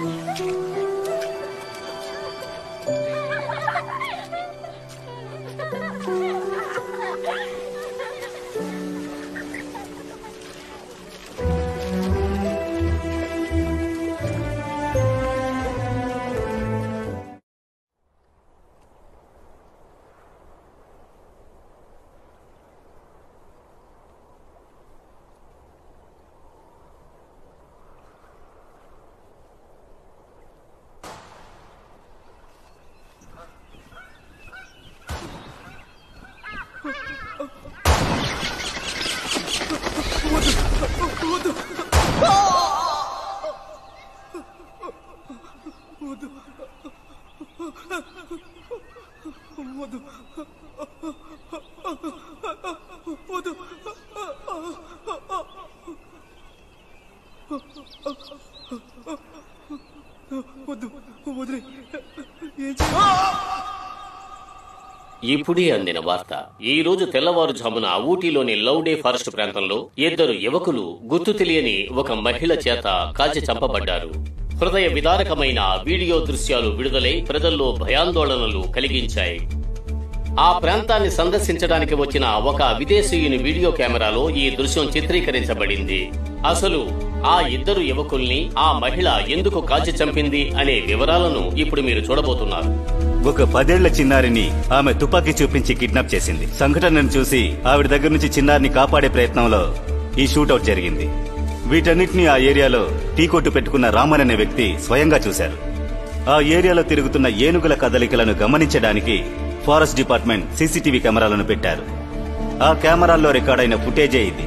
ఇప్పుడే అందిన వార్త ఈ రోజు తెల్లవారుజామున ఊటీలోని లౌడే ఫారెస్ట్ ప్రాంతంలో ఇద్దరు యువకులు గుర్తు తెలియని ఒక మహిళ చేత కాల్చి చంపబడ్డారు హృదయ విదారకమైన వీడియో దృశ్యాలు విడుదలై ప్రజల్లో భయాందోళనలు కలిగించాయి ఆ ప్రాంతాన్ని సందర్శించడానికి వచ్చిన ఒక విదేశీయుని వీడియో కెమెరాలో ఈ దృశ్యం చిత్రీకరించబడింది అసలు ఆ ఇద్దరు యువకుల్ని ఆ మహిళ ఎందుకు కాల్చి చంపింది అనే వివరాలను ఇప్పుడు మీరు చూడబోతున్నారు ఒక పదేళ్ల చిన్నారిని ఆమె తుపాకీ చూపించి కిడ్నాప్ చేసింది సంఘటనను చూసి ఆవిడ దగ్గర నుంచి చిన్నారిని కాపాడే ప్రయత్నంలో ఈ షూటౌట్ జరిగింది వీటన్నిటిని ఆ ఏరియాలో టీ కొట్టు పెట్టుకున్న రామన్ అనే వ్యక్తి స్వయంగా చూశారు ఆ ఏరియాలో తిరుగుతున్న ఏనుగుల కదలికలను గమనించడానికి ఫారెస్ట్ డిపార్ట్మెంట్ సీసీటీవీ కెమెరాలను పెట్టారు ఆ కెమెరాల్లో రికార్డైన ఫుటేజే ఇది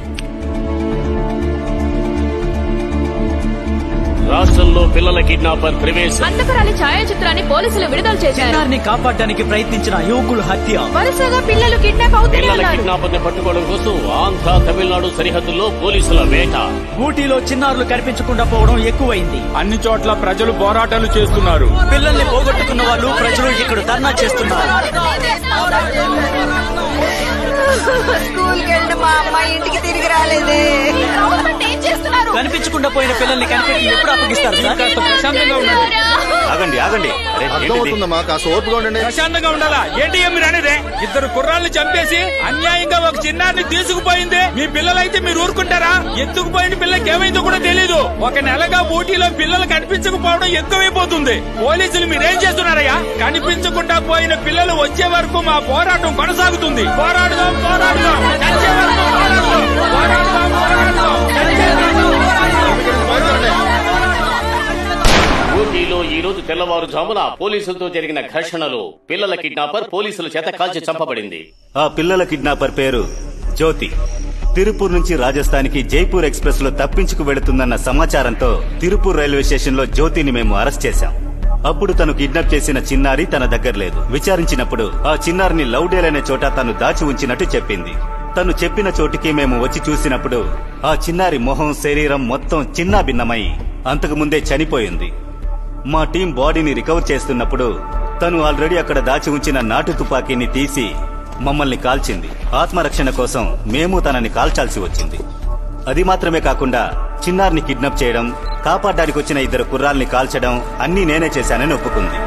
రాష్ట్రంలో పిల్లల కిడ్నాపర్ ప్రవేశం హంతకరాలి ఛాయాచిత్రాన్ని పోలీసులు విడుదల చేశారు చిన్నారిని కాపాడడానికి ప్రయత్నించిన యువకులు హత్య వరుసగా పిల్లలు కిడ్నాప్ అవుతూనే పిల్లల ఉన్నారు కిడ్నాపర్ ని పట్టుకోవడం కోసం ఆంధ్ర తమిళనాడు సరిహద్దుల్లో పోలీసుల వేట ఊటీలో చిన్నారులు కనిపించకుండా పోవడం ఎక్కువైంది అన్ని చోట్ల ప్రజలు పోరాటాలు చేస్తున్నారు పిల్లల్ని పోగొట్టుకున్న వాళ్ళు ప్రజలు ఇక్కడ ధర్నా చేస్తున్నారు స్కూల్ కి వెళ్ళి మా అమ్మాయి ఇంటికి తిరిగి రాలేదే గవర్నమెంట్ ఏం చేస్తున్నారు కనిపించకుండా పోయిన పిల్లల్ని కనిపెట్టి ఎప్పుడు అప్పగిస్తారు సార్ కాస్త ప్రశాంతంగా ఉండండి ఆగండి ఆగండి అరే, ఏంటిది? అర్థమవుతుందమ్మా కాస్త ఓపిక ఉండండి ప్రశాంతంగా ఉండాలా ఏంటి మీరు అనేది ఇద్దరు కుర్రాళ్ళు చంపేసి అన్యాయంగా ఒక చిన్నారిని తీసుకుపోయింది మీ పిల్లలైతే మీరు ఊరుకుంటారా ఎత్తుకుపోయిన పిల్లకి ఏమైందో కూడా తెలీదు ఒక నెలగా ఊటీలో పిల్లలు కనిపించకపోవడం ఎక్కువైపోతుంది పోలీసులు మీరేం చేస్తున్నారయ్యా కనిపించకుండా పోయిన పిల్లలు వచ్చే వరకు మా పోరాటం కొనసాగుతుంది పోరాడుదాం పోరాడుదాం చచ్చే వరకు పోరాడుదాం పోరాడుదాం పోరాడుదాం చచ్చే వరకు పోరాడుదాం ఊటీలో ఈ రోజు తెల్లవారుజామున పోలీసులతో జరిగిన ఘర్షణలో పిల్లల కిడ్నాపర్ పోలీసుల చేత కాల్చి చంపబడింది ఆ పిల్లల కిడ్నాపర్ పేరు జ్యోతి తిరుపూర్ నుంచి రాజస్థాన్కి జైపూర్ ఎక్స్ప్రెస్ లో తప్పించుకు వెళుతుందన్న సమాచారంతో తిరుపూర్ రైల్వే స్టేషన్ లో జ్యోతిని మేము అరెస్ట్ చేశాం అప్పుడు తను కిడ్నాప్ చేసిన చిన్నారి తన దగ్గర లేదు విచారించినప్పుడు ఆ చిన్నారిని లౌడేల్ అనే చోట తను దాచి ఉంచినట్టు చెప్పింది తను చెప్పిన చోటికి మేము వచ్చి చూసినప్పుడు ఆ చిన్నారి మొహం శరీరం మొత్తం చిన్నా భిన్నమై అంతకు ముందే చనిపోయింది మా టీం బాడీని రికవర్ చేస్తున్నప్పుడు తను ఆల్రెడీ అక్కడ దాచి ఉంచిన నాటు తుపాకీని తీసి మమ్మల్ని కాల్చింది ఆత్మరక్షణ కోసం మేము తనని కాల్చాల్సి వచ్చింది అది మాత్రమే కాకుండా చిన్నారిని కిడ్నాప్ చేయడం కాపాడడానికి వచ్చిన ఇద్దరు కుర్రాల్ని కాల్చడం అన్నీ నేనే చేశానని ఒప్పుకుంది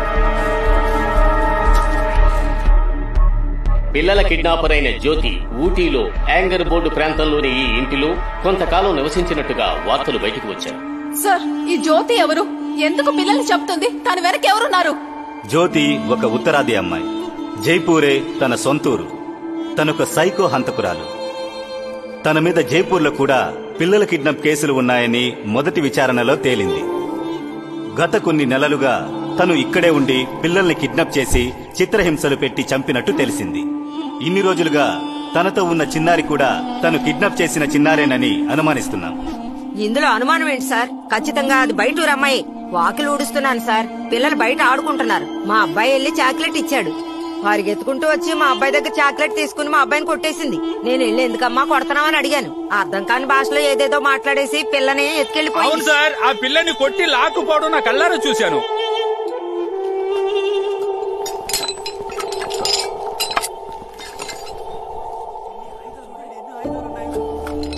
పిల్లల కిడ్నాపర్ అయిన జ్యోతి ఊటీలో యాంగర్ బోర్డు ప్రాంతంలోని ఈ ఇంటిలో కొంతకాలం నివసించినట్టుగా వార్తలు బయటకు వచ్చాయి సార్ ఈ జ్యోతి ఎవరు ఎందుకు పిల్లల్ని చెప్తుంది తన వెనక ఎవరున్నారు జ్యోతి ఒక ఉత్తరాది అమ్మాయి జైపూరే తన సొంతూరు తనొక సైకో హంతకురాలు తన మీద జైపూర్లో కూడా పిల్లల కిడ్నాప్ కేసులు ఉన్నాయని మొదటి విచారణలో తేలింది గత కొన్ని నెలలుగా తను ఇక్కడే ఉండి పిల్లల్ని కిడ్నాప్ చేసి చిత్రహింసలు పెట్టి చంపినట్టు తెలిసింది ఇన్ని రోజులుగా తనతో ఉన్న చిన్నారి కూడా తను కిడ్నాప్ చేసిన చిన్నారేనని అనుమానిస్తున్నాం ఇందులో అనుమానం ఏంటి సార్ ఖచ్చితంగా అది బయట ఊరు అమ్మాయి వాకిలు ఊడుస్తున్నాను సార్ పిల్లలు బయట ఆడుకుంటున్నారు మా అబ్బాయి వెళ్ళి చాక్లెట్ ఇచ్చాడు వారికి ఎత్తుకుంటూ వచ్చి మా అబ్బాయి దగ్గర చాక్లెట్ తీసుకుని మా అబ్బాయిని కొట్టేసింది నేను వెళ్ళి ఎందుకమ్మా కొడతానామని అడిగాను అర్థం కాని భాషలో ఏదేదో మాట్లాడేసి పిల్లని అవును ఎత్తుకెళ్లిపోయింది సార్ ఆ పిల్లని కొట్టి లాక్కుపోవడం నా కళ్ళారా చూశాను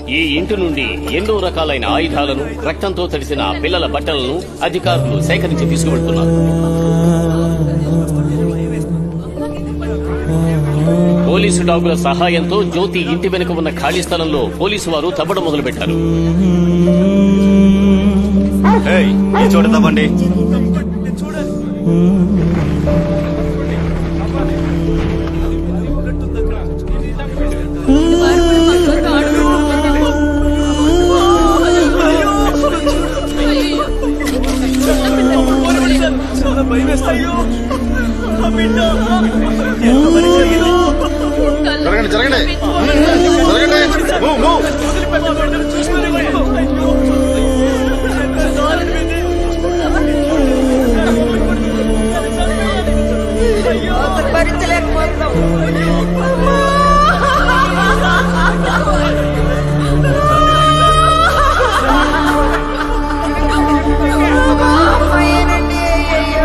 ఈ ఇంటి నుండి ఎన్నో రకాలైన ఆయుధాలను రక్తంతో తడిసిన పిల్లల బట్టలను అధికారులు సేకరించి తీసుకువెళ్తున్నారు పోలీసు డాగుల సహాయంతో జ్యోతి ఇంటి వెనుక ఉన్న ఖాళీ స్థలంలో పోలీసు వారు తవ్వడం మొదలుపెట్టారు ఏయ్, ఈ చోట తవ్వండి జరగండి జరగండి జరగండి మూవ్, మూవ్. భరించలేకపోతున్నాం అమ్మాయేనండి, అయ్యయ్యో.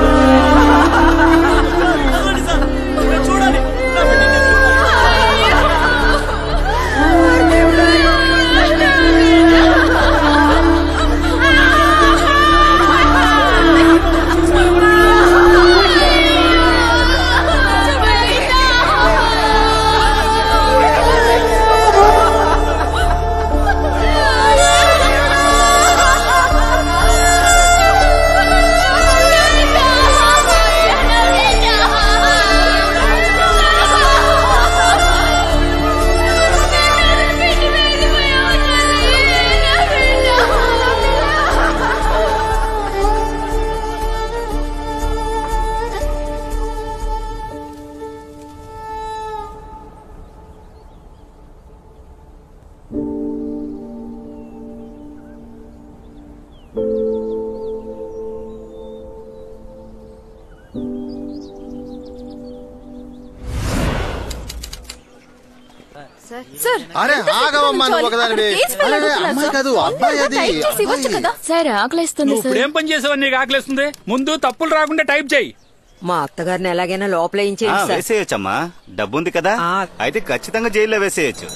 సార్ అరే ఆగవమ్మా నువ్వు ఒకదానివి కేసు ఫైల్ అరే, అవుతున్నా, అమ్మాయి సార్. కాదు అబ్బాయి అది టైప్ చేసి ఇవ్వచ్చు అబ్బాయి. కదా సార్ ఆకలిస్తుంది నువ్వు సార్ ఇప్పుడు ఏం పని చేసావని నీకు ఆకలిస్తుంది ముందు తప్పులు రాకుండా టైప్ చేయి మా అత్తగారిని ఎలాగైనా లోపల ఆ, వేయించేయండి సార్ వేసేయచ్చమ్మా డబ్బుంది కదా ఆ. అయితే ఖచ్చితంగా జైల్లో వేసేయచ్చు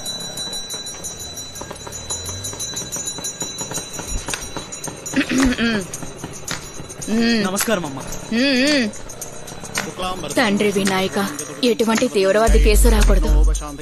నమస్కారం అమ్మా తండ్రి వినాయక ఎటువంటి తీవ్రవాది కేసు రాకూడదు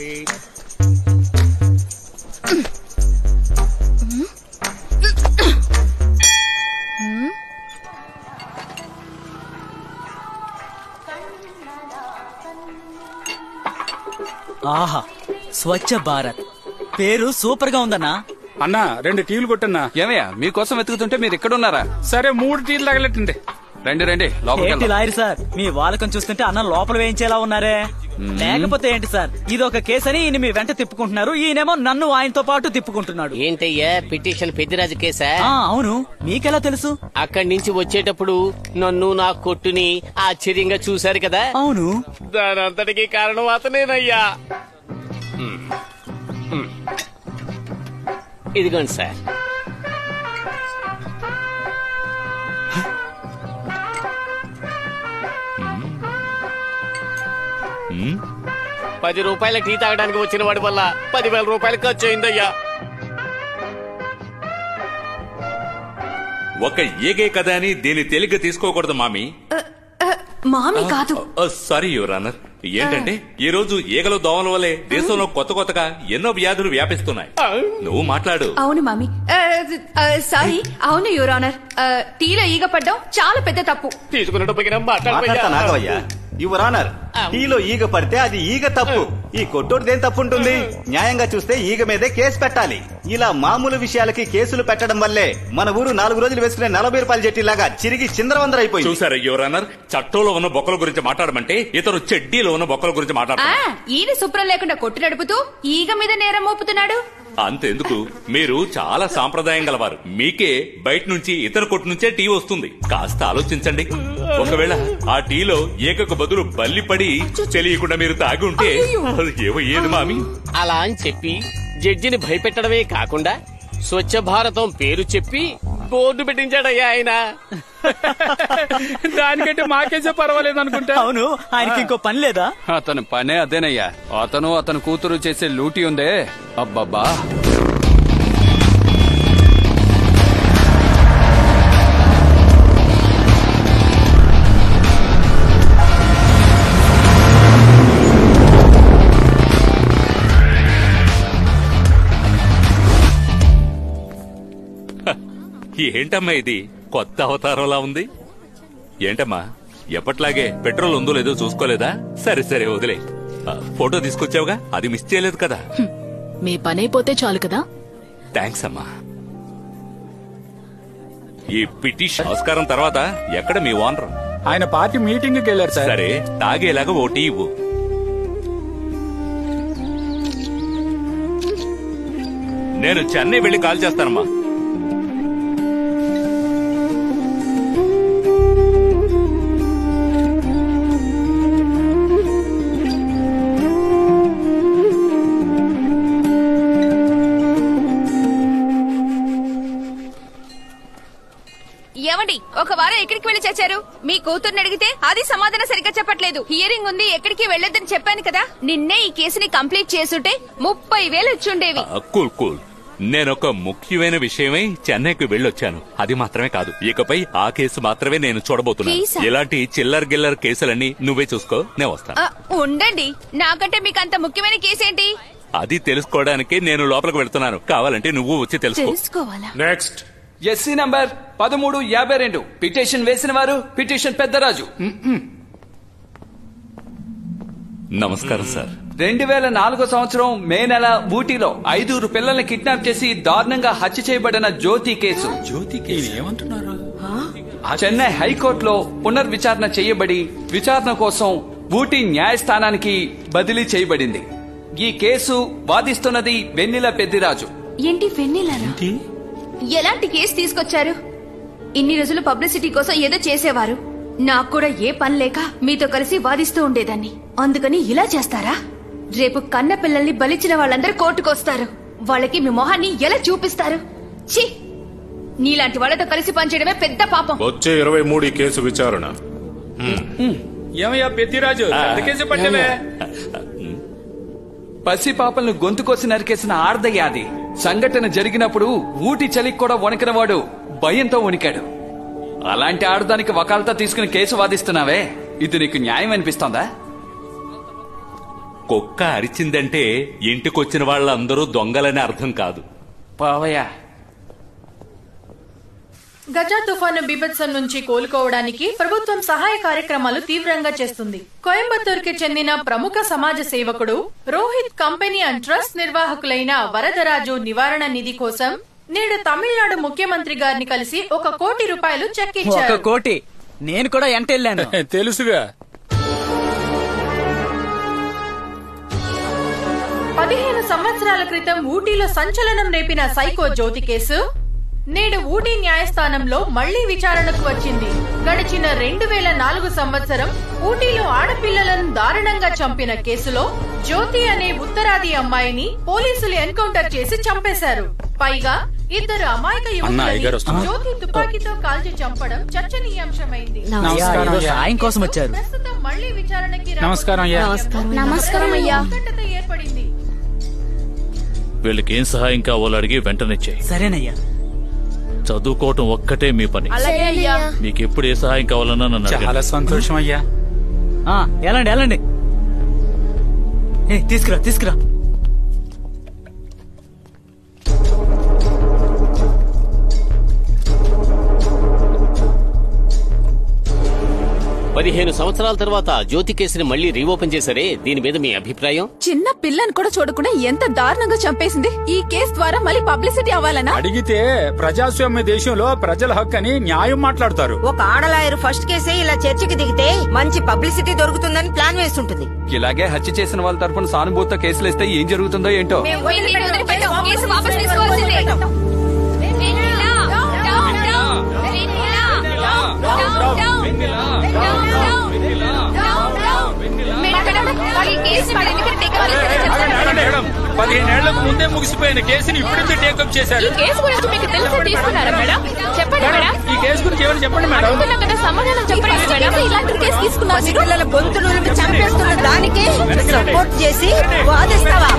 ఆహా స్వచ్ఛ భారత్ పేరు సూపర్ గా ఉందన్నా అన్నా రెండు టీలు కొట్టన్నా ఏమయ్యా మీకోసం వెతుకుతుంటే మీరు ఎక్కడున్నారా సరే మూడు టీలు తగలెట్టండి రండి రండి లోపలికి ఏంటి వెళ్దాం. లాయర్ సార్ మీ వాలకం చూస్తుంటే అన్న లోపల వేయించేలా ఉన్నారే లేకపోతే ఏంటి సార్ ఇది ఒక కేసు అని ఈయన మీ వెంట తిప్పుకుంటున్నారు ఈయనేమో నన్ను ఆయనతో పాటు తిప్పుకుంటున్నాడు ఏంటయ్యా పిటిషన్ పెద్దిరాజు కేసా ఆ అవును మీకెలా తెలుసు అక్కడి నుంచి వచ్చేటప్పుడు నన్ను నా కొట్టుని ఆశ్చర్యంగా చూశారు కదా అవును దానంతటికి కారణం అతనేనయ్యా మ్. మ్. ఇదిగోండి సార్ పది రూపాయల టీ తాగడానికి వచ్చిన వాడి వల్ల పదివేల రూపాయలు ఖర్చు అయిందయ్యా ఒక ఏగే కదా అని దీన్ని తేలిగ్గా తీసుకోకూడదు మామి మామి కాదు సారీ యువర్ ఆనర్ ఏంటంటే ఈ రోజు ఈగలు దోమల వల్లే దేశంలో కొత్త కొత్తగా ఎన్నో వ్యాధులు వ్యాపిస్తున్నాయి నువ్వు మాట్లాడు అవును మామి సారీ అవును యువర్ ఆనర్ టీలో ఈగ పడ్డం చాలా పెద్ద తప్పు తీసుకున్న డబ్బుకి మాట్లాడతా నాగవయ్యా యువర్ ఆనర్ టీలో ఈగ పడితే అది ఈగ తప్పు ఈ కొట్టోడిదేం తప్పు ఉంటుంది న్యాయంగా చూస్తే ఈగ మీదే కేసు పెట్టాలి ఇలా మామూలు విషయాలకి కేసులు పెట్టడం వల్లే మన ఊరు నాలుగు రోజులు వేసుకునే నలభై రూపాయల జట్టిలాగా చిరిగి చిందరవందరైపోయింది చూసారా యువర్ ఆనర్ చట్టంలో ఉన్న బొక్కల గురించి మాట్లాడమంటే ఇతరు చెడ్డీలో ఉన్న బొక్కల గురించి ఆ, మాట్లాడతారు ఈయన శుభ్రం లేకుండా కొట్టు నడుపుతూ ఈగ మీద నేరం మోపుతున్నాడు అంతెందుకు మీరు చాలా సాంప్రదాయం గలవారు మీకే బయట నుంచి ఇతర కొట్టు నుంచే టీ వస్తుంది కాస్త ఆలోచించండి ఒకవేళ ఆ టీలో ఏకకు బదులు బల్లి పడి తెలియకుండా మీరు తాగి ఉంటే అది ఏమయ్యేది మామి అలా అని చెప్పి జడ్జిని భయపెట్టడమే కాకుండా స్వచ్ఛ భారతం పేరు చెప్పి బోర్డు పెట్టించాడయ్యా ఆయన దానికంటే మాకేసే పర్వాలేదు అనుకుంటా అవును ఆయనకి ఇంకో పని లేదా అతని పనే అదేనయ్యా అతను అతని కూతురు చేసే లూటీ ఉందే అబ్బబ్బా ఏంటమ్మా ఇది కొత్త అవతారంలా ఉంది ఏంటమ్మా ఎప్పట్లాగే పెట్రోల్ ఉందో లేదో చూసుకోలేదా సరే సరే వదిలే ఆ, ఫోటో తీసుకొచ్చావుగా అది మిస్ చేయలేదు కదా మీ పని అయిపోతే చాలు కదా థ్యాంక్స్ అమ్మా ఈ పిటిషన్ నమస్కారం తర్వాత ఎక్కడ మీ ఓనర్ ఆయన పార్టీ మీటింగ్ కి వెళ్ళారు సార్ సరే తాగేలాగా ఓ టీ ఇవ్వు నేను చెన్నై వెళ్ళి కాల్ చేస్తానమ్మా ఏమండి ఒక వారం ఎక్కడికి వెళ్ళి చచ్చారు మీ కూతుర్ని అడిగితే అది సమాధానం సరిగ్గా చెప్పట్లేదు హియరింగ్ ఉంది ఎక్కడికి వెళ్ళొద్దని చెప్పాను కదా నిన్నే ఈ కేసుని కంప్లీట్ చేసుంటే ముప్పై వేలు ఇచ్చుండేవి ఆ, కూల్ కూల్ నేనొక ముఖ్యమైన విషయమై చెన్నైకి వెళ్ళొచ్చాను అది మాత్రమే కాదు ఇకపై ఆ కేసు మాత్రమే నేను చూడబోతున్నాను కేసా? ఇలాంటి చిల్లర్ గిల్లర్ కేసులన్నీ నువ్వే చూసుకో నేను వస్తాను ఆ, ఉండండి నాకంటే మీకు అంత ముఖ్యమైన కేసేంటి అది తెలుసుకోవడానికి నేను లోపలికి వెళ్తున్నాను కావాలంటే నువ్వు వచ్చి తెలుసుకో తెలుసుకోవాలా నెక్స్ట్ ఎస్సీ నంబర్ పదమూడు యాభై రెండు పిటిషన్ వేసిన వారు పిటిషన్ పెద్దరాజు నమస్కారం సార్ రెండు వేల నాలుగో సంవత్సరం మే నెల ఊటీలో ఐదుగురు పిల్లల్ని కిడ్నాప్ చేసి దారుణంగా హత్య చేయబడిన జ్యోతి కేసు జ్యోతికి ఏమంటున్నారు చెన్నై హైకోర్టులో పునర్విచారణ చేయబడి విచారణ కోసం ఊటీ న్యాయస్థానానికి బదిలీ చేయబడింది ఈ కేసు వాదిస్తున్నది వెన్నెల పెద్దిరాజు ఏంటి వెన్నెలానా ఎలాంటి కేసు తీసుకొచ్చారు ఇన్ని రోజులు పబ్లిసిటీ కోసం ఏదో చేసేవారు నాకు కూడా ఏ పని లేక మీతో కలిసి వాదిస్తూ ఉండేదాన్ని అందుకని ఇలా చేస్తారా రేపు కన్న పిల్లల్ని బలిచిన వాళ్ళందరూ కోర్టుకొస్తారు వాళ్ళకి మీ మొహాన్ని ఎలా చూపిస్తారు ఛీ నీలాంటి వాళ్ళతో కలిసి పనిచేయడమే పెద్ద పాపం వచ్చే ఇరవై మూడు ఈ కేసు విచారణ ఏమయ్యా పెద్దిరాజు కేసు పట్టవే పసి పాపలను గొంతు కోసి నరికేసిన ఆర్దయ్య అది సంఘటన జరిగినప్పుడు ఊటి చలికి కూడా వణికినవాడు భయంతో వణికాడు అలాంటి ఆడదానికి వకాలతా తీసుకుని కేసు వాదిస్తున్నావే ఇది నీకు న్యాయం అనిపిస్తోందా కుక్క అరిచిందంటే ఇంటికొచ్చిన వాళ్ళందరూ దొంగలని అర్థం కాదు పావయ్యా గజా తుఫాను బీభత్సం నుంచి కోలుకోవడానికి ప్రభుత్వం సహాయ కార్యక్రమాలు తీవ్రంగా చేస్తుంది కోయంబత్తూరుకి చెందిన ప్రముఖ సమాజ సేవకుడు రోహిత్ కంపెనీ అండ్ ట్రస్ట్ నిర్వాహకులైన వరదరాజు నివారణ నిధి కోసం నేడు తమిళనాడు ముఖ్యమంత్రి గారిని కలిసి ఒక కోటి రూపాయలు చెక్ ఒక ఇచ్చారు కోటి నేను కూడా ఎంటెళ్ళాను తెలుసుగా పదిహేను సంవత్సరాల క్రితం ఊటీలో సంచలనం రేపిన సైకో జ్యోతి కేసు నేడు ఊటీ న్యాయస్థానంలో మళ్లీ విచారణకు వచ్చింది గడిచిన రెండు వేల నాలుగు సంవత్సరం ఊటీలో ఆడపిల్లలను దారుణంగా చంపిన కేసులో జ్యోతి అనే ఉత్తరాది అమ్మాయిని పోలీసులు ఎన్కౌంటర్ చేసి చంపేశారు పైగా ఇద్దరు అమాయక అన్న, అయ్యగారు యువకులని వస్తున్నారు. జ్యోతి తుపాకీతో కాల్చి చంపడం చర్చనీయాంశమైంది నమస్కారం ఏదో అయ్యా. సాయం కోసం వచ్చారు ప్రస్తుతం మళ్లీ విచారణకి నమస్కారం అయ్యా. నమస్కారం అయ్యా. ఉత్కంఠత ఏర్పడింది వీళ్ళకి ఏం సహాయం కావాలో అడిగి వెంటనే చేయి సరేనయ్యా చదువుకోవటం ఒక్కటే మీ పని అలాగే అయ్యా మీకు ఎప్పుడు ఏ సహాయం కావాలన్నా నన్ను చాలా అడగండి. సంతోషం అయ్యా ఆ, వెళ్ళండి వెళ్ళండి ఏ తీసుకురా తీసుకురా పదిహేను సంవత్సరాల తర్వాత జ్యోతి కేసుని మళ్ళీ రీఓపెన్ చేశారే దీని మీద మీ అభిప్రాయం చిన్న పిల్లని కూడా చూడకుండా ఎంత దారుణంగా చంపేసింది ఈ కేసు ద్వారా మళ్ళీ పబ్లిసిటీ అవ్వాలనా అడిగితే ప్రజాస్వామ్య దేశంలో ప్రజల హక్కు అని న్యాయం మాట్లాడతారు ఒక ఆడలాయరు ఫస్ట్ కేసే ఇలా చర్చకి దిగితే మంచి పబ్లిసిటీ దొరుకుతుందని ప్లాన్ వేస్తుంటుంది ఇలాగే హత్య చేసిన వాళ్ళ తరపున సానుభూతితో కేసులు ఇస్తే ఏం జరుగుతుందో ఏంటో కేసు వాపస్ తీసుకోవాల్సిందే పదిహేను ఏళ్లకు ముందే ముగిసిపోయిన కేసుని ఇప్పుడు టేకప్ చేశారు కేసు గురించి మీకు తెలిసే తీసుకున్నారా మేడం చెప్పండి మేడం ఈ కేసు గురించి ఏమైనా చెప్పండి మేడం అడుగుతున్నా కదా సమాధానం చెప్పండి మేడం ఇలాంటి కేసు తీసుకున్నారు మీరు? పిల్లల గొంతులు చంపేస్తున్న దానికి సపోర్ట్ చేసి వాదిస్తావా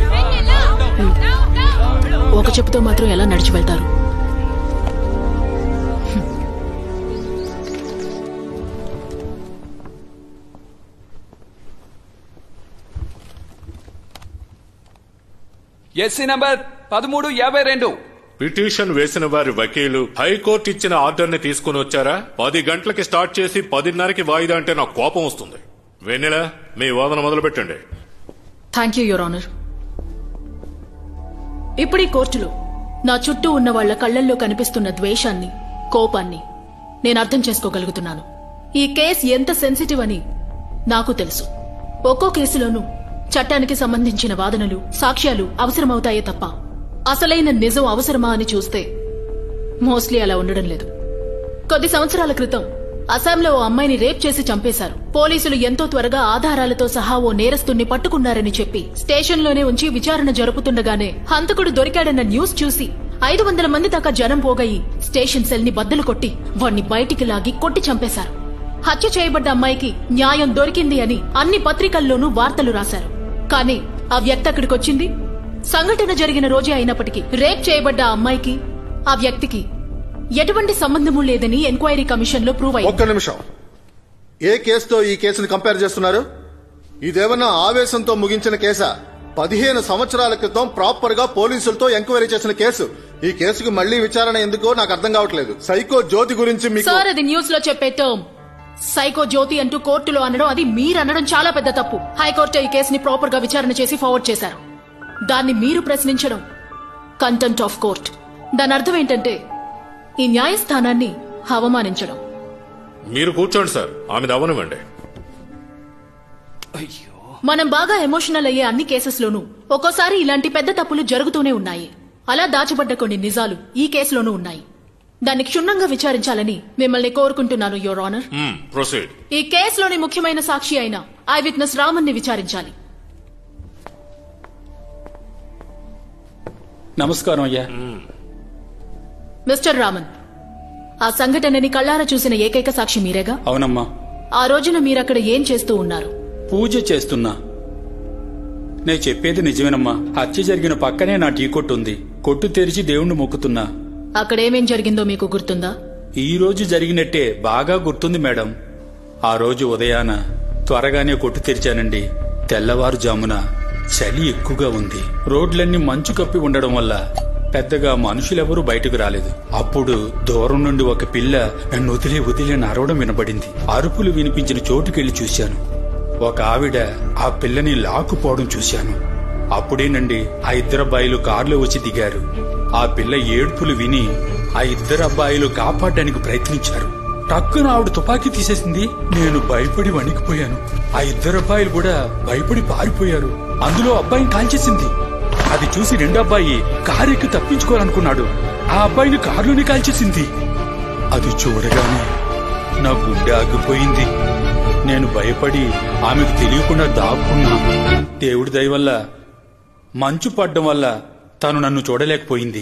ఒక చెప్పుతో మాత్రం ఎలా నడిచి వెళ్తారు ఎస్సీ నంబర్ పదమూడు యాభై రెండు పిటిషన్ వేసిన వారి వకీలు హైకోర్టు ఇచ్చిన ఆర్డర్ ని తీసుకుని వచ్చారా పది గంటలకి స్టార్ట్ చేసి పదిన్నరకి వాయిదా అంటే నాకు కోపం వస్తుంది వెన్నెల మీ వాదన మొదలు పెట్టండి థ్యాంక్ యూ యువర్ ఆనర్ ఇప్పుడు ఈ కోర్టులో నా చుట్టూ ఉన్న వాళ్ల కళ్లల్లో కనిపిస్తున్న ద్వేషాన్ని కోపాన్ని నేను అర్థం చేసుకోగలుగుతున్నాను ఈ కేస్ ఎంత సెన్సిటివ్ అని నాకు తెలుసు ఒక్కో కేసులోనూ చట్టానికి సంబంధించిన వాదనలు సాక్ష్యాలు అవసరమవుతాయే తప్ప అసలైన నిజం అవసరమా అని చూస్తే మోస్ట్లీ అలా ఉండడం లేదు కొద్ది సంవత్సరాల క్రితం అస్సాంలో ఓ అమ్మాయిని రేప్ చేసి చంపేశారు పోలీసులు ఎంతో త్వరగా ఆధారాలతో సహా ఓ నేరస్తుణ్ణి పట్టుకున్నారని చెప్పి స్టేషన్లోనే ఉంచి విచారణ జరుపుతుండగానే హంతకుడు దొరికాడన్న న్యూస్ చూసి ఐదు వందల మంది దాకా జనం పోగయి స్టేషన్ సెల్ ని బద్దలు కొట్టి వాణ్ణి బయటికి లాగి కొట్టి చంపేశారు హత్య చేయబడ్డ అమ్మాయికి న్యాయం దొరికింది అని అన్ని పత్రికల్లోనూ వార్తలు రాశారు కానీ ఆ వ్యక్తి అక్కడికొచ్చింది సంఘటన జరిగిన రోజే అయినప్పటికీ రేప్ చేయబడ్డ ఆ అమ్మాయికి ఆ వ్యక్తికి ఎటువంటి సంబంధము లేదని ఎంక్వైరీ కమిషన్ లో ప్రూవ్ అయింది ఒక్క నిమిషం ఏ కేసుతో ఈ కేసుని కంపేర్ చేస్తున్నారు ఇదేమన్నా ఆవేశంతో ముగించిన కేసా పదిహేను సంవత్సరాల క్రితం ప్రాపర్ గా పోలీసులతో ఎంక్వైరీ చేసిన కేసు ఈ కేసుకు మళ్లీ విచారణ ఎందుకో నాకు అర్థం కావట్లేదు సైకో జ్యోతి గురించి మీకు సార్ అది న్యూస్ లో చెప్పే టర్మ్ సైకో జ్యోతి అంటూ కోర్టులో అనడం అది మీరు అనడం చాలా పెద్ద తప్పు హైకోర్టు ఈ కేసుని ప్రాపర్ గా విచారణ చేసి ఫార్వర్డ్ చేశారు దాన్ని మీరు ప్రశ్నించడం కంటెంట్ ఆఫ్ కోర్ట్ దాని అర్థం ఏంటంటే ఈ న్యాయస్థానాన్ని అవమానించడం మీరు కూర్చోండి సార్ ఆమె అవనివ్వండి మనం బాగా ఎమోషనల్ అయ్యే అన్ని కేసెస్లోనూ ఒక్కోసారి ఇలాంటి పెద్ద తప్పులు జరుగుతూనే ఉన్నాయి అలా దాచబడ్డ కొన్ని నిజాలు ఈ కేసులోనూ ఉన్నాయి దాన్ని క్షుణ్ణంగా విచారించాలని మిమ్మల్ని కోరుకుంటున్నాను యోర్ ఆనర్ ప్రొసీడ్ ఈ కేసులోని ముఖ్యమైన సాక్షి అయిన ఐ విట్నెస్ రామన్ ని విచారించాలి నమస్కారం అయ్యా మిస్టర్ రామన్ ఆ సంఘటనని కళ్ళారా చూసిన ఏకైక సాక్షి మీరేగా అవునమ్మా ఆ రోజున మీరక్కడ ఏం చేస్తూ ఉన్నారు పూజ చేస్తున్నా నేను చెప్పేది నిజమేనమ్మా హత్య జరిగిన పక్కనే నా టీ కొట్టు ఉంది కొట్టు తెరిచి దేవుణ్ణి మొక్కుతున్నా అక్కడేమేం జరిగిందో మీకు గుర్తుందా ఈ రోజు జరిగినట్టే బాగా గుర్తుంది మేడం ఆ రోజు ఉదయాన త్వరగానే కొట్టు తెరిచానండి తెల్లవారుజామున చలి ఎక్కువగా ఉంది రోడ్లన్నీ మంచు కప్పి ఉండడం వల్ల పెద్దగా మనుషులెవరూ బయటకు రాలేదు అప్పుడు దూరం నుండి ఒక పిల్ల నన్ను వదిలే వదిలే అరవడం వినబడింది అరుపులు వినిపించిన చోటుకెళ్లి చూశాను ఒక ఆవిడ ఆ పిల్లని లాక్కుపోవడం చూశాను అప్పుడేనండి ఆ ఇద్దరు అబ్బాయిలు కారులో వచ్చి దిగారు ఆ పిల్ల ఏడ్పులు విని ఆ ఇద్దరు అబ్బాయిలు కాపాడడానికి ప్రయత్నించారు టక్కున ఆవిడ తుపాకీ తీసేసింది నేను భయపడి వణికిపోయాను ఆ ఇద్దరు అబ్బాయిలు కూడా భయపడి పారిపోయారు అందులో అబ్బాయిని కాల్చేసింది అది చూసి రెండో అబ్బాయి కారెక్కి తప్పించుకోవాలనుకున్నాడు ఆ అబ్బాయిని కారులోనే కాల్చేసింది అది చూడగానే నా గుండె ఆగిపోయింది నేను భయపడి ఆమెకు తెలియకుండా దాక్కున్నా దేవుడి దయ వల్ల మంచు పడ్డం వల్ల తను నన్ను చూడలేకపోయింది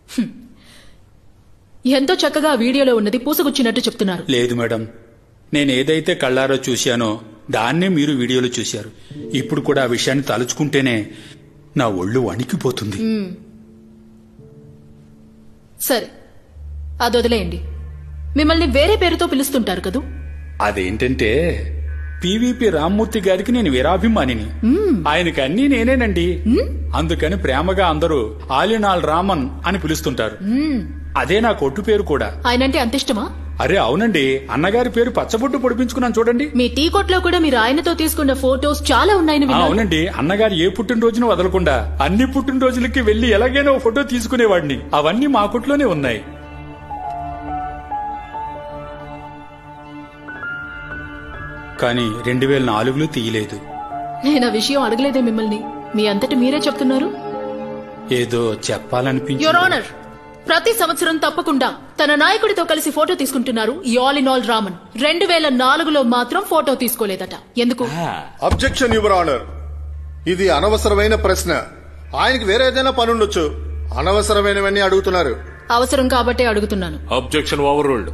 ఎంతో చక్కగా ఆ వీడియోలో ఉన్నది పూసగుచ్చినట్టు చెప్తున్నారు లేదు మేడం నేను ఏదైతే కళ్ళారో చూశానో దాన్నే మీరు వీడియోలో చూశారు ఇప్పుడు కూడా ఆ విషయాన్ని తలుచుకుంటేనే నా ఒళ్ళు వణికిపోతుంది మ్మ్. సరే అది వదిలేయండి మిమ్మల్ని వేరే పేరుతో పిలుస్తుంటారు కదూ అదేంటంటే పివిపి రామ్మూర్తి గారికి నేను వీరాభిమానిని ఆయనకి అన్నీ నేనేనండి అందుకని ప్రేమగా అందరూ ఆలినాల్ రామన్ అని పిలుస్తుంటారు మ్మ్. అదే నా కొట్టు పేరు కూడా ఆయనంటే అంత ఇష్టమా అరే అవునండి అన్నగారి పేరు పచ్చబొట్టు పొడిపించుకున్నాను చూడండి మీ టీ కొట్లో కూడా మీరు ఆయనతో తీసుకున్న ఫోటోస్ చాలా ఉన్నాయని ఆ, విన్నాను అవునండి అన్నగారు ఏ పుట్టినరోజును వదలకుండా అన్ని పుట్టినరోజులకి వెళ్లి ఎలాగైనా ఓ ఫోటో తీసుకునేవాడిని అవన్నీ మా కొట్లోనే ఉన్నాయి కానీ రెండు వేల నాలుగులో తీయలేదు నేను ఆ విషయం అడగలేదే మిమ్మల్ని మీ అంతటి మీరే చెప్తున్నారు ఏదో చెప్పాలనిపించి యువర్ ఆనర్ ప్రతి సంవత్సరం తప్పకుండా తన నాయకుడితో కలిసి ఫోటో తీసుకుంటున్నారు ఈ ఆల్ ఇన్ ఆల్ రామన్ రెండు వేల నాలుగులో మాత్రం ఫోటో తీసుకోలేదట ఎందుకు అబ్జెక్షన్ యువర్ ఆనర్ ఇది అనవసరమైన ప్రశ్న ఆయనకి వేరే ఏదైనా పని ఉండొచ్చు అనవసరమైనవన్నీ అడుగుతున్నారు అవసరం కాబట్టే అడుగుతున్నాను అబ్జెక్షన్ ఓవర్ రూల్డ్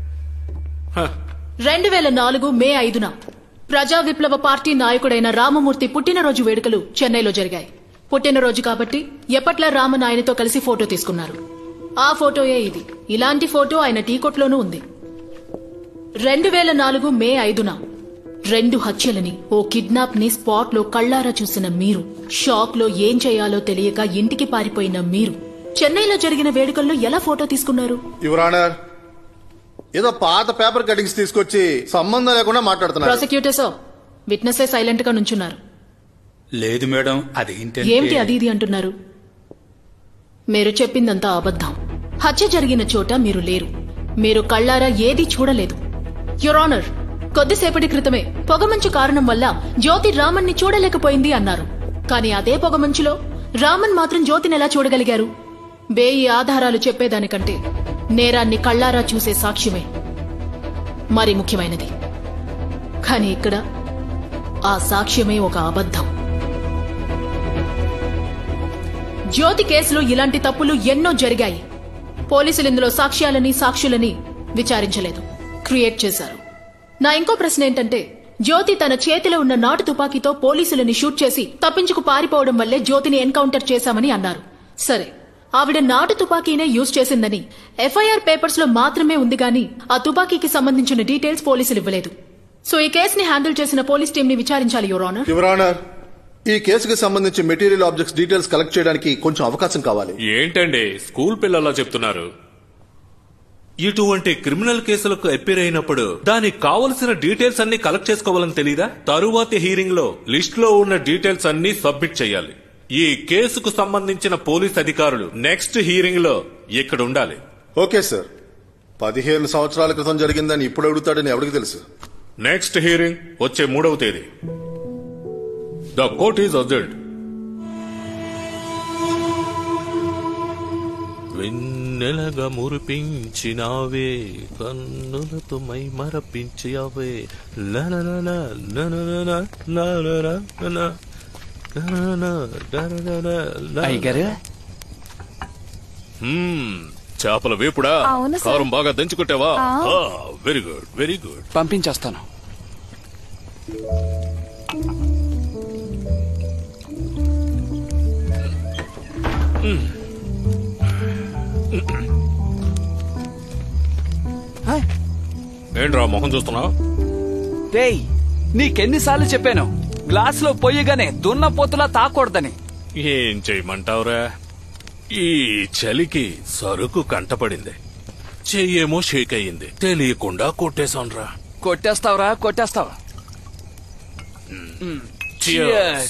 రెండు వేల నాలుగు మే ఐదున ప్రజా విప్లవ పార్టీ నాయకుడైన రామమూర్తి పుట్టినరోజు వేడుకలు చెన్నైలో జరిగాయి పుట్టినరోజు కాబట్టి ఎప్పట్లా రామన్ ఆయనతో కలిసి ఫోటో తీసుకున్నారు ఆ ఫోటోయే ఇది ఇలాంటి ఫోటో ఆయన టీ కొట్లోనూ ఉంది రెండు వేల నాలుగు మే ఐదున రెండు హత్యలని ఓ కిడ్నాప్ ని స్పాట్ లో కళ్ళారా చూసిన మీరు షాక్ లో ఏం చేయాలో తెలియక ఇంటికి పారిపోయిన మీరు చెన్నైలో జరిగిన వేడుకల్లో ఎలా ఫోటో తీసుకున్నారు యువర్ ఆనర్ ఏదో పాత పేపర్ కటింగ్స్ తీసుకొచ్చి సంబంధం లేకుండా మాట్లాడుతున్నారు ప్రాసిక్యూటర్ సార్ విట్నెసే సైలెంట్ గా నుంచున్నారు లేదు మేడం అదేంటంటే ఏమిటి అది ఇది అంటున్నారు మీరు చెప్పిందంతా అబద్ధం హత్య జరిగిన చోట మీరు లేరు మీరు కళ్ళారా ఏదీ చూడలేదు యువర్ ఆనర్ కొద్దిసేపటి క్రితమే పొగమంచు కారణం వల్ల జ్యోతి రామన్ ని చూడలేకపోయింది అన్నారు కానీ అదే పొగమంచులో రామన్ మాత్రం జ్యోతిని ఎలా చూడగలిగారు వేయి ఆధారాలు చెప్పేదానికంటే నేరాన్ని కళ్ళారా చూసే సాక్ష్యమే మరి ముఖ్యమైనది కానీ ఇక్కడ ఆ సాక్ష్యమే ఒక అబద్ధం జ్యోతి కేసులో ఇలాంటి తప్పులు ఎన్నో జరిగాయి పోలీసులు ఇందులో సాక్ష్యాలని సాక్షులని విచారించలేదు క్రియేట్ చేశారు నా ఇంకో ప్రశ్న ఏంటంటే జ్యోతి తన చేతిలో ఉన్న నాటు తుపాకీతో పోలీసులని షూట్ చేసి తప్పించుకు పారిపోవడం వల్లే జ్యోతిని ఎన్కౌంటర్ చేశామని అన్నారు సరే ఆవిడ నాటు తుపాకీనే యూజ్ చేసిందని ఎఫ్ఐఆర్ పేపర్స్ లో మాత్రమే ఉంది గాని ఆ తుపాకీకి సంబంధించిన డీటెయిల్స్ పోలీసులు ఇవ్వలేదు సో ఈ కేసుని హ్యాండిల్ చేసిన పోలీస్ టీం ని విచారించాలి యువర్ ఆనర్ యువర్ ఆనర్ ఈ కేసుకి సంబంధించి మెటీరియల్ ఆబ్జెక్ట్స్ డీటెయిల్స్ కలెక్ట్ చేయడానికి కొంచెం అవకాశం కావాలి ఏంటండి స్కూల్ పిల్లలా చెప్తున్నారు ఇటువంటి క్రిమినల్ కేసులకు అపీర్ అయినప్పుడు దానికి కావలసిన డీటెయిల్స్ అన్ని కలెక్ట్ చేసుకోవాలని తెలీదా తరువాతి హీరింగ్ లో లిస్ట్ లో ఉన్న డీటెయిల్స్ అన్ని సబ్మిట్ చేయాలి ఈ కేసుకు సంబంధించిన పోలీస్ అధికారులు నెక్స్ట్ హీరింగ్ లో ఇక్కడ ఉండాలి ఓకే సార్ పదిహేను సంవత్సరాల క్రితం జరిగిందని ఇప్పుడు అడుగుతాడని ఎవరికి తెలుసు నెక్స్ట్ హీరింగ్ వచ్చే మూడవ తేదీ ద కోర్ట్ ఈజ్ అర్జెంట్ వెన్నెలగా మురిపించినావే కన్నులతో మై మరపించావే లననన, లననన, లననన, లననన, లననన, లననన. అయ్యగారు మ్మ్, చేపల వేపుడా అవును సార్. కారం బాగా దంచుకుంటావా ఆ. వెరీ గుడ్ వెరీ గుడ్ పంపించేస్తాను ఏంట్రా మొహం చూస్తున్నావు రేయ్ నీకెన్నిసార్లు చెప్పాను గ్లాస్ లో పొయ్యగానే దున్నపోతులా తాకూడదని ఏం చేయమంటావురా ఈ చలికి సరుకు కంటపడింది చెయ్యేమో షేక్ అయ్యింది తెలియకుండా కొట్టేశాన్రా కొట్టేస్తావురా కొట్టేస్తావు Cheers.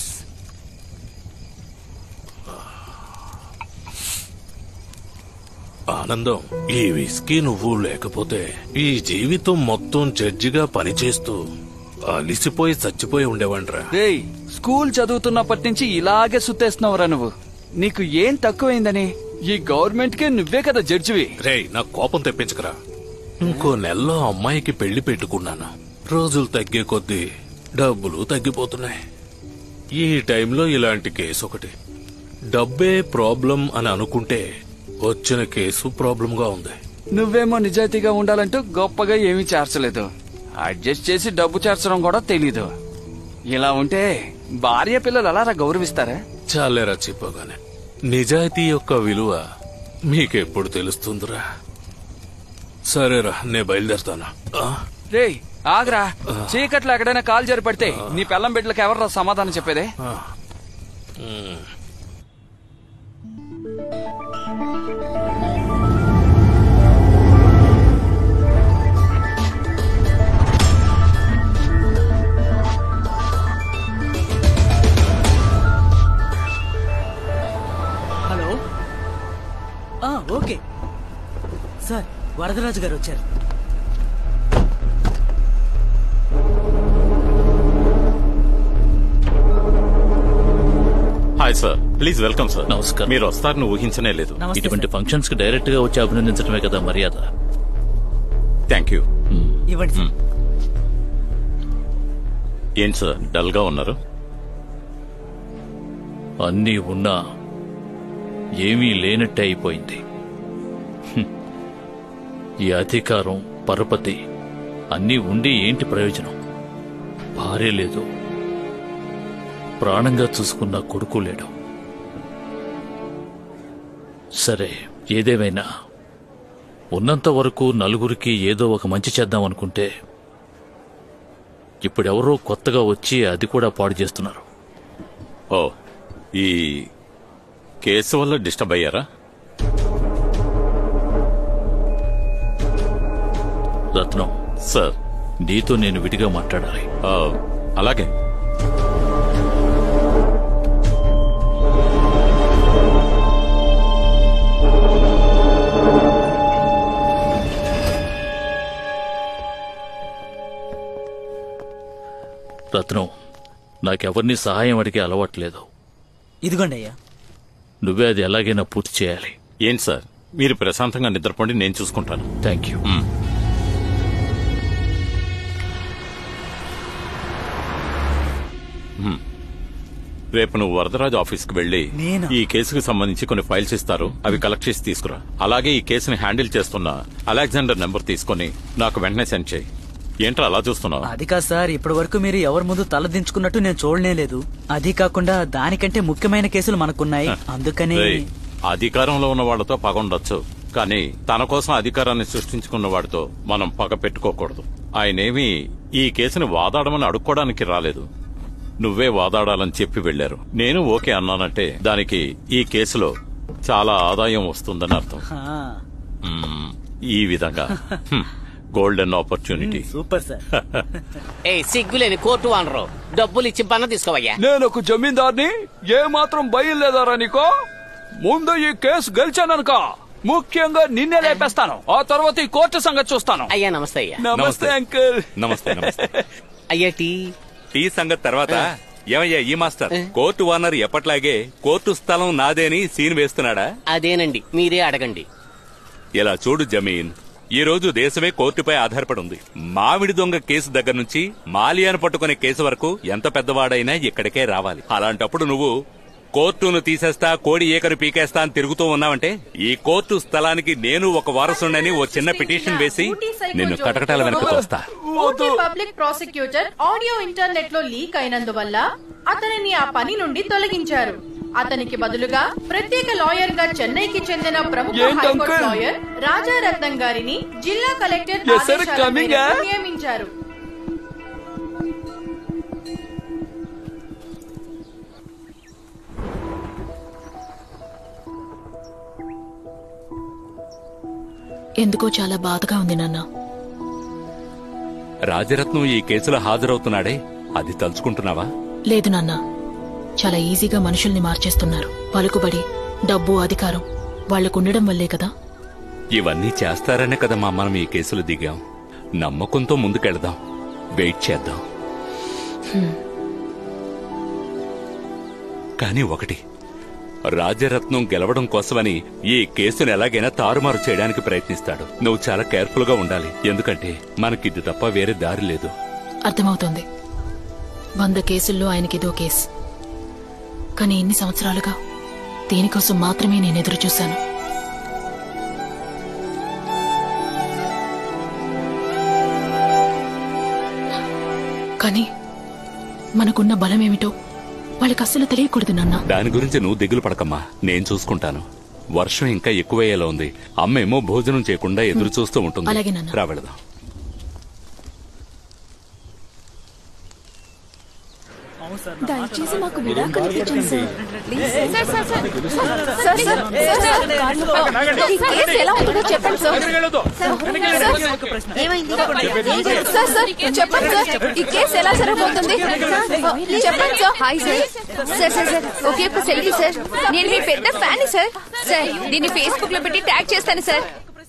ఆనందం ఈ విస్కీ నువ్వు లేకపోతే ఈ జీవితం మొత్తం జడ్జిగా పనిచేస్తూ అలిసిపోయి చచ్చిపోయి ఉండేవాడ్రా రేయ్ స్కూల్ చదువుతున్నప్పటి నుంచి ఇలాగే సుత్తేస్తున్నావురా నువ్వు నీకు ఏం తక్కువైందని ఈ గవర్నమెంట్ కే నువ్వే కదా జడ్జివి రేయ్ నా కోపం తెప్పించకరా ఇంకో నెలలో అమ్మాయికి పెళ్లి పెట్టుకున్నాను రోజులు తగ్గే కొద్దీ డబ్బులు తగ్గిపోతున్నాయి ఈ టైంలో ఇలాంటి కేసు ఒకటి డబ్బే ప్రాబ్లం అని అనుకుంటే వచ్చిన కేసు ప్రాబ్లంగా ఉంది నువ్వేమో నిజాయితీగా ఉండాలంటూ గొప్పగా ఏమీ చేర్చలేదు అడ్జస్ట్ చేసి డబ్బు చేర్చడం కూడా తెలీదు ఇలా ఉంటే భార్య పిల్లలు అలారా గౌరవిస్తారా చాలేరా చెప్పగానే నిజాయితీ యొక్క విలువ మీకెప్పుడు తెలుస్తుందిరా సరేరా నేను బయలుదేరుతాను ఆ? రేయ్ ఆగరా చీకట్లో ఎక్కడైనా కాలు జారి పడితే నీ పెళ్ళం బిడ్డలకు ఎవర్రా సమాధానం చెప్పేదే ఉమ్. హలో ఆ, ఓకే సార్ వరదరాజు గారు వచ్చారు hi sir please welcome sir నమస్కారం మీరు వస్తారని ఊహించనే లేదు నమస్తే, ఇటువంటి ఫంక్షన్స్ కి డైరెక్ట్ గా వచ్చి అభినందించడమే కదా మర్యాద థ్యాంక్ యూ ఇవ్వండి సార్ ఏంటి సార్ డల్ గా ఉన్నారు అన్నీ ఉన్నా ఏమీ లేనట్టే అయిపోయింది హ్మ్. ఈ అధికారం పరపతి అన్నీ ఉండి ఏంటి ప్రయోజనం భార్య లేదు ప్రాణంగా చూసుకున్న కొడుకు లేడు సరే ఏదేమైనా ఉన్నంత వరకు నలుగురికి ఏదో ఒక మంచి చేద్దాం అనుకుంటే ఇప్పుడెవరో కొత్తగా వచ్చి అది కూడా పాడు చేస్తున్నారు ఓ ఈ కేసు వల్ల డిస్టర్బ్ అయ్యారా రత్నం సార్ నీతో నేను విడిగా మాట్లాడాలి అలాగే రత్నం నాకెవరిని సహాయం అడిగే అలవాట్లేదు ఇదిగోండి అయ్యా నువ్వే అది ఎలాగైనా పూర్తి చేయాలి ఏంటి సార్ మీరు ప్రశాంతంగా నిద్రపోండి నేను చూసుకుంటాను థ్యాంక్ యూ హ్మ్. రేపు నువ్వు వరదరాజు ఆఫీస్కి వెళ్ళి నేనా? ఈ కేసుకు సంబంధించి కొన్ని ఫైల్స్ ఇస్తారు అవి కలెక్ట్ చేసి తీసుకురా అలాగే ఈ కేసుని హ్యాండిల్ చేస్తున్న అలెగ్జాండర్ నెంబర్ తీసుకొని నాకు వెంటనే సెండ్ చేయి ఏంట్రా అలా చూస్తున్నావు అది కాదు సార్ ఇప్పటి వరకు మీరు ఎవరి ముందు తలదించుకున్నట్టు నేను చూడనే లేదు అది కాకుండా దానికంటే ముఖ్యమైన కేసులు మనకున్నాయి అందుకని రేయ్, అధికారంలో ఉన్న వాళ్ళతో పగ ఉండొచ్చు కానీ తన కోసం అధికారాన్ని సృష్టించుకున్న వాడితో మనం పగ పెట్టుకోకూడదు ఆయనేమి ఈ కేసుని వాదాడమని అడుక్కోవడానికి రాలేదు నువ్వే వాదాడాలని చెప్పి వెళ్లారు నేను ఓకే అన్నానంటే దానికి ఈ కేసులో చాలా ఆదాయం వస్తుందని అర్థం ఆ, మ్మ్, ఈ విధంగా గోల్డెన్ ఆపర్చునిటీ సూపర్ సార్ ఏ సిగ్గులేని కోర్టు వానరు డబ్బులు ఇచ్చి పన్న తీసుకోవయ్యా నేను ఒక జమీందార్ని ఏ మాత్రం భయం లేదారా నీకో ముందు ఈ కేసు గెలిచాననుక ముఖ్యంగా నిన్నే లేపేస్తాను ఆ తర్వాత ఈ కోర్టు సంగతి చూస్తాను అయ్యా నమస్తే అయ్యా నమస్తే అంకుల్ నమస్తే నమస్తే అయ్యా టీ టీ సంగతి తర్వాత ఏమయ్యా ఈ మాస్టర్ కోర్టు ఓనర్ ఎప్పట్లాగే కోర్టు స్థలం నాదేని సీన్ వేస్తున్నాడా అదేనండి మీరే అడగండి ఇలా చూడు జమీన్ ఈ రోజు దేశమే కోర్టుపై ఆధారపడి ఉంది మామిడి దొంగ కేసు దగ్గర నుంచి మాలియాను పట్టుకునే కేసు వరకు ఎంత పెద్దవాడైనా ఇక్కడికే రావాలి అలాంటప్పుడు నువ్వు కోర్టును తీసేస్తా కోడి ఏకరు పీకేస్తా అని తిరుగుతూ ఉన్నావంటే ఈ కోర్టు స్థలానికి నేను ఒక వారసుండని ఓ చిన్న పిటిషన్ వేసి నిన్ను కటకటాల వెనక తోస్తా Ooty public prosecutor audio internet లో లీక్ అయినందువల్ల అతనిని ఆ పని నుండి తొలగించారు అతనికి బదులుగా ప్రత్యేక లాయర్ గా చెన్నైకి చెందిన ప్రముఖ ఏంటి హైకోర్టు అంకుల్? లాయర్ రాజారత్నం గారిని జిల్లా కలెక్టర్ Yes, sir, ఆదేశాల coming, మేరకు ah? నియమించారు ఎందుకో చాలా బాధగా ఉంది నాన్న రాజరత్నం ఈ కేసులో హాజరవుతున్నాడే అది తలుచుకుంటున్నావా లేదు నాన్న చాలా ఈజీగా మనుషుల్ని మార్చేస్తున్నారు పలుకుబడి డబ్బు అధికారం వాళ్లకుండడం వల్లే కదా ఇవన్నీ చేస్తారనే కదమ్మా మనం ఈ కేసులు దిగాం నమ్మకంతో ముందుకెళదాం వెయిట్ చేద్దాం హ్మ్. కానీ ఒకటి రాజరత్నం గెలవడం కోసమని ఈ కేసును ఎలాగైనా తారుమారు చేయడానికి ప్రయత్నిస్తాడు నువ్వు చాలా కేర్ఫుల్ గా ఉండాలి ఎందుకంటే మనకిది తప్ప వేరే దారి లేదు అర్థమవుతోంది వంద కేసుల్లో ఆయనకిదో కేసు కానీ ఇన్ని సంవత్సరాలుగా దీనికోసం మాత్రమే నేను ఎదురు చూశాను కానీ మనకున్న బలమేమిటో వాళ్ళకి అస్సలు తెలియకూడదు నాన్న దాని గురించి నువ్వు దిగులు పడకమ్మా నేను చూసుకుంటాను వర్షం ఇంకా ఎక్కువయ్యేలా ఉంది అమ్మేమో భోజనం చేయకుండా ఎదురు చూస్తూ ఉంటుంది అలాగే నాన్న. రా వెళదాం దయచేసి మాకు విడాకులు ఇప్పించండి sir please sir, sir, sir, sir, sir, sir, sir, ఈ కేసు ఎలా ఉంటుందో చెప్పండి సార్. సార్, సార్, చెప్పండి సార్ ఈ కేసు ఎలా జరగబోతుంది చెప్పండి sir hi sir sir sir sir okay ఒక సెల్ఫీ సార్ నేను మీ పెద్ద ఫ్యాన్ సార్ సార్ దీన్ని ఫేస్బుక్ లో పెట్టి ట్యాగ్ చేస్తాను సార్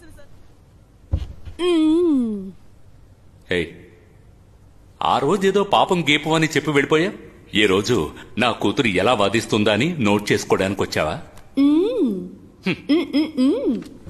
హే ఆ రోజు ఏదో పాపం గీపం అని చెప్పి వెళ్ళిపోయా ఈ రోజు నా కూతురు ఎలా వాదిస్తుందా అని నోట్ చేసుకోవడానికి వచ్చావా మ్మ్. మ్మ్, మ్మ్, మ్మ్.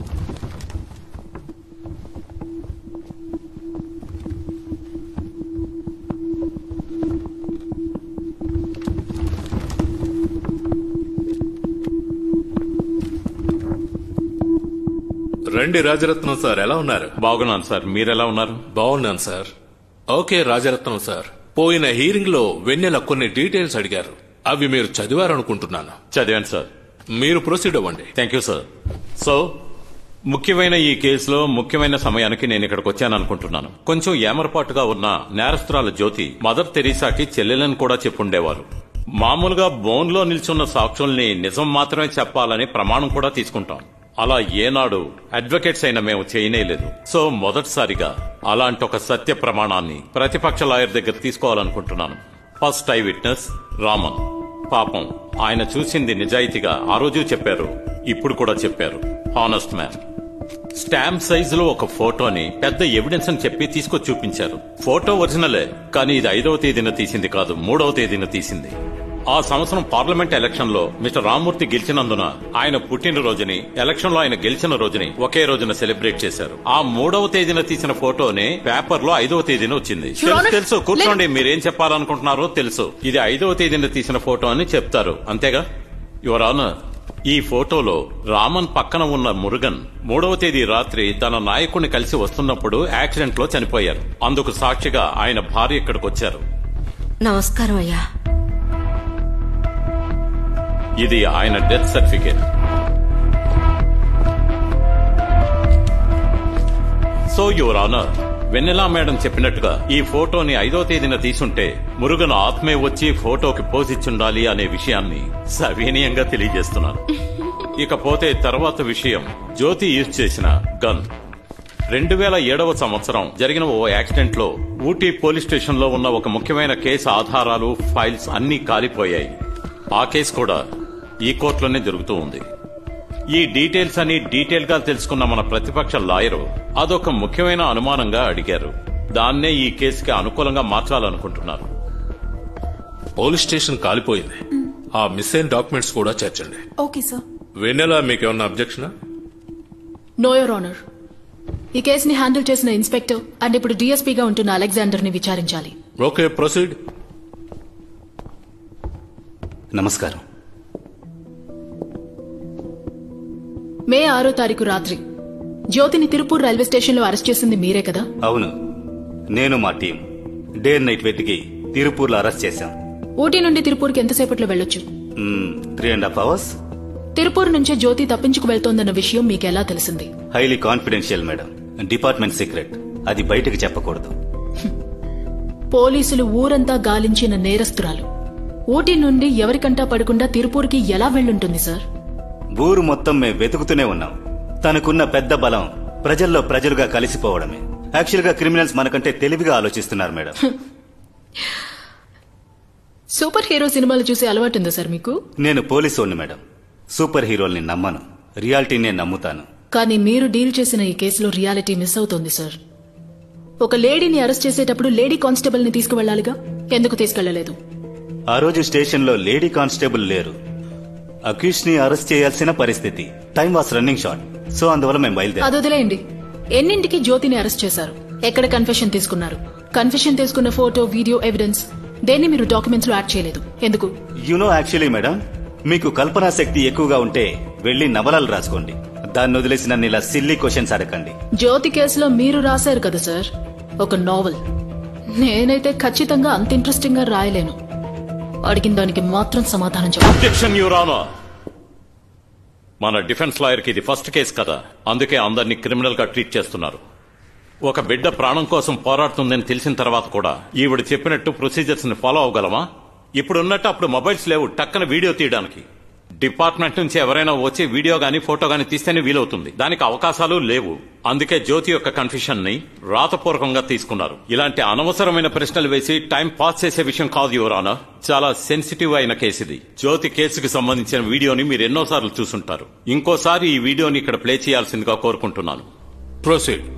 రండి రాజరత్నం సార్ ఎలా ఉన్నారు బాగున్నాను సార్ మీరెలా ఉన్నారు బాగున్నాను సార్ ఓకే రాజరత్నం సార్ పోయిన హీరింగ్ లో వెన్నెల కొన్ని డీటెయిల్స్ అడిగారు అవి మీరు చదివారనుకుంటున్నాను చదివాను సార్ మీరు ప్రొసీడ్ అవ్వండి థ్యాంక్ యూ సార్ సో ముఖ్యమైన ఈ కేసులో ముఖ్యమైన సమయానికి నేను ఇక్కడికి వచ్చాను అనుకుంటున్నాను కొంచెం ఏమరపాటుగా ఉన్న నేరస్తురాల జ్యోతి మదర్ తెరీసాకి చెల్లెలని కూడా చెప్పుండేవారు మామూలుగా బోన్లో నిల్చున్న సాక్షుల్ని నిజం మాత్రమే చెప్పాలని ప్రమాణం కూడా తీసుకుంటాం అలా ఏనాడు అడ్వకేట్స్ అయిన మేము చేయనేలేదు సో మొదటిసారిగా అలాంటి ఒక సత్య ప్రమాణాన్ని ప్రతిపక్ష లాయర్ దగ్గర తీసుకోవాలనుకుంటున్నాను ఫస్ట్ ఐ విట్నెస్ రామన్ పాపం ఆయన చూసింది నిజాయితీగా ఆ రోజు చెప్పారు ఇప్పుడు కూడా చెప్పారు హానెస్ట్ మ్యాన్ స్టాంప్ సైజులో ఒక ఫోటోని పెద్ద ఎవిడెన్స్ అని చెప్పి తీసుకొచ్చి చూపించారు ఫోటో ఒరిజినలే కానీ ఇది ఐదవ తేదీన తీసింది కాదు మూడవ తేదీన తీసింది ఆ సంవత్సరం పార్లమెంట్ ఎలక్షన్ లో మిస్టర్ రామ్మూర్తి గెలిచినందున ఆయన పుట్టినరోజుని ఎలక్షన్ లో ఆయన గెలిచిన రోజుని ఒకే రోజున సెలబ్రేట్ చేశారు ఆ మూడవ తేదీన తీసిన ఫోటోని పేపర్ లో ఐదవ తేదీన వచ్చింది Your తెలుసు Honor, తెలుసు కూర్చోండి మీరేం చెప్పాలనుకుంటున్నారో తెలుసు ఇది ఐదవ తేదీన తీసిన ఫోటో అని చెప్తారు అంతేగా యువర్ ఆనర్ ఈ ఫోటోలో రామన్ పక్కన ఉన్న మురుగన్ మూడవ తేదీ రాత్రి తన నాయకుడిని కలిసి వస్తున్నప్పుడు యాక్సిడెంట్ లో చనిపోయారు అందుకు సాక్షిగా ఆయన భార్య ఇక్కడికి వచ్చారు నమస్కారం అయ్యా ఇది ఆయన death certificate so your honour Vennela madam చెప్పినట్టుగా ఈ ఫోటోని ఐదో తేదీన తీసుంటే మురుగన్ ఆత్మే వచ్చి ఫోటోకి పోజిచ్చుండాలి అనే విషయాన్ని సవినీయంగా తెలియజేస్తున్నాను ఇకపోతే తర్వాత విషయం జ్యోతి యూజ్ చేసిన గన్ రెండు వేల ఏడవ సంవత్సరం జరిగిన ఓ యాక్సిడెంట్ లో ఊటీ పోలీస్ స్టేషన్ లో ఉన్న ఒక ముఖ్యమైన కేసు ఆధారాలు ఫైల్స్ అన్నీ కాలిపోయాయి ఆ కేసు కూడా ఈ కోర్టులోనే జరుగుతూ ఉంది ఈ డీటెయిల్స్ అని డీటెయిల్ గా తెలుసుకున్న మన ప్రతిపక్ష లాయరు అదొక ముఖ్యమైన అనుమానంగా అడిగారు దాన్నే ఈ కేసుకి అనుకూలంగా మార్చాలనుకుంటున్నారు పోలీస్ స్టేషన్ కాలిపోయింది ఆ మిస్ అయిన డాక్యుమెంట్స్ కూడా చేర్చండి ఓకే సార్ వెన్నెలా మీకేమన్నా అబ్జెక్షనా నో యోర్ ఆనర్ ఈ కేసుని హ్యాండిల్ చేసిన ఇన్స్పెక్టర్ అండ్ ఇప్పుడు డీఎస్పీగా ఉంటున్న అలెగ్జాండర్ ని విచారించాలి ఓకే ప్రొసీడ్ నమస్కారం మే ఆరో తారీఖు రాత్రి జ్యోతిని తిరుపూర్ రైల్వే స్టేషన్లో అరెస్ట్ చేసింది మీరే కదా అవును నేను మా టీం డే అండ్ నైట్ వెతికి తిరుపూర్లో అరెస్ట్ చేశాం ఊటీ నుండి తిరుపూర్కి ఎంతసేపట్లో వెళ్ళొచ్చు three and half hours Tirupur నుంచే జ్యోతి తప్పించుకు వెళ్తోందన్న విషయం మీకెలా తెలిసింది highly confidential madam department secret అది బయటకు చెప్పకూడదు పోలీసులు ఊరంతా గాలించిన నేరస్తురాలు ఊటీ నుండి ఎవరికంటా పడకుండా తిరుపూర్కి ఎలా వెళ్ళుంటుంది సార్ ఊరు మొత్తం మేము వెతుకుతూనే ఉన్నాం తనకున్న పెద్ద బలం ప్రజల్లో ప్రజలుగా కలిసిపోవడమే యాక్చువల్ గా క్రిమినల్స్ మనకంటే తెలివిగా ఆలోచిస్తున్నారు మేడం సూపర్ హీరో సినిమాలు చూసే అలవాటుందా సార్ మీకు నేను పోలీసోడిని మేడం సూపర్ హీరోల్ని నమ్మను రియాలిటీనే నమ్ముతాను కానీ మీరు డీల్ చేసిన ఈ కేసులో రియాలిటీ మిస్ అవుతోంది సార్ ఒక లేడీని అరెస్ట్ చేసేటప్పుడు లేడీ కానిస్టేబుల్ ని తీసుకువెళ్లాలిగా ఎందుకు తీసుకెళ్లలేదు ఆ రోజు స్టేషన్లో లేడీ కానిస్టేబుల్ లేరు అక్యూస్ ని అరెస్ట్ చేయాల్సిన పరిస్థితి time was running short so అందువల్ల మేము బయలుదేరాం అది వదిలేయండి ఎన్నింటికి జ్యోతిని అరెస్ట్ చేశారు ఎక్కడ కన్ఫెషన్ తీసుకున్నారు కన్ఫెషన్ తీసుకున్న ఫోటో వీడియో ఎవిడెన్స్ దేన్ని మీరు డాక్యుమెంట్స్ లో యాడ్ చేయలేదు ఎందుకు యునో యాక్చువల్లీ మేడం మీకు కల్పనా శక్తి ఎక్కువగా ఉంటే వెళ్లి నవలాలు రాసుకోండి దాన్ని వదిలేసి నన్ను ఇలా సిల్లీ క్వశ్చన్స్ అడగండి జ్యోతి కేసులో మీరు రాశారు కదా సార్ ఒక నావల్ నేనైతే ఖచ్చితంగా అంత ఇంట్రెస్టింగ్ గా రాయలేను అడిగిన దానికి మాత్రం సమాధానం చెప్పండి అబ్జెక్షన్ యువరానో మన డిఫెన్స్ లాయర్ కి ఇది ఫస్ట్ కేసు కదా అందుకే అందరినీ క్రిమినల్ గా ట్రీట్ చేస్తున్నారు ఒక బిడ్డ ప్రాణం కోసం పోరాడుతుందని తెలిసిన తర్వాత కూడా ఈవిడ చెప్పినట్టు ప్రొసీజర్స్ ని ఫాలో అవ్వగలమా ఇప్పుడు ఉన్నట్టు అప్పుడు మొబైల్స్ లేవు టక్కన వీడియో తీయడానికి డిపార్ట్మెంట్ నుంచి ఎవరైనా వచ్చి వీడియో గానీ ఫోటో గానీ తీస్తేనే వీలవుతుంది దానికి అవకాశాలు లేవు అందుకే జ్యోతి యొక్క కన్ఫ్యూషన్ ని రాతపూర్వకంగా తీసుకున్నారు ఇలాంటి అనవసరమైన ప్రశ్నలు వేసి టైం పాస్ చేసే విషయం కాదు యువరానా చాలా సెన్సిటివ్ అయిన కేసు ఇది జ్యోతి కేసుకి సంబంధించిన వీడియోని మీరు ఎన్నోసార్లు చూసుంటారు ఇంకోసారి ఈ వీడియోని ఇక్కడ ప్లే చేయాల్సిందిగా కోరుకుంటున్నాను ప్రొసీడ్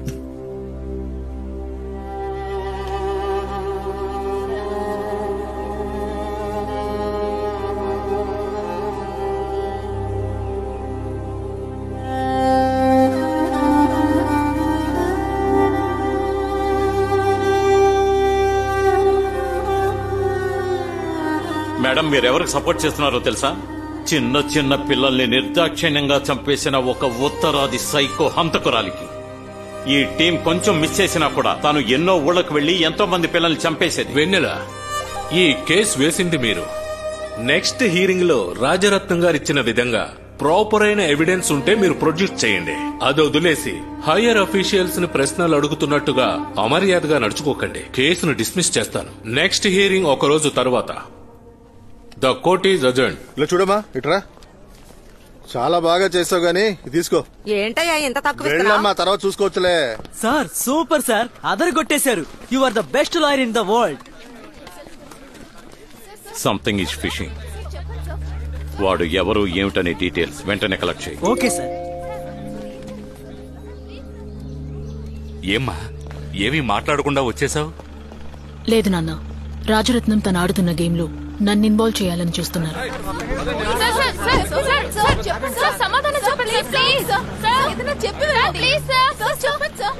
మేడం మీరెవరికి సపోర్ట్ చేస్తున్నారో తెలుసా చిన్న చిన్న పిల్లల్ని నిర్దాక్షిణ్యంగా చంపేసిన ఒక ఉత్తరాది సైకో హంతకురాలికి ఈ టీం కొంచెం మిస్ చేసినా కూడా తాను ఎన్నో ఊళ్ళకు వెళ్లి ఎంతో మంది పిల్లల్ని చంపేసేది వెన్నెల ఈ కేసు వేసింది మీరు నెక్స్ట్ హీరింగ్ లో రాజరత్నం గారు ఇచ్చిన విధంగా ప్రాపర్ అయిన ఎవిడెన్స్ ఉంటే మీరు ప్రొడ్యూస్ చేయండి అది వదిలేసి హైయర్ అఫీషియల్స్ ని ప్రశ్నలు అడుగుతున్నట్టుగా అమర్యాదగా నడుచుకోకండి కేసును డిస్మిస్ చేస్తాను నెక్స్ట్ హియరింగ్ ఒక రోజు తర్వాత ద కోర్ట్ ఈజ్ అజెండ్ ఇలా చూడమ్మా ఇట్రా చాలా బాగా చేసావు గానీ ఇది తీసుకో ఏంటయ్యా ఇంత తక్కువ ఇస్తున్నావ్? వెళ్ళమ్మా తర్వాత చూసుకోవచ్చులే సార్ సూపర్ సార్ అదర్ కొట్టేశారు you are the best lawyer in the world something is fishing వాడు ఎవరు ఏమిటనే డీటెయిల్స్ వెంటనే కలెక్ట్ చేయి ఓకే సార్ ఏమ్మా ఏమీ మాట్లాడకుండా వచ్చేసావు లేదు నాన్న రాజరత్నం తను ఆడుతున్న గేమ్లో నన్ను ఇన్వాల్వ్ చేయాలని చూస్తున్నారు sir, sir, sir, sir, sir, చెప్పండి సార్, సమాధానం చెప్పండి సార్, ప్లీజ్ సార్, ఏదైనా చెప్పి వెళ్ళండి. ప్లీజ్ సార్, సార్, చెప్పండి సార్.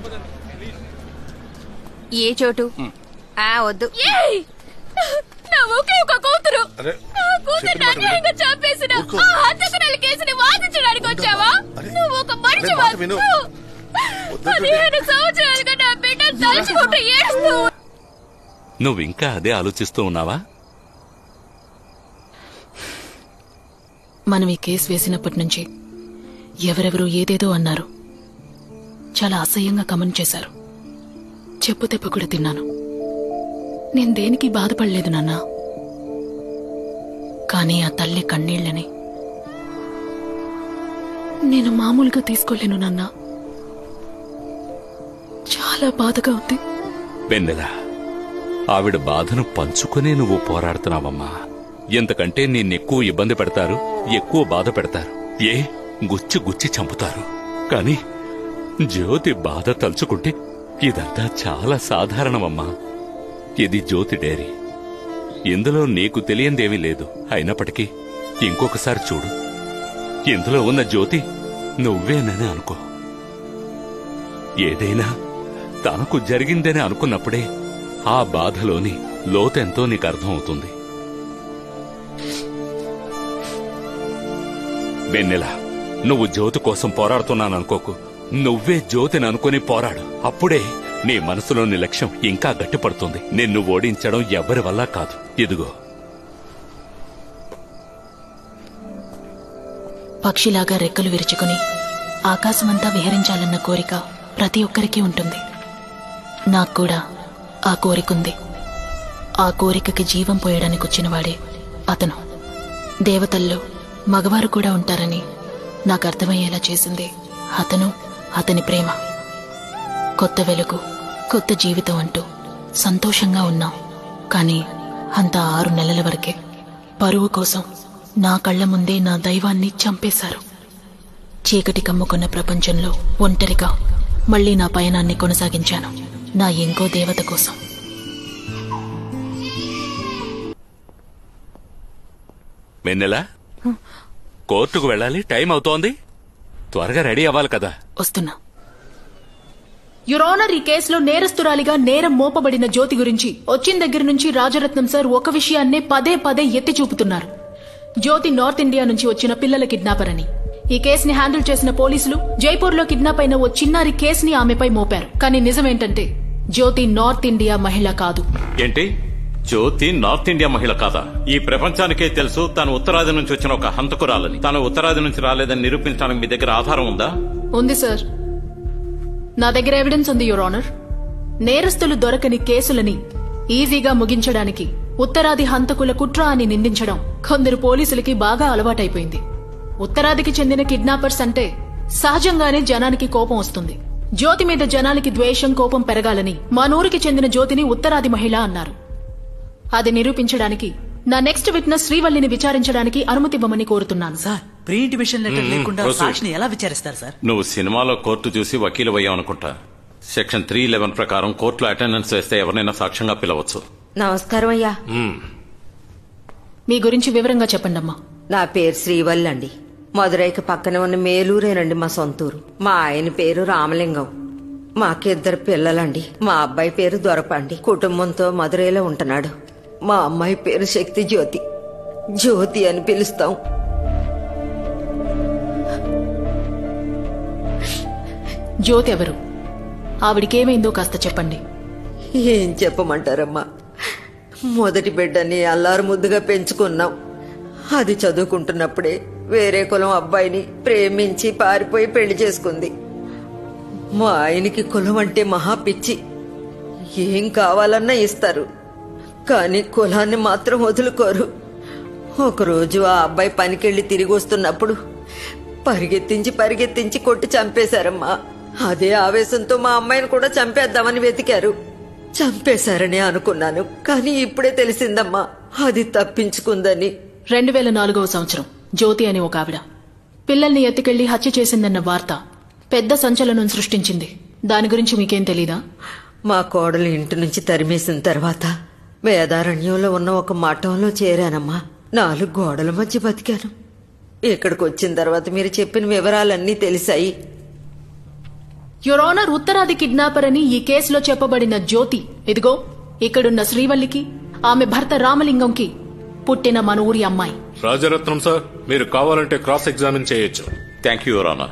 ఏ చోటు ఆ వద్దు ఏయ్! నా ఒకే ఒక కూతురు అరే, నా కూతురు అన్యాయంగా చంపేసిన ఊరుకో. ఆ హంతకురాలి కేసుని వాదించడానికి వచ్చావా నువ్వు ఒక మనిషి అరే, మాట విను. పదిహేను సంవత్సరాలుగా నా బిడ్డ తలుచుకుంటూ ఏడుస్తూ నువ్వు ఇంకా అదే ఆలోచిస్తూ ఉన్నావా మనం ఈ కేసు వేసినప్పటి నుంచి ఎవరెవరు ఏదేదో అన్నారు చాలా అసహ్యంగా కమెంట్ చేశారు చెప్పు దెబ్బ కూడా తిన్నాను నేను దేనికి బాధపడలేదు నాన్న కానీ ఆ తల్లి కన్నీళ్ళని నేను మామూలుగా తీసుకోలేను నాన్న చాలా బాధగా ఉంది వెన్నెల ఆవిడ బాధను పంచుకునే నువ్వు పోరాడుతున్నావమ్మా ఎంతకంటే నిన్నెక్కువ ఇబ్బంది పెడతారు ఎక్కువ బాధ పెడతారు ఏ గుచ్చి గుచ్చి చంపుతారు కాని జ్యోతి బాధ తలుచుకుంటే ఇదంతా చాలా సాధారణమమ్మా ఇది జ్యోతి డైరీ ఇందులో నీకు తెలియందేమీ లేదు అయినప్పటికీ ఇంకొకసారి చూడు ఇందులో ఉన్న జ్యోతి నువ్వేనని అనుకో ఏదైనా తనకు జరిగిందని అనుకున్నప్పుడే ఆ బాధలోని లోతెంతో నీకు అర్థమవుతుంది వెన్నెల నువ్వు జ్యోతి కోసం పోరాడుతున్నాననుకోకు నువ్వే జ్యోతిని అనుకుని పోరాడు అప్పుడే నీ మనసులోని లక్ష్యం ఇంకా గట్టిపడుతుంది నిన్ను ఓడించడం ఎవరి వల్ల కాదు ఇదిగో పక్షిలాగా రెక్కలు విరుచుకుని ఆకాశమంతా విహరించాలన్న కోరిక ప్రతి ఒక్కరికి ఉంటుంది నాకు కూడా ఆ కోరికుంది ఆ కోరికకి జీవం పోయడానికి వచ్చినవాడే అతను దేవతల్లో మగవారు కూడా ఉంటారని నాకు అర్థమయ్యేలా చేసింది అతను అతని ప్రేమ కొత్త వెలుగు కొత్త జీవితం అంటూ సంతోషంగా ఉన్నాం కానీ అంత ఆరు నెలల వరకే పరువు కోసం నా కళ్ళ ముందే నా దైవాన్ని చంపేశారు చీకటి కమ్ముకున్న ప్రపంచంలో ఒంటరిగా మళ్ళీ నా పయనాన్ని కొనసాగించాను నా ఇంకో దేవత కోసం వెన్నెల కోర్టుకు వెళ్ళాలి టైం అవుతోంది త్వరగా రెడీ అవ్వాలి కదా వస్తున్నా యువర్ ఆనర్ ఈ కేసులో నేరస్తురాలిగా నేరం మోపబడిన జ్యోతి గురించి వచ్చిన దగ్గర నుంచి రాజరత్నం సార్ ఒక విషయాన్నే పదే పదే ఎత్తి చూపుతున్నారు జ్యోతి నార్త్ ఇండియా నుంచి వచ్చిన పిల్లల కిడ్నాపర్ అని ఈ కేసుని హ్యాండిల్ చేసిన పోలీసులు జైపూర్ లో కిడ్నాప్ అయిన ఓ చిన్నారి కేసుని ఆమెపై మోపారు కానీ నిజమేంటంటే జ్యోతి నార్త్ ఇండియా మహిళ కాదు ఏంటి జ్యోతి నార్త్ ఇండియా మహిళ కాదా ఈ ప్రపంచానికే తెలుసు తను ఉత్తరాది నుంచి వచ్చిన ఒక హంతకురాలని తను ఉత్తరాది నుంచి రాలేదని నిరూపించడానికి మీ దగ్గర ఆధారం ఉందా ఉంది సార్ నా దగ్గర ఎవిడెన్స్ ఉంది యువర్ ఆనర్ నేరస్తులు దొరకని కేసులని ఈజీగా ముగించడానికి ఉత్తరాది హంతకుల కుట్ర అని నిందించడం కొందరు పోలీసులకి బాగా అలవాటైపోయింది ఉత్తరాదికి చెందిన కిడ్నాపర్స్ అంటే సహజంగానే జనానికి కోపం వస్తుంది జ్యోతి మీద జనానికి ద్వేషం కోపం పెరగాలని మా నూరికి చెందిన జ్యోతిని ఉత్తరాది మహిళ అన్నారు అది నిరూపించడానికి నా నెక్స్ట్ విట్నెస్ శ్రీవల్లిని విచారించడానికి అనుమతి ఇవ్వమని కోరుతున్నాను సార్ ప్రీ ఇంటిమేషన్ లెటర్ మ్మ్, లేకుండా proceed. సాక్షిని ఎలా విచారిస్తారు సార్ నువ్వు సినిమాలో కోర్టు చూసి వకీలు అయ్యావనుకుంటా సెక్షన్ త్రీ లెవెన్ ప్రకారం కోర్టులో అటెండెన్స్ వేస్తే ఎవరినైనా సాక్ష్యంగా పిలవచ్చు నమస్కారం అయ్యా మీ గురించి వివరంగా చెప్పండమ్మా నా పేరు శ్రీవల్లి అండి మదురైకి పక్కన ఉన్న మేలూరేనండి మా సొంతూరు మా ఆయన పేరు రామలింగం మాకిద్దరు పిల్లలండి మా అబ్బాయి పేరు దొరపండి కుటుంబంతో మదురైలో ఉంటున్నాడు మా అమ్మాయి పేరు శక్తి జ్యోతి జ్యోతి అని పిలుస్తాం జ్యోతి ఎవరు ఆవిడికేమైందో కాస్త చెప్పండి ఏం చెప్పమంటారమ్మా మొదటి బిడ్డని అల్లారు ముద్దుగా పెంచుకున్నాం అది చదువుకుంటున్నప్పుడే వేరే కులం అబ్బాయిని ప్రేమించి పారిపోయి పెళ్లి చేసుకుంది మా ఆయనకి కులం అంటే మహా పిచ్చి ఏం కావాలన్నా ఇస్తారు కానీ కులాన్ని మాత్రం వదులుకోరు ఒకరోజు ఆ అబ్బాయి పనికెళ్ళి తిరిగి వస్తున్నప్పుడు పరిగెత్తించి పరిగెత్తించి కొట్టి చంపేశారమ్మా అదే ఆవేశంతో మా అమ్మాయిని కూడా చంపేద్దామని వెతికారు చంపేశారని అనుకున్నాను కానీ ఇప్పుడే తెలిసిందమ్మా అది తప్పించుకుందని రెండు వేల నాలుగవ సంవత్సరం జ్యోతి అని ఒక ఆవిడ పిల్లల్ని ఎత్తుకెళ్లి హత్య చేసిందన్న వార్త పెద్ద సంచలనం సృష్టించింది దాని గురించి మీకేం తెలీదా మా కోడలు ఇంటి నుంచి తరిమేసిన తర్వాత వేదారణ్యంలో ఉన్న ఒక మఠంలో చేరానమ్మా నాలుగు గోడల మధ్య బతికాను ఇక్కడికి వచ్చిన తర్వాత మీరు చెప్పిన వివరాలన్నీ తెలిసాయి యువర్ ఆనర్ ఉత్తరాది కిడ్నాపర్ అని ఈ కేసులో చెప్పబడిన జ్యోతి ఇదిగో ఇక్కడున్న శ్రీవల్లికి ఆమె భర్త రామలింగంకి పుట్టిన మన ఊరి అమ్మాయి రాజరత్నం సార్ మీరు కావాలంటే క్రాస్ ఎగ్జామిన్ చేయొచ్చు థ్యాంక్ యూ రానా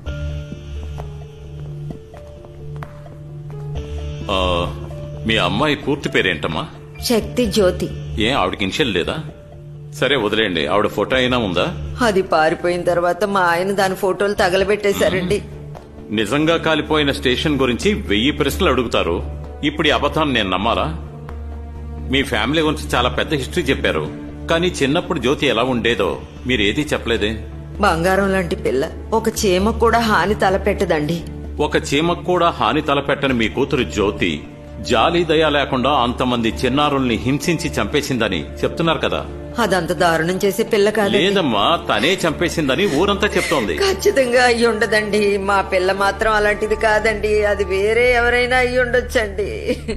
మీ అమ్మాయి పూర్తి పేరేంటమ్మా శక్తి జ్యోతి ఏం ఆవిడకి ఇన్షియల్ లేదా సరే వదిలేయండి ఆవిడ ఫోటో అయినా ఉందా అది పారిపోయిన తర్వాత మా ఆయన దాని ఫోటోలు తగలబెట్టేశారండి నిజంగా కాలిపోయిన స్టేషన్ గురించి వెయ్యి ప్రశ్నలు అడుగుతారు ఇప్పుడు ఈ అబద్ధాన్ని నేను నమ్మాలా మీ ఫ్యామిలీ గురించి చాలా పెద్ద హిస్టరీ చెప్పారు కానీ చిన్నప్పుడు జ్యోతి ఎలా ఉండేదో మీరు ఏదీ చెప్పలేదే బంగారం లాంటి పిల్ల ఒక చీమ కూడా హాని తలపెట్టదండి ఒక చీమకు కూడా హాని తలపెట్టని మీ కూతురు జ్యోతి జాలి దయ లేకుండా అంతమంది చిన్నారుల్ని హింసించి చంపేసిందని చెప్తున్నారు కదా అదంత దారుణం చేసే పిల్ల కాదండి లేదమ్మా తనే చంపేసిందని ఊరంతా చెప్తోంది ఖచ్చితంగా అయ్యి ఉండదండి మా పిల్ల మాత్రం అలాంటిది కాదండి అది వేరే ఎవరైనా అయ్యి ఉండొచ్చండి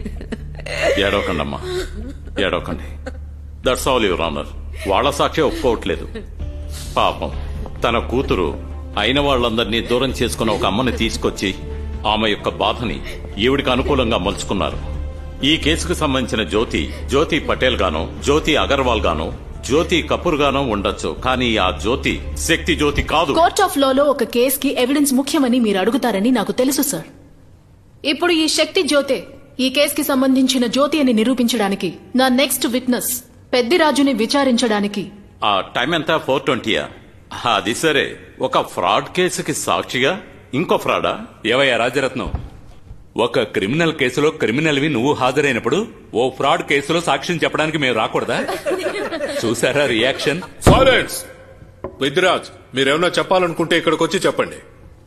ఏడవకండమ్మా ఏడవకండి దట్స్ ఆల్ యువర్ ఆనర్ వాళ్ళ సాక్షి ఒప్పుకోవట్లేదు పాపం తన కూతురు అయిన వాళ్ళందరినీ దూరం చేసుకున్న ఒక అమ్మని తీసుకొచ్చి ఆమె యొక్క బాధని ఈవిడికి అనుకూలంగా మలుచుకున్నారు ఈ కేసుకు సంబంధించిన జ్యోతి జ్యోతి పటేల్ గానో జ్యోతి అగర్వాల్ గానో జ్యోతి కపూర్ గానో ఉండొచ్చు కానీ ఆ జ్యోతి శక్తి జ్యోతి కాదు కోర్ట్ ఆఫ్ లాలో ఒక కేసుకి ఎవిడెన్స్ ముఖ్యమని మీరు అడుగుతారని నాకు తెలుసు సార్ ఇప్పుడు ఈ శక్తి జ్యోతే ఈ కేసుకి సంబంధించిన జ్యోతి అని నిరూపించడానికి నా నెక్స్ట్ విట్నెస్ పెద్దిరాజుని విచారించడానికి ఆ టైం ఎంత ఫోర్ ట్వంటీయా అది సరే ఒక ఫ్రాడ్ కేసుకి సాక్షిగా ఇంకో ఫ్రాడా ఏవయ్యా రాజరత్నం ఒక క్రిమినల్ కేసులో క్రిమినల్వి నువ్వు హాజరైనప్పుడు ఓ ఫ్రాడ్ కేసులో సాక్ష్యం చెప్పడానికి మేము రాకూడదా చూసారా రియాక్షన్ సైలెన్స్ పెద్దిరాజ్ మీరేమన్నా చెప్పాలనుకుంటే ఇక్కడికి వచ్చి చెప్పండి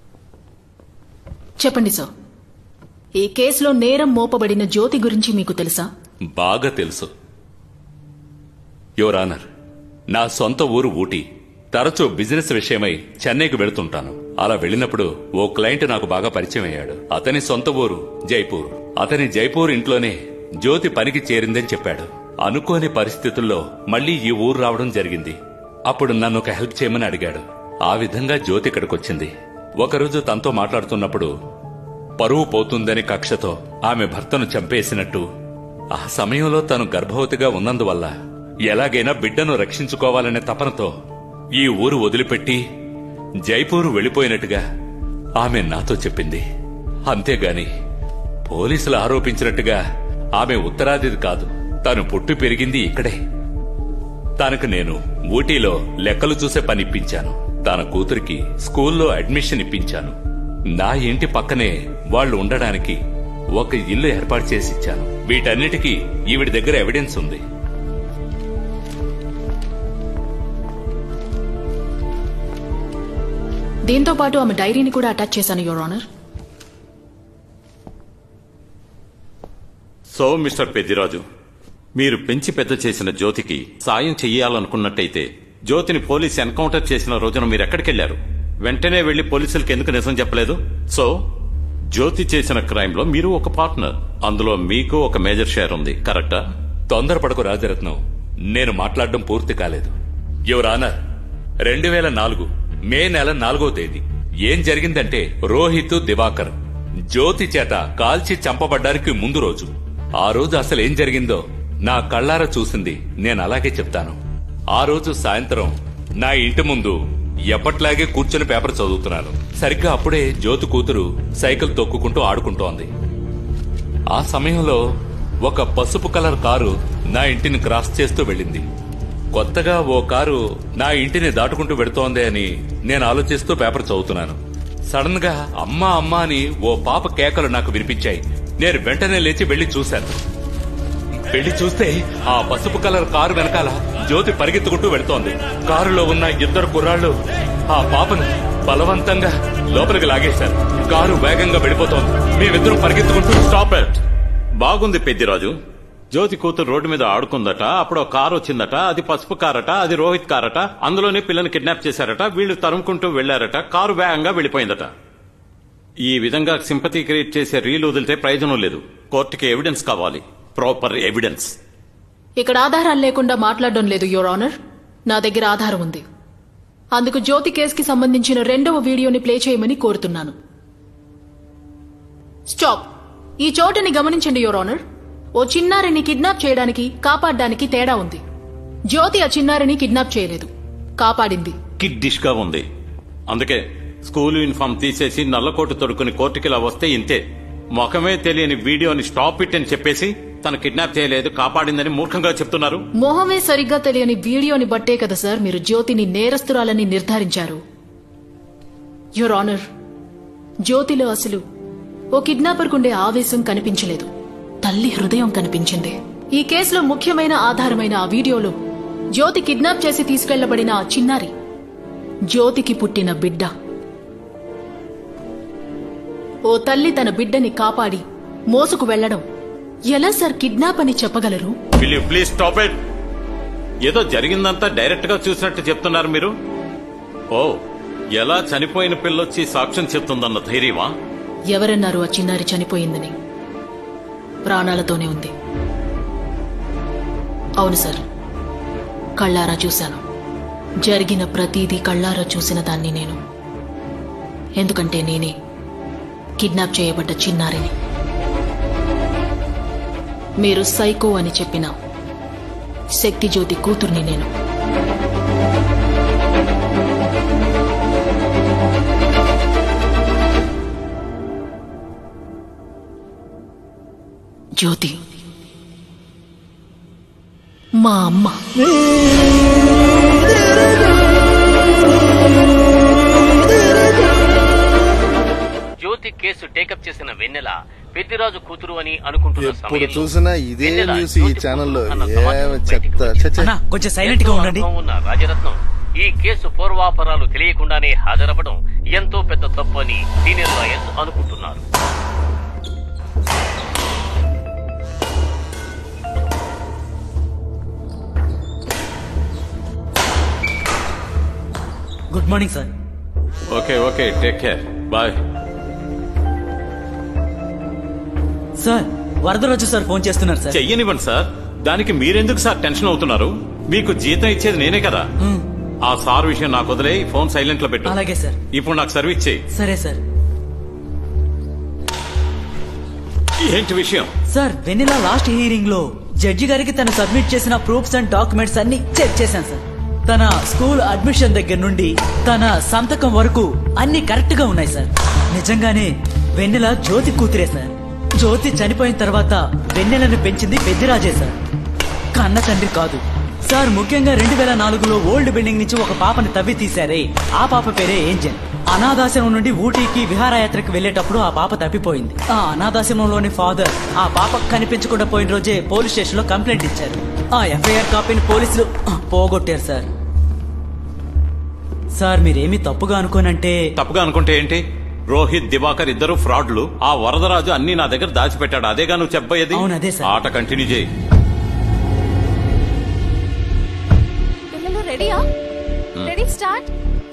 చెప్పండి సార్ ఈ కేసులో నేరం మోపబడిన జ్యోతి గురించి మీకు తెలుసా బాగా తెలుసు యువర్ ఆనర్ నా సొంత ఊరు ఊటీ తరచూ బిజినెస్ విషయమై చెన్నైకి వెళుతుంటాను అలా వెళ్ళినప్పుడు ఓ క్లయింట్ నాకు బాగా పరిచయం అయ్యాడు అతని సొంత ఊరు జైపూర్ అతని జైపూర్ ఇంట్లోనే జ్యోతి పనికి చేరిందని చెప్పాడు అనుకోని పరిస్థితుల్లో మళ్ళీ ఈ ఊరు రావడం జరిగింది అప్పుడు నన్ను ఒక హెల్ప్ చేయమని అడిగాడు ఆ విధంగా జ్యోతి ఇక్కడికొచ్చింది ఒకరోజు తనతో మాట్లాడుతున్నప్పుడు పరువు పోతుందని కక్షతో ఆమె భర్తను చంపేసినట్టు ఆ సమయంలో తను గర్భవతిగా ఉన్నందువల్ల ఎలాగైనా బిడ్డను రక్షించుకోవాలనే తపనతో ఈ ఊరు వదిలిపెట్టి జైపూర్ వెళ్లిపోయినట్టుగా ఆమె నాతో చెప్పింది అంతేగాని పోలీసులు ఆరోపించినట్టుగా ఆమె ఉత్తరాదిది కాదు తాను పుట్టి పెరిగింది ఇక్కడే తనకు నేను ఊటీలో లెక్కలు చూసే పని ఇప్పించాను తన కూతురికి స్కూల్లో అడ్మిషన్ ఇప్పించాను నా ఇంటి పక్కనే వాళ్ళు ఉండడానికి ఒక ఇల్లు ఏర్పాటు చేసి ఇచ్చాను వీటన్నిటికీ ఈవిడి దగ్గర ఎవిడెన్స్ ఉంది దీంతో పాటు ఆమె డైరీని కూడా అటాచ్ చేశాను your honour so mister Peddiraju మీరు పెంచి పెద్ద చేసిన జ్యోతికి సాయం చెయ్యాలనుకున్నట్టయితే జ్యోతిని పోలీస్ ఎన్కౌంటర్ చేసిన రోజున మీరు ఎక్కడికెళ్లారు వెంటనే వెళ్లి పోలీసులకు ఎందుకు నిజం చెప్పలేదు సో జ్యోతి చేసిన క్రైమ్ లో మీరు ఒక పార్ట్నర్ అందులో మీకు ఒక మేజర్ షేర్ ఉంది కరెక్టా తొందరపడకు రాజరత్నం నేను మాట్లాడడం పూర్తి కాలేదు యువర్ ఆనర్ రెండు వేల నాలుగు మే నెల నాలుగో తేదీ ఏం జరిగిందంటే రోహిత్ దివాకర్ జ్యోతి చేత కాల్చి చంపబడ్డానికి ముందు రోజు ఆ రోజు అసలు ఏం జరిగిందో నా కళ్ళారా చూసింది నేను అలాగే చెప్తాను ఆ రోజు సాయంత్రం నా ఇంటి ముందు ఎప్పట్లాగే కూర్చొని పేపర్ చదువుతున్నాను సరిగ్గా అప్పుడే జ్యోతి కూతురు సైకిల్ తొక్కుకుంటూ ఆడుకుంటోంది ఆ సమయంలో ఒక పసుపు కలర్ కారు నా ఇంటిని క్రాస్ చేస్తూ వెళ్ళింది కొత్తగా ఓ కారు నా ఇంటిని దాటుకుంటూ వెడుతోంది అని నేను ఆలోచిస్తూ పేపర్ చదువుతున్నాను సడన్ గా అమ్మా అమ్మా అని ఓ పాప కేకలు నాకు వినిపించాయి నేను వెంటనే లేచి వెళ్లి చూశాను వెళ్లి చూస్తే ఆ పసుపు కలర్ కారు వెనకాల జ్యోతి పరిగెత్తుకుంటూ వెళుతోంది కారులో ఉన్న ఇద్దరు కుర్రాళ్ళు ఆ పాపను బలవంతంగా లోపలికి లాగేశారు కారు వేగంగా వెళ్ళిపోతోంది మేమిద్దరం పరిగెత్తుకుంటూ స్టాప్ ఇట్ బాగుంది పెద్దిరాజు జ్యోతి కూతురు రోడ్డు మీద ఆడుకుందట అప్పుడు ఒక కారు వచ్చిందట అది పసుపు కారట అది రోహిత్ కారట అందులోనే పిల్లని కిడ్నాప్ చేశారట వీళ్ళు తరుముకుంటూ వెళ్లారట కారు వేగంగా వెళ్ళిపోయిందట ఈ విధంగా సింపతి క్రియేట్ చేసే రీల్ వదిలితే ప్రయోజనం లేదు కోర్టుకి ఎవిడెన్స్ కావాలి ప్రాపర్ ఎవిడెన్స్ ఇక్కడ ఆధారాలు లేకుండా మాట్లాడడం లేదు యువర్ ఆనర్ నా దగ్గర ఆధారం ఉంది అందుకు జ్యోతి కేసుకి సంబంధించిన రెండవ వీడియోని ప్లే చేయమని కోరుతున్నాను స్టాప్ ఈ చోటని గమనించండి యువర్ ఆనర్ ఓ చిన్నారిని కిడ్నాప్ చేయడానికి కాపాడడానికి తేడా ఉంది జ్యోతి ఆ చిన్నారిని కిడ్నాప్ చేయలేదు కాపాడింది కిడ్ డిష్ గా ఉంది అందుకే స్కూల్ యూనిఫామ్ తీసేసి నల్లకోటు తొడుక్కుని కోర్టుకి ఇలా వస్తే ఇంతే ముఖమే తెలియని వీడియోని స్టాప్ ఇట్ అని చెప్పేసి తను కిడ్నాప్ చేయలేదు కాపాడిందని మూర్ఖంగా చెప్తున్నారు మొహమే సరిగ్గా తెలియని వీడియోని బట్టే కదా సార్ మీరు జ్యోతిని నేరస్తురాలని నిర్ధారించారు యువర్ ఆనర్ జ్యోతిలో అసలు ఓ కిడ్నాపర్ కుండే ఆవేశం కనిపించలేదు తల్లి హృదయం కనిపించింది ఈ కేసులో ముఖ్యమైన ఆధారమైన ఆ వీడియోలో జ్యోతి కిడ్నాప్ చేసి తీసుకెళ్లబడిన ఆ చిన్నారి జ్యోతికి పుట్టిన బిడ్డ ఓ తల్లి తన బిడ్డని కాపాడి మోసుకు వెళ్లడం ఎలా సార్ కిడ్నాప్ అని చెప్పగలరు will you please stop it ఏదో జరిగిందంతా డైరెక్ట్ గా చూసినట్టు చెప్తున్నారు మీరు ఓ ఎలా చనిపోయిన పిల్లొచ్చి సాక్ష్యం చెప్తుందన్న ధైర్యమా ఎవరన్నారు ఆ చిన్నారి చనిపోయిందని ప్రాణాలతోనే ఉంది అవును సార్ కళ్ళారా చూశాను జరిగిన ప్రతీదీ కళ్ళారా చూసిన దాన్ని నేను ఎందుకంటే నేనే కిడ్నాప్ చేయబడ్డ చిన్నారిని మీరు సైకో అని చెప్పిన శక్తి జ్యోతి కూతుర్ని నేను జ్యోతి మా అమ్మ జ్యోతి కేసు టేకప్ చేసిన వెన్నెల పెద్దిరాజు కూతురు అని అనుకుంటున్న ఎప్పుడు సమయంలో చూసినా ఇదే వెన్నెల న్యూస్ ఈ జ్యోతి ఛానల్లో అన్న ఏ సమాచారం చెత్త ఛ, ఛ. కొంచెం సైలెంట్ గా ఉండండి ఎంతో అనుభవం ఉన్న రాజరత్నం ఈ కేసు పూర్వాపరాలు తెలియకుండానే హాజరవ్వడం ఎంతో పెద్ద తప్పు అని సీనియర్ లాయర్స్ అనుకుంటున్నారు good morning sir okay okay take care bye sir Varadaraju sir phone చేస్తున్నారు సార్ చెయ్యనివ్వండి సార్ దానికి మీరెందుకు సార్ టెన్షన్ అవుతున్నారు మీకు జీతం ఇచ్చేది నేనే కదా ఆ సార్ విషయం నాకు వదిలే ఫోన్ సైలెంట్ లో పెట్టు అలాగే సార్ ఇప్పుడు నాకు సర్వీస్ చేయి సరే సార్ ఏంటి విషయం సార్ వెనిలా లాస్ట్ హియరింగ్ లో జడ్జి గారికి తను సబ్మిట్ చేసిన ప్రూఫ్స్ అండ్ డాక్యుమెంట్స్ అన్ని చెక్ చేశాను సార్ తన స్కూల్ అడ్మిషన్ దగ్గర నుండి తన సంతకం వరకు అన్ని కరెక్ట్ గా ఉన్నాయి సార్ నిజంగానే వెన్నెల జ్యోతి కూతురే సార్ జ్యోతి చనిపోయిన తర్వాత వెన్నెలను పెంచింది పెద్దిరాజే సార్ కన్న తండ్రి కాదు సార్ ముఖ్యంగా రెండు వేల నాలుగులో ఓల్డ్ బిల్డింగ్ నుంచి ఒక పాపని తవ్వి తీశారే ఆ పాప పేరే ఏంజల్ అనాథాశ్రమం నుండి ఊటీకి విహారయాత్రకు వెళ్లేటప్పుడు ఆ పాప తప్పిపోయింది ఆ అనాథాశ్రమంలోని ఫాదర్ ఆ పాప కనిపించకుండా పోయిన రోజే పోలీస్ స్టేషన్ లో కంప్లైంట్ ఇచ్చారు ఆ ఎఫ్ఐఆర్ కాపీని పోలీసులు ఆ, పోగొట్టారు సార్ సార్ మీరేమీ తప్పుగా అనుకోనంటే తప్పుగా అనుకుంటే ఏంటి రోహిత్ దివాకర్ ఇద్దరు ఫ్రాడ్లు ఆ వరదరాజు అన్ని నా దగ్గర దాచిపెట్టాడు అదేగా నువ్వు చెప్పబోయేది అవును, అదే సార్. ఆట కంటిన్యూ చేయి పిల్లలు రెడీయా ready start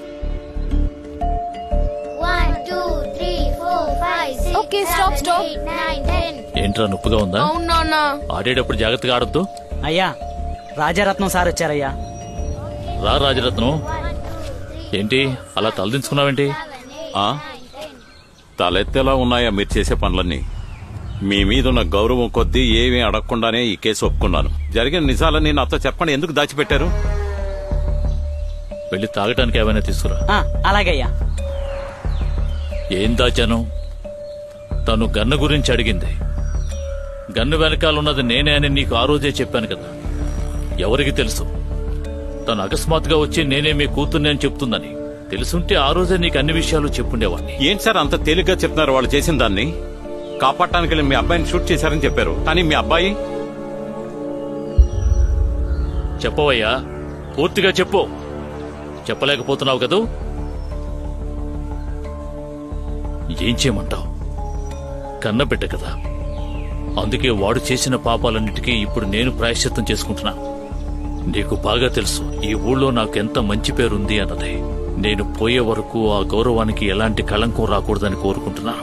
one two three four five okay stop stop nine ten ఏంట్రా నొప్పిగా ఉందా అవును నాన్న ఆడేటప్పుడు జాగ్రత్తగా ఆడొద్దు అయ్యా రాజారత్నం సార్ వచ్చారయ్యా రా రాజరత్నం ఏంటి అలా తలదించుకున్నావేంటి ఆ తలెత్తేలా ఉన్నాయా మీరు చేసే పనులన్నీ మీ మీద ఉన్న గౌరవం కొద్దీ ఏమీ అడగకుండానే ఈ కేసు ఒప్పుకున్నాను జరిగిన నిజాలన్నీ నాతో చెప్పండి ఎందుకు దాచిపెట్టారు వెళ్ళి తాగటానికి ఏమైనా తీసుకురా ఆ, అలాగయ్యా ఏం దాచాను తను గన్ను గురించి అడిగింది గన్ను వెనకాలన్నది నేనే అని నీకు ఆ రోజే చెప్పాను కదా ఎవరికి తెలుసు తను అకస్మాత్తుగా వచ్చి నేనే మీ కూతుర్ని అని చెప్తుందని తెలుసుంటే ఆ రోజే నీకు అన్ని విషయాలు చెప్పుండేవాడిని ఏంటి సార్ అంత తేలిగ్గా చెప్తున్నారు వాళ్ళు చేసిన దాన్ని కాపాడటానికి వెళ్ళి మీ అబ్బాయిని షూట్ చేశారని చెప్పారు కానీ మీ అబ్బాయి చెప్పవయ్యా పూర్తిగా చెప్పు చెప్పలేకపోతున్నావు కదూ ఏం చేయమంటావు కన్నబిడ్డ కదా అందుకే వాడు చేసిన పాపాలన్నిటికీ ఇప్పుడు నేను ప్రాయశ్చిత్తం చేసుకుంటున్నా నీకు బాగా తెలుసు ఈ ఊళ్ళో నాకు ఎంత మంచి పేరుంది అన్నది నేను పోయే వరకు ఆ గౌరవానికి ఎలాంటి కళంకం రాకూడదని కోరుకుంటున్నాను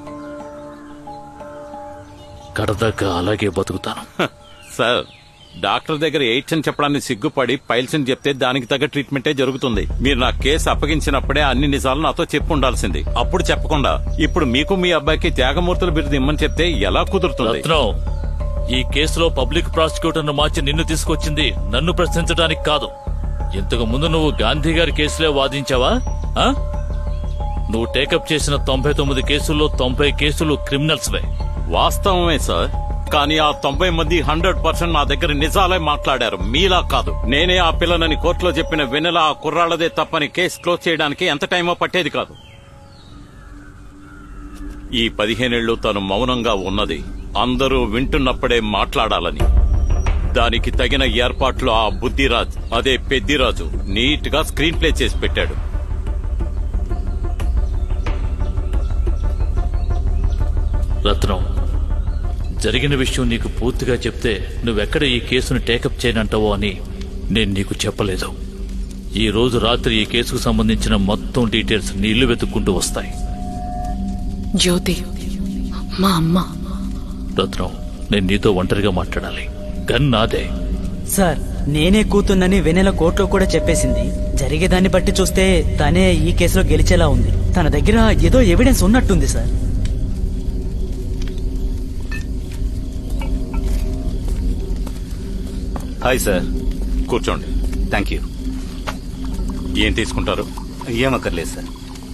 కడదాకా అలాగే బతుకుతాను సార్ డాక్టర్ దగ్గర ఎయిడ్స్ అని చెప్పడానికి సిగ్గుపడి పైల్స్ అని చెప్తే దానికి తగ్గ ట్రీట్మెంటే జరుగుతుంది మీరు నా కేసు అప్పగించినప్పుడే అన్ని నిజాలు నాతో చెప్పు ఉండాల్సింది అప్పుడు చెప్పకుండా ఇప్పుడు మీకు మీ అబ్బాయికి త్యాగమూర్తుల బిరుదు ఇమ్మని చెప్తే ఎలా కుదురుతుంది రత్నం ఈ కేసులో పబ్లిక్ ప్రాసిక్యూటర్ను మార్చి నిన్ను తీసుకొచ్చింది నన్ను ప్రశ్నించడానికి కాదు ఇంతకు ముందు నువ్వు గాంధీ గారి కేసులే వాదించావా ఆ? నువ్వు టేకప్ చేసిన తొంభై తొమ్మిది కేసుల్లో తొంభై కేసులు క్రిమినల్స్వే వాస్తవమే సార్ కానీ ఆ తొంభై మంది హండ్రెడ్ పర్సెంట్ నా దగ్గర నిజాలే మాట్లాడారు మీలా కాదు నేనే ఆ పిల్లనని కోర్టులో చెప్పిన వెన్నెల ఆ కుర్రాళ్లదే తప్పని కేసు క్లోజ్ చేయడానికి ఎంత టైమో పట్టేది కాదు ఈ పదిహేనేళ్లు తను మౌనంగా ఉన్నది అందరూ వింటున్నప్పుడే మాట్లాడాలని దానికి తగిన ఏర్పాట్లు ఆ బుద్ధిరాజ్ అదే పెద్దిరాజు నీట్ గా స్క్రీన్ ప్లే చేసి పెట్టాడు రత్నం జరిగిన విషయం నీకు పూర్తిగా చెప్తే నువ్వెక్కడ ఈ కేసును టేకప్ చేయనంటావో అని నేను నీకు చెప్పలేదు ఈ రోజు రాత్రి ఈ కేసుకు సంబంధించిన మొత్తం డీటెయిల్స్ నీ ఇల్లు వెతుక్కుంటూ వస్తాయి జ్యోతి మా అమ్మ రత్నం నేను నీతో ఒంటరిగా మాట్లాడాలి గన్ నాదే సార్ నేనే కూతున్నని వెనెల కోర్టులో కూడా చెప్పేసింది జరిగేదాన్ని బట్టి చూస్తే తనే ఈ కేసులో గెలిచేలా ఉంది తన దగ్గర ఏదో ఎవిడెన్స్ ఉన్నట్టుంది సార్ హాయ్ సార్ కూర్చోండి థ్యాంక్ యూ ఏం తీసుకుంటారు ఏమక్కర్లేదు సార్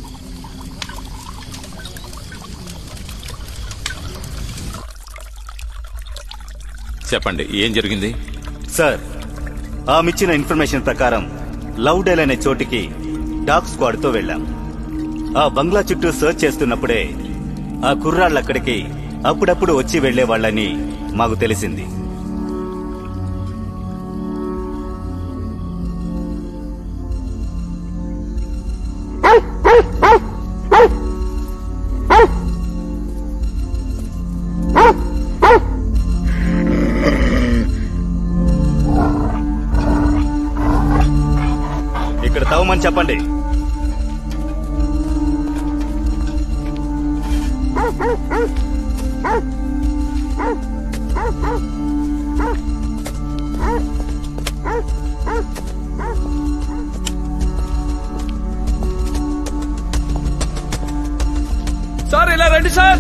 చెప్పండి ఏం జరిగింది సార్ ఆమెచ్చిన ఇన్ఫర్మేషన్ ప్రకారం లౌడెల్ అనే చోటికి డాగ్ స్క్వాడ్ తో వెళ్ళాం ఆ బంగ్లా చుట్టూ సర్చ్ చేస్తున్నప్పుడే ఆ కుర్రాళ్ళు అక్కడికి అప్పుడప్పుడు వచ్చి వెళ్లేవాళ్ళని మాకు తెలిసింది ఇక్కడ తవ్వమని చెప్పండి సార్ ఇలా రండి సార్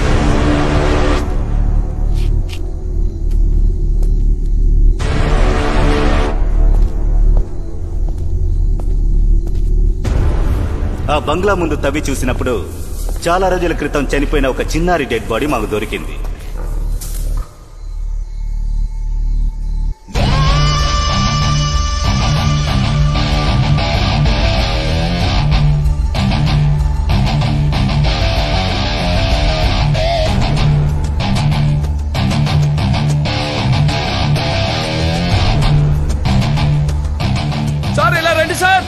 ఆ బంగ్లా ముందు తవ్వి చూసినప్పుడు చాలా రోజుల క్రితం చనిపోయిన ఒక చిన్నారి డెడ్ బాడీ మాకు దొరికింది సార్ ఇలా రండి సార్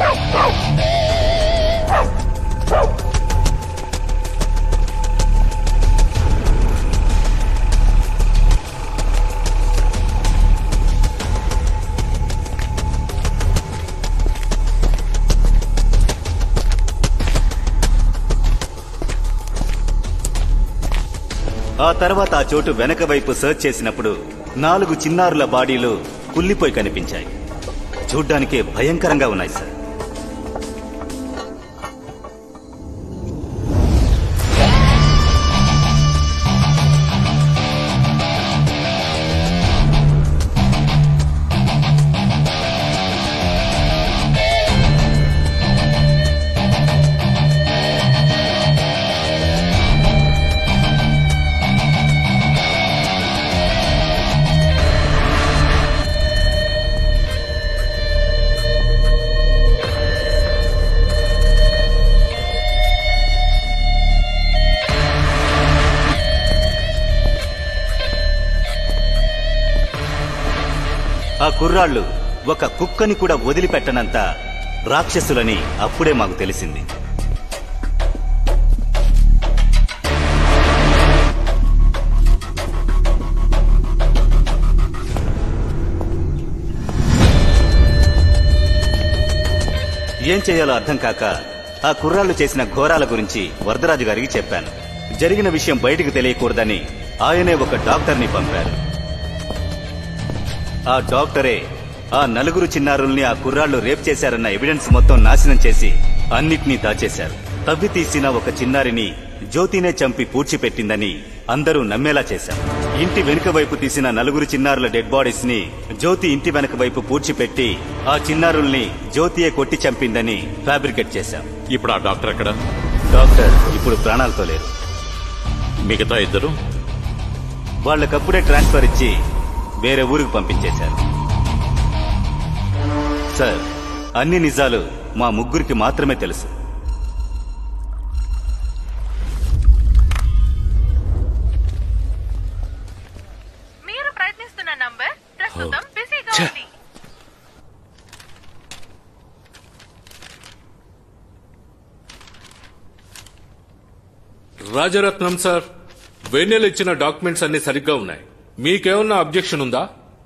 ఆ తర్వాత ఆ చోటు వెనక వైపు సర్చ్ చేసినప్పుడు నాలుగు చిన్నారుల బాడీలు కుళ్ళిపోయి కనిపించాయి చూడ్డానికే భయంకరంగా ఉన్నాయి సార్ ఆ కుర్రాళ్ళు ఒక కుక్కని కూడా వదిలిపెట్టనంత రాక్షసులని అప్పుడే మాకు తెలిసింది ఏం చేయాలో అర్థం కాక ఆ కుర్రాళ్ళు చేసిన ఘోరాల గురించి వరదరాజు గారికి చెప్పాను జరిగిన విషయం బయటికి తెలియకూడదని ఆయనే ఒక డాక్టర్ని పంపారు ఆ డాక్టరే ఆ నలుగురు చిన్నారుల్ని ఆ కుర్రాళ్ళు రేప్ చేశారన్న ఎవిడెన్స్ మొత్తం నాశనం చేసి అన్నిటినీ దాచేశారు తవ్వి తీసిన ఒక చిన్నారిని జ్యోతినే చంపి పూడ్చిపెట్టిందని అందరూ నమ్మేలా చేశాం ఇంటి వెనుక వైపు తీసిన నలుగురు చిన్నారుల డెడ్ బాడీస్ ని జ్యోతి ఇంటి వెనక వైపు పూడ్చిపెట్టి ఆ చిన్నారుల్ని జ్యోతియే కొట్టి చంపిందని ఫ్యాబ్రికేట్ చేశాం ఇప్పుడు ఆ డాక్టర్ ఎక్కడ డాక్టర్ ఇప్పుడు ప్రాణాలతో లేరు మిగతా ఇద్దరు వాళ్ళకప్పుడే ట్రాన్స్ఫర్ ఇచ్చి వేరే ఊరికి పంపించేశారు సార్ అన్ని నిజాలు మా ముగ్గురికి మాత్రమే తెలుసు మీరు ప్రయత్నిస్తున్న నంబర్ ప్రస్తుతం బిజీగా ఉంది రాజరత్నం సార్ వెన్నెల ఇచ్చిన డాక్యుమెంట్స్ అన్ని సరిగ్గా ఉన్నాయి మీకేమన్నా అబ్జెక్షన్ ఉందా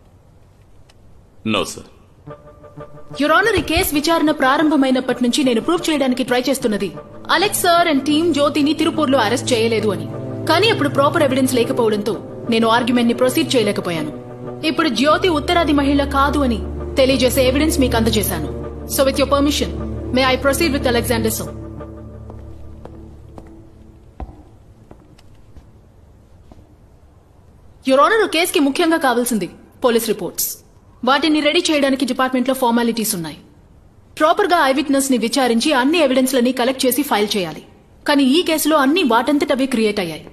నో సార్ యువర్ ఆనర్ ఈ కేసు విచారణ ప్రారంభమైనప్పటి నుంచి నేను ప్రూవ్ చేయడానికి ట్రై చేస్తున్నది అలెక్స్ సార్ అండ్ టీమ్ జ్యోతిని తిరుపూర్లో అరెస్ట్ చేయలేదు అని కానీ అప్పుడు ప్రాపర్ ఎవిడెన్స్ లేకపోవడంతో నేను ఆర్గ్యుమెంట్ ని ప్రొసీడ్ చేయలేకపోయాను ఇప్పుడు జ్యోతి ఉత్తరాది మహిళ కాదు అని తెలియజేసే ఎవిడెన్స్ మీకు అందజేశాను so with your permission may I proceed with Alexander so your honour కేసుకి ముఖ్యంగా కావాల్సింది పోలీస్ రిపోర్ట్స్ వాటిని రెడీ చేయడానికి డిపార్ట్మెంట్ లో ఫార్మాలిటీస్ ఉన్నాయి ప్రాపర్ గా ఐ విట్నెస్ ని విచారించి అన్ని ఎవిడెన్స్ లని కలెక్ట్ చేసి ఫైల్ చేయాలి కానీ ఈ కేసులో అన్ని వాటంతటవే క్రియేట్ అయ్యాయి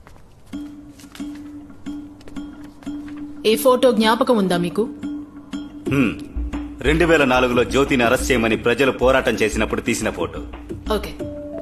ఈ ఫోటో జ్ఞాపకం ఉందా మీకు హ్మ్. రెండు వేల నాలుగులో జ్యోతిని అరెస్ట్ చేయమని ప్రజలు పోరాటం చేసినప్పుడు తీసిన ఫోటో ఓకే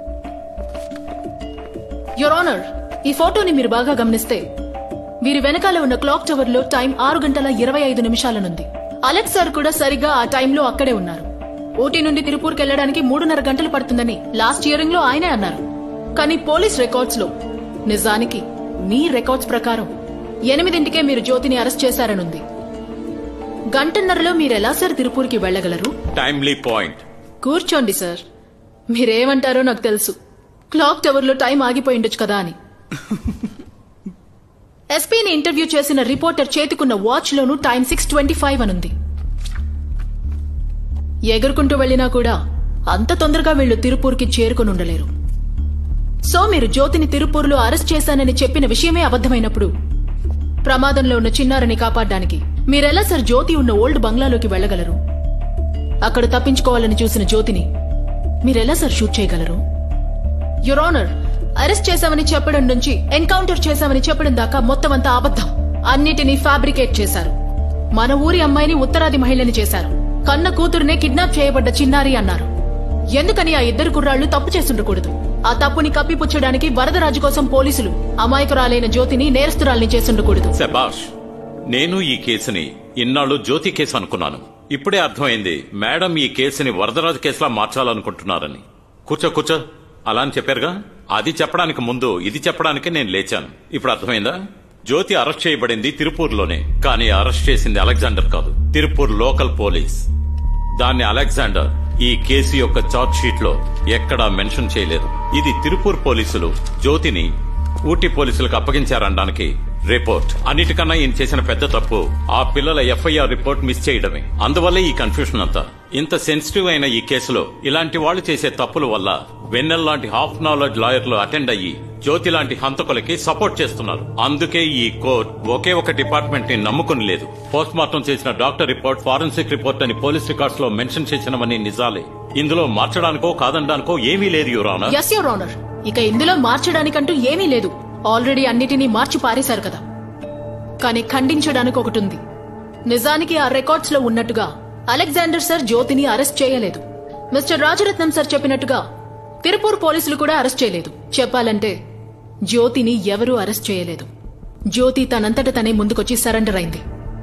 యువర్ ఆనర్ ఈ ఫోటోని మీరు బాగా గమనిస్తే వీరి వెనకాల ఉన్న క్లాక్ టవర్ లో టైం ఆరు గంటల ఇరవై ఐదు నిమిషాలనుంది అలెక్స్ సార్ కూడా సరిగ్గా ఆ టైంలో అక్కడే ఉన్నారు ఊటీ నుండి తిరుపూర్కి వెళ్లడానికి మూడున్నర గంటలు పడుతుందని లాస్ట్ ఇయరింగ్ లో ఆయనే అన్నారు కానీ పోలీస్ రికార్డ్స్ లో నిజానికి మీ రికార్డ్స్ ప్రకారం ఎనిమిదింటికే మీరు జ్యోతిని అరెస్ట్ చేశారనుంది గంటన్నరలో మీరెలా సార్ తిరుపూర్కి వెళ్లగలరు టైమ్లీ పాయింట్ కూర్చోండి సార్ మీరేమంటారో నాకు తెలుసు క్లాక్ టవర్ లో టైం ఆగిపోయి ఉండొచ్చు కదా అని ఎస్పీని ఇంటర్వ్యూ చేసిన రిపోర్టర్ చేతికున్న వాచ్ లోను టైం సిక్స్ ట్వంటీ ఫైవ్ అనుంది ఎగురుకుంటూ వెళ్ళినా కూడా అంత తొందరగా వీళ్ళు తిరుపూర్కి చేరుకుని ఉండలేరు సో మీరు జ్యోతిని తిరుపూర్లో అరెస్ట్ చేశానని చెప్పిన విషయమే అబద్ధమైనప్పుడు ప్రమాదంలో ఉన్న చిన్నారని కాపాడడానికి మీరెలా సార్ జ్యోతి ఉన్న ఓల్డ్ బంగ్లాలోకి వెళ్లగలరు అక్కడ తప్పించుకోవాలని చూసిన జ్యోతిని మీరెలా సార్ షూట్ చేయగలరు యువర్ ఆనర్ అరెస్ట్ చేశామని చెప్పడం నుంచి ఎన్కౌంటర్ చేశామని చెప్పడం దాకా మొత్తం అంతా అబద్ధం అన్నిటినీ ఫ్యాబ్రికేట్ చేశారు మన ఊరి అమ్మాయిని ఉత్తరాది మహిళని చేశారు కన్న కూతురునే కిడ్నాప్ చేయబడ్డ చిన్నారి అన్నారు ఎందుకని ఆ ఇద్దరు కుర్రాళ్లు తప్పు చేస్తుండకూడదు ఆ తప్పుని కప్పిపుచ్చడానికి వరదరాజు కోసం పోలీసులు అమాయకురాలైన జ్యోతిని నేరస్తురాల్ని చేస్తుండకూడదు శబాష్ నేను ఈ కేసుని ఇన్నాళ్ళు జ్యోతి కేసు అనుకున్నాను ఇప్పుడే అర్థమైంది మేడం ఈ కేసుని వరదరాజు కేసులా మార్చాలనుకుంటున్నారని కూర్చో కూర్చో అలా అని చెప్పారుగా అది చెప్పడానికి ముందు ఇది చెప్పడానికి నేను లేచాను ఇప్పుడు అర్థమైందా జ్యోతి అరెస్ట్ చేయబడింది తిరుపూర్లోనే కానీ అరెస్ట్ చేసింది అలెగ్జాండర్ కాదు తిరుపూర్ లోకల్ పోలీస్ దాన్ని అలెగ్జాండర్ ఈ కేసు యొక్క చార్జ్ షీట్ లో ఎక్కడా మెన్షన్ చేయలేదు ఇది తిరుపూర్ పోలీసులు జ్యోతిని ఊటీ పోలీసులకు అప్పగించారనడానికి రిపోర్ట్ అన్నిటికన్నా ఈయన చేసిన పెద్ద తప్పు ఆ పిల్లల ఎఫ్ఐఆర్ రిపోర్ట్ మిస్ చేయడమే అందువల్లే ఈ కన్ఫ్యూషన్ అంతా ఇంత సెన్సిటివ్ అయిన ఈ కేసులో ఇలాంటి వాళ్ళు చేసే తప్పుల వల్ల వెన్నెల్ లాంటి హాఫ్ నాలెడ్జ్ లాయర్లు అటెండ్ అయ్యి జ్యోతి లాంటి హంతకులకి సపోర్ట్ చేస్తున్నారు అందుకే ఈ కోర్ట్ ఒకే ఒక డిపార్ట్మెంట్ ని నమ్ముకుని లేదు పోస్ట్ మార్టం చేసిన డాక్టర్ రిపోర్ట్ ఫారెన్సిక్ రిపోర్ట్ అని పోలీస్ రికార్డ్స్ లో మెన్షన్ చేసినవని నిజాలే ఇందులో మార్చడానికో కాదనడానికో ఏమీ లేదు యువరానా ఎస్ యువర్ ఆనర్ ఇక ఇందులో మార్చడానికంటూ ఏమీ లేదు ఆల్రెడీ అన్నిటినీ మార్చి పారేశారు కదా కానీ ఖండించడానికి ఒకటి ఉంది నిజానికి ఆ రికార్డ్స్ లో ఉన్నట్టుగా అలెగ్జాండర్ సార్ జ్యోతిని అరెస్ట్ చేయలేదు మిస్టర్ రాజరత్నం సార్ చెప్పినట్టుగా తిరుపూర్ పోలీసులు కూడా అరెస్ట్ చేయలేదు చెప్పాలంటే జ్యోతిని ఎవరూ అరెస్ట్ చేయలేదు జ్యోతి తనంతట తనే ముందుకొచ్చి సరెండర్ అయింది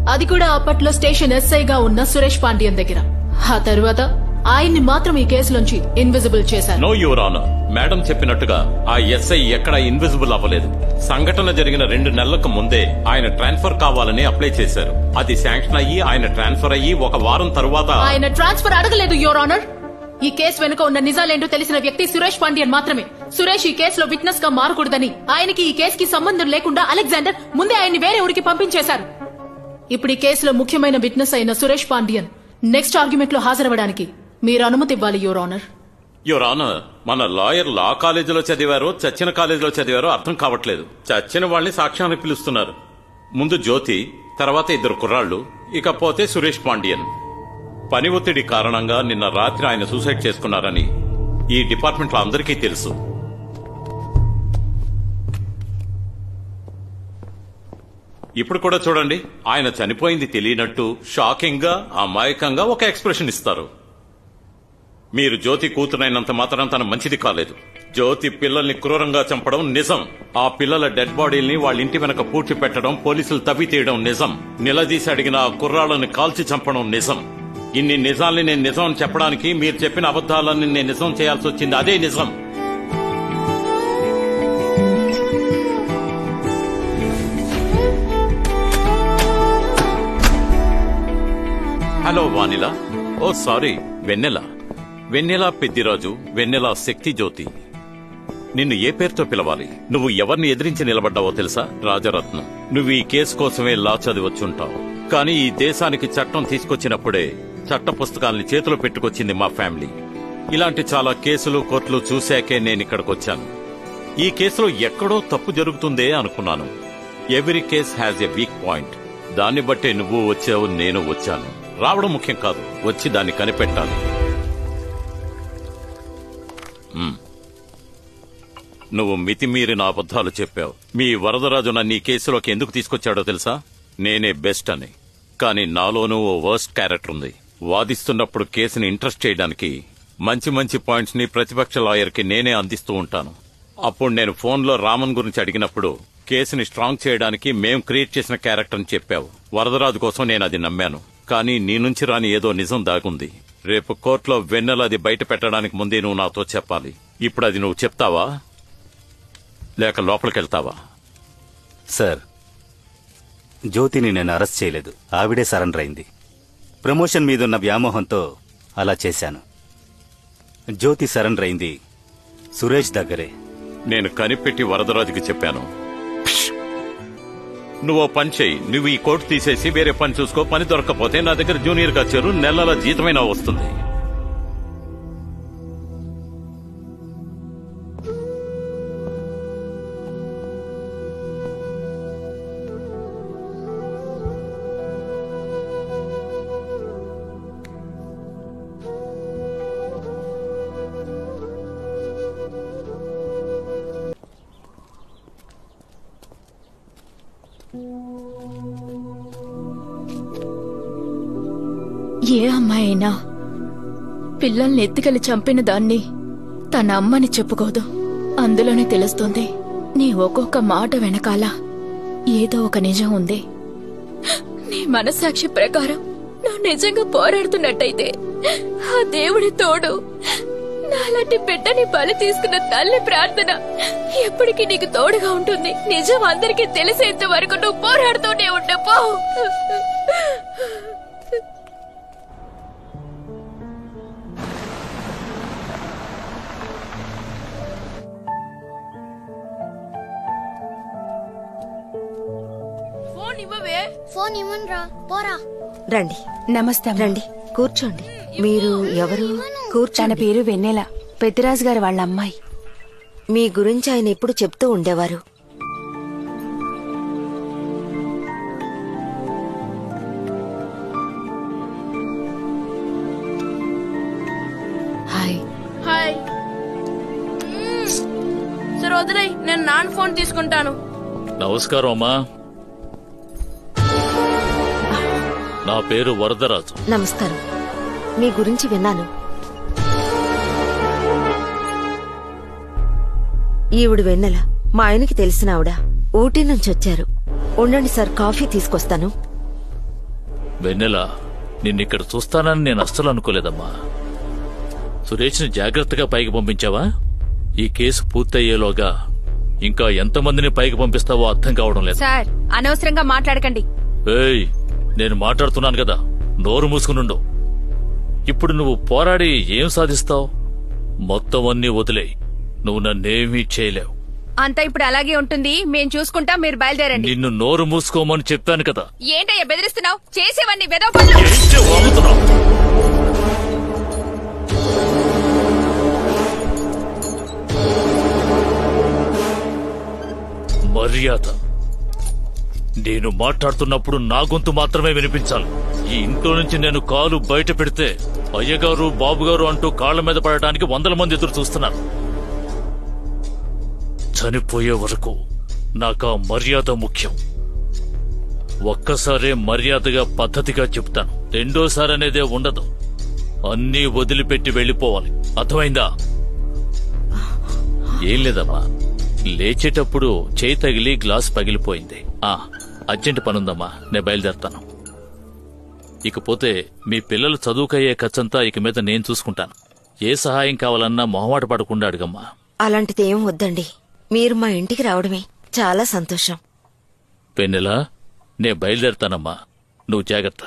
అది కూడా అప్పట్లో స్టేషన్ ఎస్ఐగా ఉన్న సురేష్ పాండ్యన్ దగ్గర ఆ తరువాత ఆయన్ని మాత్రం ఈ కేసులోంచి ఇన్విజిబుల్ చేశారు నో యువర్ ఆనర్ మేడం చెప్పినట్టుగా ఆ ఎస్ఐ ఎక్కడ ఇన్విజిబుల్ అవ్వలేదు సంఘటన జరిగిన రెండు నెలలకు ముందే ఆయన ట్రాన్స్ఫర్ కావాలని అప్లై చేశారు అది శాంక్షన్ అయ్యి ఆయన ట్రాన్స్ఫర్ అయ్యి ఒక వారం తరువాత ఆయన ట్రాన్స్ఫర్ అడగలేదు యోర్ ఆనర్ ఈ కేసు వెనుక ఉన్న నిజాలేంటో తెలిసిన వ్యక్తి సురేష్ పాండ్యన్ మాత్రమే సురేష్ ఈ కేసులో విట్నెస్ గా మారకూడదని ఆయనకి ఈ కేసుకి సంబంధం లేకుండా అలెగ్జాండర్ ముందే ఆయన్ని వేరే ఊరికి పంపించేశారు ఇప్పుడు ఈ కేసులో ముఖ్యమైన విట్నెస్ అయిన సురేష్ పాండ్యన్ నెక్స్ట్ ఆర్గ్యుమెంట్ లో హాజరవడానికి మీరు అనుమతి ఇవ్వాలి యోర్ ఆనర్ యువర్ ఆనర్ మన లాయర్ లా కాలేజీలో చదివారో చచ్చిన కాలేజీలో చదివారో అర్థం కావట్లేదు చచ్చిన వాళ్ళని సాక్ష్యాన్ని పిలుస్తున్నారు ముందు జ్యోతి తర్వాత ఇద్దరు కుర్రాళ్ళు ఇకపోతే సురేష్ పాండియన్ పని ఒత్తిడి కారణంగా నిన్న రాత్రి ఆయన సూసైడ్ చేసుకున్నారని ఈ డిపార్ట్మెంట్లో అందరికీ తెలుసు ఇప్పుడు కూడా చూడండి ఆయన చనిపోయింది తెలియనట్టు షాకింగ్ గా అమాయకంగా ఒక ఎక్స్ప్రెషన్ ఇస్తారు మీరు జ్యోతి కూతురైనంత మాత్రం తన మంచిది కాలేదు జ్యోతి పిల్లల్ని క్రూరంగా చంపడం నిజం ఆ పిల్లల డెడ్ బాడీల్ని వాళ్ళ ఇంటి వెనక పూడ్చి పెట్టడం పోలీసులు తవ్వి తీయడం నిజం నిలదీసి అడిగిన ఆ కుర్రాళ్ళని కాల్చి చంపడం నిజం ఇన్ని నిజాల్ని నేను నిజం అని చెప్పడానికి మీరు చెప్పిన అబద్ధాలన్నీ నేను నిజం చేయాల్సి వచ్చింది అదే నిజం hello vanilla oh sorry Vennela Vennela Peddiraju Vennela Shakti Jyothi నిన్ను ఏ పేరుతో పిలవాలి నువ్వు ఎవరిని ఎదిరించి నిలబడ్డావో తెలుసా రాజరత్నం నువ్వు ఈ కేసు కోసమే లా చదివచ్చుంటావు కానీ ఈ దేశానికి చట్టం తీసుకొచ్చినప్పుడే చట్ట పుస్తకాల్ని చేతిలో పెట్టుకొచ్చింది మా ఫ్యామిలీ ఇలాంటి చాలా కేసులు కోర్టులు చూశాకే నేను ఇక్కడికి వచ్చాను ఈ కేసులో ఎక్కడో తప్పు జరుగుతుందే అనుకున్నాను every case has a weak point దాన్ని బట్టే నువ్వు వచ్చావు నేను వచ్చాను రావడం ముఖ్యం కాదు వచ్చి దాన్ని కనిపెట్టాలి మ్. నువ్వు మితిమీరిన అబద్ధాలు చెప్పావు మీ వరదరాజు నన్ను ఈ కేసులోకి ఎందుకు తీసుకొచ్చాడో తెలుసా నేనే బెస్ట్ అని కానీ నాలోనూ ఓ వర్స్ట్ క్యారెక్టర్ ఉంది వాదిస్తున్నప్పుడు కేసుని ఇంట్రెస్ట్ చేయడానికి మంచి మంచి పాయింట్స్ ని ప్రతిపక్ష లాయర్ కి నేనే అందిస్తూ ఉంటాను అప్పుడు నేను ఫోన్లో రామన్ గురించి అడిగినప్పుడు కేసుని స్ట్రాంగ్ చేయడానికి మేం క్రియేట్ చేసిన క్యారెక్టర్ అని చెప్పావు వరదరాజు కోసం నేను అది నమ్మాను కానీ నీ నుంచి రాని ఏదో నిజం దాగుంది రేపు కోర్టులో వెన్నెల అది బయట పెట్టడానికి ముందే నువ్వు నాతో చెప్పాలి ఇప్పుడు అది నువ్వు చెప్తావా లేక లోపలికెళ్తావా సార్ జ్యోతిని నేను అరెస్ట్ చేయలేదు ఆవిడే సరెండర్ అయింది ప్రమోషన్ మీదున్న వ్యామోహంతో అలా చేశాను జ్యోతి సరెండర్ అయింది సురేష్ దగ్గరే నేను కనిపెట్టి వరదరాజుకి చెప్పాను నువ్వు ఓ పని చేయి నువ్వు ఈ కోర్టు తీసేసి వేరే పని చూసుకో పని దొరకకపోతే నా దగ్గర జూనియర్ గా చేరు నెలల జీతమైనా వస్తుంది ఏ అమ్మాయి అయినా పిల్లల్ని ఎత్తుకెళ్లి చంపిన దాన్ని తన అమ్మని చెప్పుకోదు అందులోనే తెలుస్తుంది నీ ఒక్కొక్క మాట వెనకాల ఏదో ఒక నిజం ఉంది నీ మనసాక్షి ప్రకారం నువ్వు నిజంగా పోరాడుతున్నట్టయితే ఆ దేవుడి తోడు నాలాంటి బిడ్డని బలి తీసుకున్న తల్లి ప్రార్థన ఎప్పటికీ నీకు తోడుగా ఉంటుంది నిజం అందరికీ తెలిసేంత వరకు నువ్వు పోరాడుతూనే ఉండు పో ఫోన్ ఇవ్వవే ఫోన్ ఇవ్వనురా పోరా రండి నమస్తే రండి కూర్చోండి మీరు ఎవరు కూర్చో తన పేరు వెన్నెల పెద్దిరాజు గారి వాళ్ళ అమ్మాయి మీ గురించి ఆయన ఎప్పుడు చెప్తూ ఉండేవారు హాయ్ హాయ్ సరే వదిలే నేను నాన్న ఫోన్ తీసుకుంటాను నమస్కారం అమ్మా నా పేరు వరదరాజు నమస్కారం మీ గురించి విన్నాను ఈవిడ వెన్నెల మా ఆయనకి తెలిసిన ఆవిడ ఊటీ నుంచి వచ్చారు ఉండండి సార్ కాఫీ తీసుకొస్తాను వెన్నెల నిన్నిక్కడ చూస్తానని నేను అస్సలు అనుకోలేదమ్మా సురేష్ని జాగ్రత్తగా పైకి పంపించావా ఈ కేసు పూర్తయ్యేలోగా ఇంకా ఎంతమందిని పైకి పంపిస్తావో అర్థం కావడం లేదు సార్ అనవసరంగా మాట్లాడకండి ఏయ్ నేను మాట్లాడుతున్నాను కదా నోరు మూసుకునుండు ఇప్పుడు నువ్వు పోరాడి ఏం సాధిస్తావు మొత్తం అన్నీ వదిలే నువ్వు నన్నేమీ చేయలేవు అంతా ఇప్పుడు అలాగే ఉంటుంది మేం చూసుకుంటాం మీరు బయలుదేరండి నిన్ను నోరు మూసుకోమని చెప్పాను కదా ఏంటయ్యా బెదిరిస్తున్నావు చేసేవన్నీ వెదవ పనులు ఏంటి వాగుతున్నావు మర్యాద నేను మాట్లాడుతున్నప్పుడు నా గొంతు మాత్రమే వినిపించాలి ఈ ఇంట్లో నుంచి నేను కాలు బయట పెడితే అయ్యగారు బాబుగారు అంటూ కాళ్ల మీద పడటానికి వందల మంది ఎదురు చూస్తున్నారు చనిపోయే వరకు నాకు ఆ మర్యాద ముఖ్యం ఒక్కసారే మర్యాదగా పద్ధతిగా చెప్తాను రెండోసారి అనేదే ఉండదు అన్నీ వదిలిపెట్టి వెళ్ళిపోవాలి అర్థమైందా ఏం లేదమ్మా లేచేటప్పుడు చేయి తగిలి గ్లాస్ పగిలిపోయింది ఆ అర్జెంట్ పనుందమ్మా నేను బయలుదేరతాను ఇకపోతే మీ పిల్లలు చదువుకయ్యే ఖర్చంతా ఇక మీద నేను చూసుకుంటాను ఏ సహాయం కావాలన్నా మొహమాట పడకుండా అడగమ్మా అలాంటిది ఏం వద్దండి మీరు మా ఇంటికి రావడమే చాలా సంతోషం పెన్నెలా నేను బయలుదేరతానమ్మా నువ్వు జాగ్రత్త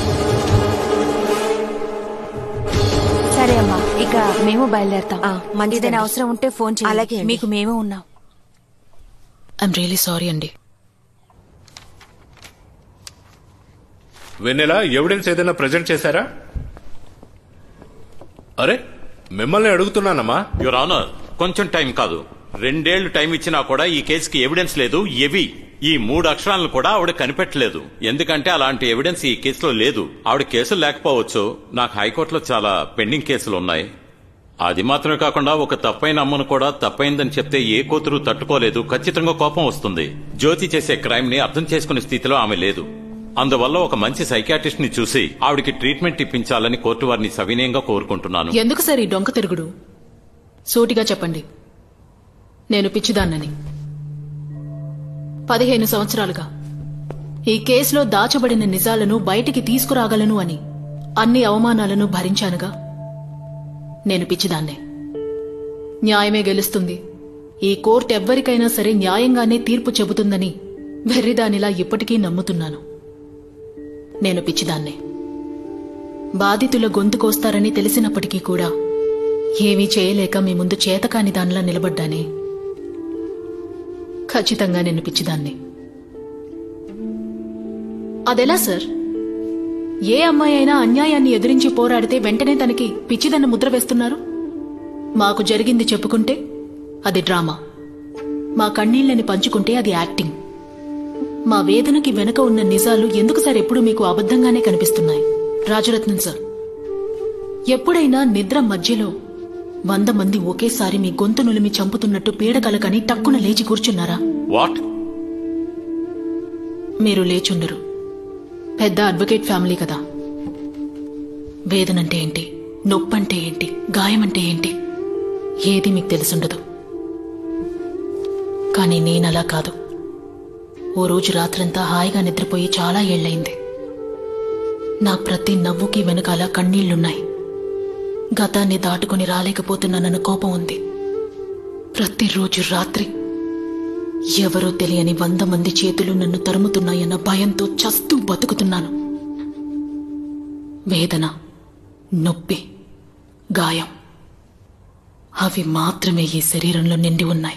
సరే అమ్మా ఇక మేము బయలుదేరతాం మంచిదండి. ఏదైనా అవసరం ఉంటే ఫోన్ అలాగే చేయండి అండి. మీకు మేము ఉన్నాం ఐఎమ్ రియలీ సారీ అండి వెన్నెల ఎవిడెన్స్ ఏదైనా ప్రజెంట్ చేశారా అరే మిమ్మల్ని అడుగుతున్నానమ్మా యువర్ ఆనర్ కొంచెం టైం కాదు రెండేళ్లు టైం ఇచ్చినా కూడా ఈ కేసుకి ఎవిడెన్స్ లేదు ఎవి ఈ మూడు అక్షరాలను కూడా ఆవిడ కనిపెట్టలేదు ఎందుకంటే అలాంటి ఎవిడెన్స్ ఈ కేసులో లేదు ఆవిడ కేసులు లేకపోవచ్చు నాకు హైకోర్టులో చాలా పెండింగ్ కేసులు ఉన్నాయి అది మాత్రమే కాకుండా ఒక తప్పైన అమ్మను కూడా తప్పైందని చెప్తే ఏ కూతురు తట్టుకోలేదు ఖచ్చితంగా కోపం వస్తుంది జ్యోతి చేసే క్రైమ్ ని అర్థం చేసుకునే స్థితిలో ఆమె లేదు అందువల్ల ఒక మంచి సైకాట్రిస్ట్ ని చూసి ఆవిడికి ట్రీట్మెంట్ ఇప్పించాలని కోర్టు వారిని సవినయంగా కోరుకుంటున్నాను ఎందుకు సార్ ఈ డొంక తిరుగుడు సూటిగా చెప్పండి నేను పిచ్చిదాన్నని పదిహేను సంవత్సరాలుగా ఈ కేసులో దాచబడిన నిజాలను బయటికి తీసుకురాగలను అని అన్ని అవమానాలను భరించానుగా నేను పిచ్చిదాన్నే న్యాయమే గెలుస్తుంది ఈ కోర్టు ఎవ్వరికైనా సరే న్యాయంగానే తీర్పు చెబుతుందని వెర్రిదానిలా ఇప్పటికీ నమ్ముతున్నాను నేను పిచ్చిదాన్నే బాధితుల గొంతు కోస్తారని తెలిసినప్పటికీ కూడా ఏమీ చేయలేక మీ ముందు చేతకాని దానిలా నిలబడ్డానే ఖచ్చితంగా నేను పిచ్చిదాన్ని అదెలా సార్ ఏ అమ్మాయి అయినా అన్యాయాన్ని ఎదిరించి పోరాడితే వెంటనే తనకి పిచ్చిదన్న ముద్ర వేస్తున్నారు మాకు జరిగింది చెప్పుకుంటే అది డ్రామా మా కన్నీళ్ళని పంచుకుంటే అది యాక్టింగ్ మా వేదనకి వెనక ఉన్న నిజాలు ఎందుకు సార్ ఎప్పుడు మీకు అబద్ధంగానే కనిపిస్తున్నాయి రాజరత్నం సార్ ఎప్పుడైనా నిద్ర మధ్యలో వంద మంది ఒకేసారి మీ గొంతు నులిమి చంపుతున్నట్టు పీడకలకని టక్కున లేచి కూర్చున్నారా వాట్ మీరు లేచుండరు పెద్ద అడ్వకేట్ ఫ్యామిలీ కదా వేదనంటే ఏంటి నొప్పంటే ఏంటి గాయమంటే ఏంటి ఏది మీకు తెలుసుండదు కానీ నేనలా కాదు ఓ రోజు రాత్రంతా హాయిగా నిద్రపోయి చాలా ఏళ్లయింది నా ప్రతి నవ్వుకి వెనకాల కన్నీళ్లున్నాయి గతాన్ని దాటుకుని రాలేకపోతున్నానన్న కోపం ఉంది ప్రతిరోజు రాత్రి ఎవరో తెలియని వంద మంది చేతులు నన్ను తరుముతున్నాయన్న భయంతో చస్తూ బతుకుతున్నాను వేదన నొప్పి గాయం అవి మాత్రమే ఈ శరీరంలో నిండి ఉన్నాయి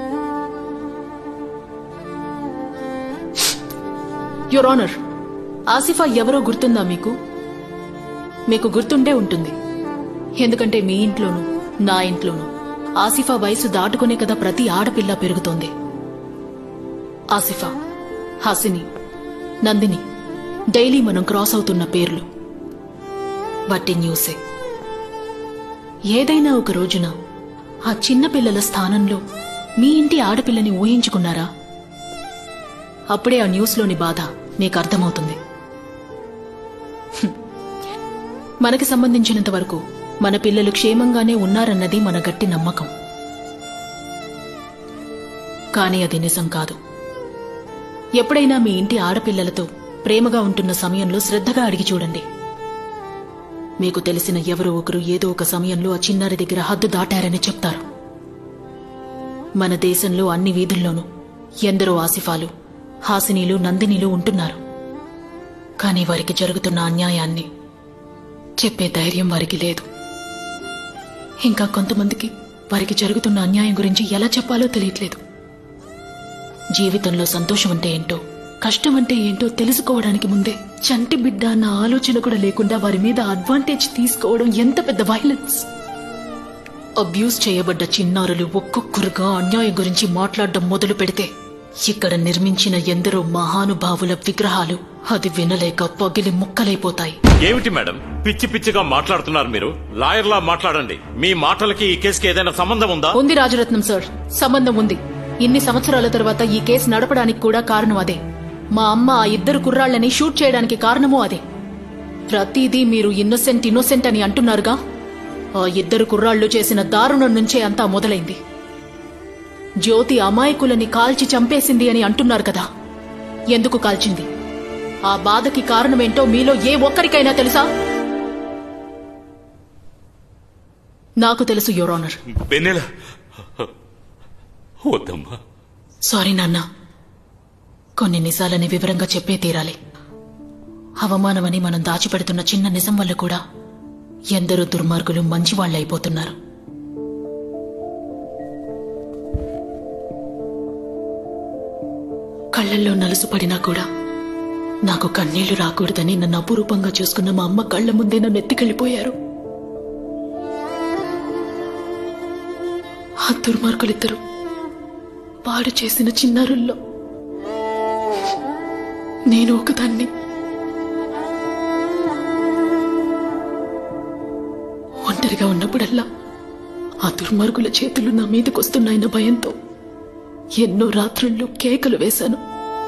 యువర్ ఆనర్ ఆసిఫా ఎవరో గుర్తుందా మీకు మీకు గుర్తుండే ఉంటుంది ఎందుకంటే మీ ఇంట్లోనూ నా ఇంట్లోనూ ఆసిఫా వయసు దాటుకునే కదా ప్రతి ఆడపిల్ల పెరుగుతోంది ఆసిఫా హాసిని నందిని డైలీ మనం క్రాస్ అవుతున్న పేర్లు వట్టి న్యూసే ఏదైనా ఒక రోజున ఆ చిన్న పిల్లల స్థానంలో మీ ఇంటి ఆడపిల్లని ఊహించుకున్నారా అప్పుడే ఆ న్యూస్లోని బాధ మీకు అర్థమవుతుంది హ్మ్. మనకి సంబంధించినంత వరకు మన పిల్లలు క్షేమంగానే ఉన్నారన్నది మన గట్టి నమ్మకం కానీ అది నిజం కాదు ఎప్పుడైనా మీ ఇంటి ఆడపిల్లలతో ప్రేమగా ఉంటున్న సమయంలో శ్రద్ధగా అడిగి చూడండి మీకు తెలిసిన ఎవరో ఒకరు ఏదో ఒక సమయంలో ఆ చిన్నారి దగ్గర హద్దు దాటారని చెప్తారు మన దేశంలో అన్ని వీధుల్లోనూ ఎందరో ఆసిఫాలు హాసినీలు నందినీలు ఉంటున్నారు కానీ వారికి జరుగుతున్న అన్యాయాన్ని చెప్పే ధైర్యం వారికి లేదు ఇంకా కొంతమందికి వారికి జరుగుతున్న అన్యాయం గురించి ఎలా చెప్పాలో తెలియట్లేదు జీవితంలో సంతోషం అంటే ఏంటో కష్టం అంటే ఏంటో తెలుసుకోవడానికి ముందే చంటి బిడ్డ అన్న ఆలోచన కూడా లేకుండా వారి మీద అడ్వాంటేజ్ తీసుకోవడం ఎంత పెద్ద వైలెన్స్ అబ్యూస్ చేయబడ్డ చిన్నారులు ఒక్కొక్కరుగా అన్యాయం గురించి మాట్లాడడం మొదలు పెడితే ఇక్కడ నిర్మించిన ఎందరో మహానుభావుల విగ్రహాలు అది వినలేక పగిలి ముక్కలైపోతాయి ఏమిటి మేడం పిచ్చి పిచ్చిగా మాట్లాడుతున్నారు మీరు లాయర్లా మాట్లాడండి మీ మాటలకి ఈ కేసుకి ఏదైనా సంబంధం ఉందా ఉంది రాజరత్నం సార్ సంబంధం ఉంది ఇన్ని సంవత్సరాల తర్వాత ఈ కేసు నడపడానికి కూడా కారణం అదే మా అమ్మ ఆ ఇద్దరు కుర్రాళ్ళని షూట్ చేయడానికి కారణమూ అదే ప్రతిదీ మీరు ఇన్నోసెంట్ ఇన్నోసెంట్ అని అంటున్నారుగా ఆ ఇద్దరు కుర్రాళ్ళు చేసిన దారుణం నుంచే అంతా మొదలైంది జ్యోతి అమాయకులని కాల్చి చంపేసింది అని అంటున్నారు కదా ఎందుకు కాల్చింది ఆ బాధకి కారణమేంటో మీలో ఏ ఒక్కరికైనా తెలుసా నాకు తెలుసు యువర్ ఆనర్ వెన్నెల వద్దమ్మా సారీ నాన్న కొన్ని నిజాలని వివరంగా చెప్పే తీరాలి అవమానమని మనం దాచిపెడుతున్న చిన్న నిజం వల్ల కూడా ఎందరో దుర్మార్గులు మంచివాళ్లైపోతున్నారు కళ్ళల్లో నలుసుపడినా కూడా నాకు కన్నీళ్లు రాకూడదని నన్ను అపురూపంగా చూసుకున్న మా అమ్మ కళ్ళ ముందే నన్ను ఎత్తికెళ్లిపోయారు ఆ దుర్మార్గులిద్దరూ పాడు చేసిన చిన్నారుల్లో నేను ఒకదాన్ని ఒంటరిగా ఉన్నప్పుడల్లా ఆ దుర్మార్గుల చేతులు నా మీదకొస్తున్నాయన్న భయంతో ఎన్నో రాత్రుళ్ళు కేకలు వేశాను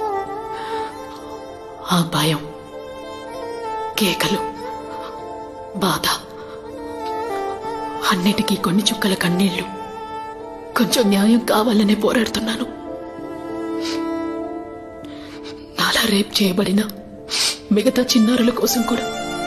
ఆ భయం కేకలు బాధ అన్నిటికీ కొన్ని చుక్కల కన్నీళ్లు కొంచెం న్యాయం కావాలనే పోరాడుతున్నాను నాలా రేప్ చేయబడిన మిగతా చిన్నారుల కోసం కూడా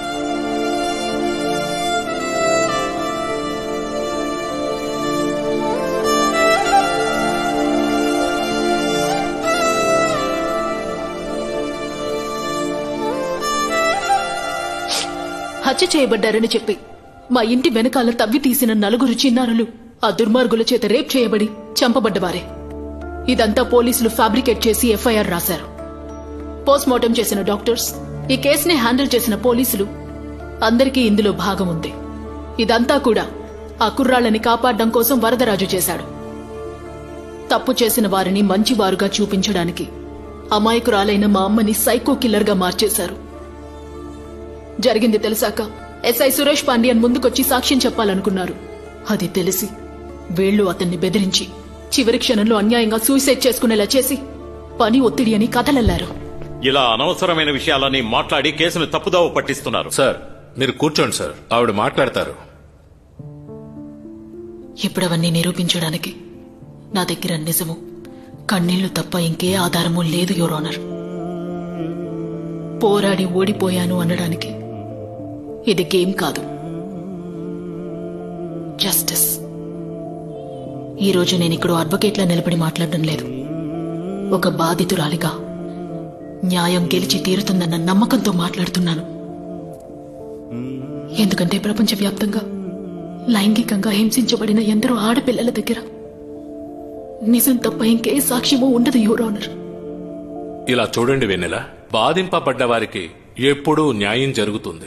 హత్య చేయబడ్డారని చెప్పి మా ఇంటి వెనకాల తవ్వి తీసిన నలుగురు చిన్నారులు ఆ దుర్మార్గుల చేత రేప్ చేయబడి చంపబడ్డవారే ఇదంతా పోలీసులు ఫ్యాబ్రికేట్ చేసి ఎఫ్ఐఆర్ రాశారు పోస్ట్మార్టం చేసిన డాక్టర్స్ ఈ కేసుని హ్యాండిల్ చేసిన పోలీసులు అందరికీ ఇందులో భాగం ఉంది ఇదంతా కూడా ఆ కుర్రాళ్ళని కాపాడడం కోసం వరదరాజు చేశాడు తప్పు చేసిన వారిని మంచివారుగా చూపించడానికి అమాయకురాలైన మా అమ్మని సైకో కిల్లర్గా మార్చేశారు జరిగింది తెలిసాక ఎస్ఐ సురేష్ పాండ్యన్ ముందుకొచ్చి సాక్ష్యం చెప్పాలనుకున్నారు అది తెలిసి వీళ్లు అతన్ని బెదిరించి చివరి క్షణంలో అన్యాయంగా సూసైడ్ చేసుకునేలా చేసి పని ఒత్తిడి అని కథలెళ్లారు ఇలా అనవసరమైన విషయాలని మాట్లాడి కేసును తప్పుదావ పట్టిస్తున్నారు సార్ మీరు కూర్చోండి సార్ ఆవిడ మాట్లాడతారు ఇప్పుడవన్నీ నిరూపించడానికి నా దగ్గర నిజము కన్నీళ్లు తప్ప ఇంకే ఆధారము లేదు యువర్ ఆనర్ పోరాడి ఓడిపోయాను అనడానికి ఇది గేమ్ కాదు జస్టిస్ ఈరోజు నేను ఇక్కడ అడ్వకేట్లా నిలబడి మాట్లాడడం లేదు ఒక బాధితురాలిగా న్యాయం గెలిచి తీరుతుందన్న నమ్మకంతో మాట్లాడుతున్నాను ఎందుకంటే ప్రపంచవ్యాప్తంగా లైంగికంగా హింసించబడిన ఎందరో ఆడపిల్లల దగ్గర నిజం తప్ప ఇంకే సాక్ష్యమూ ఉండదు యువర్ ఆనర్ ఇలా చూడండి వెన్నెల బాధింపబడ్డ వారికి ఎప్పుడూ న్యాయం జరుగుతుంది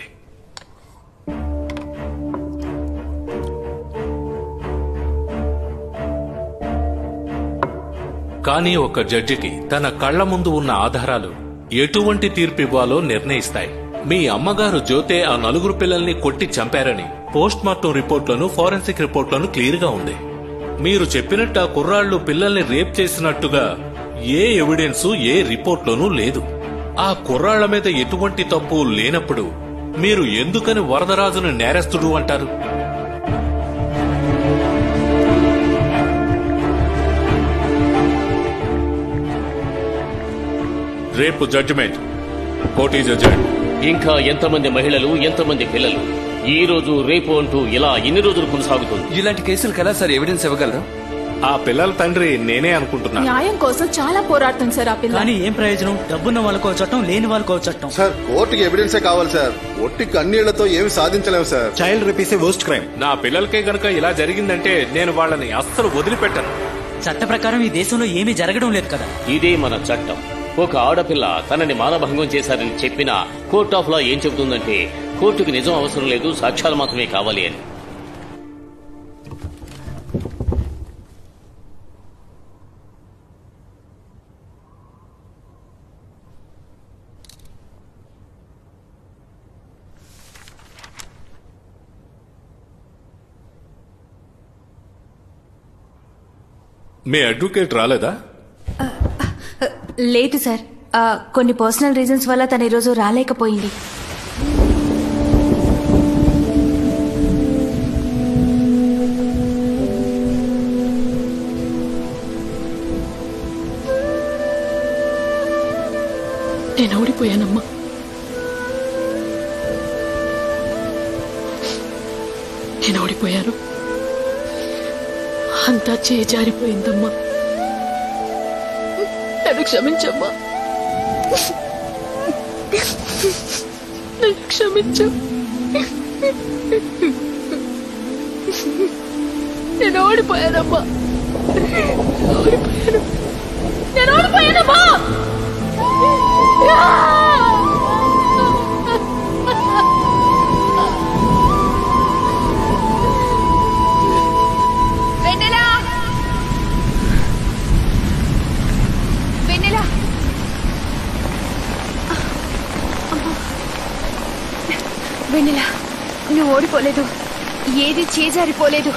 కానీ ఒక జడ్జికి తన కళ్ల ముందు ఉన్న ఆధారాలు ఎటువంటి తీర్పు ఇవ్వాలో నిర్ణయిస్తాయి మీ అమ్మగారు జ్యోతే ఆ నలుగురు పిల్లల్ని కొట్టి చంపారని పోస్ట్ మార్టం రిపోర్ట్లను ఫోరెన్సిక్ రిపోర్ట్లను క్లియర్ గా ఉంది మీరు చెప్పినట్టు ఆ కుర్రాళ్లు పిల్లల్ని రేప్ చేసినట్టుగా ఏ ఎవిడెన్సు ఏ రిపోర్ట్లోనూ లేదు ఆ కుర్రాళ్ల మీద ఎటువంటి తప్పు లేనప్పుడు మీరు ఎందుకని వరదరాజును నేరస్తుడు అంటారు రేపు జడ్జిమెంట్ కోర్ట్ ఈజ్ అజెండ్ ఇంకా ఎంతమంది మహిళలు ఎంతమంది పిల్లలు ఈ రోజు రేపు అంటూ ఇలా ఎన్ని రోజులు కొనసాగుతుంది ఇలాంటి కేసులకు ఎలా సార్ ఎవిడెన్స్ ఇవ్వగలరు ఆ పిల్లల తండ్రి నేనే అనుకుంటున్నా న్యాయం కోసం చాలా పోరాడుతుంది సార్ ఆ పిల్ల కానీ ఏం ప్రయోజనం డబ్బున్న వాళ్ళకో చట్టం లేని వాళ్ళకో చట్టం సార్ కోర్టుకి ఎవిడెన్సే కావాలి సార్ ఒట్టి కన్నీళ్లతో ఏమి సాధించలేము sir child rape is worst crime నా పిల్లలకే గనక ఇలా జరిగిందంటే నేను వాళ్ళని అస్సలు వదిలిపెట్టను చట్ట ప్రకారం ఈ దేశంలో ఏమీ జరగడం లేదు కదా ఇదే మన చట్టం ఒక ఆడపిల్ల తనని మానభంగం చేశారని చెప్పినా కోర్ట్ ఆఫ్ లా ఏం చెబుతుందంటే కోర్టుకి నిజం అవసరం లేదు సాక్ష్యాలు మాత్రమే కావాలి అని మీ అడ్వకేట్ రాలేదా లేదు సార్ ఆ, కొన్ని పర్సనల్ రీజన్స్ వల్ల తను ఈరోజు రాలేకపోయింది నేను ఓడిపోయానమ్మా నేను ఓడిపోయాను అంతా చేజారిపోయిందమ్మా నన్ను క్షమించమ్మా నన్ను క్షమించు నేను ఓడిపోయానమ్మా ఓడిపోయాను నేను ఓడిపోయానమ్మా వెన్నెలా వెన్నెలా వెన్నెలా నువ్వు ఓడిపోలేదు ఏది చేజారిపోలేదు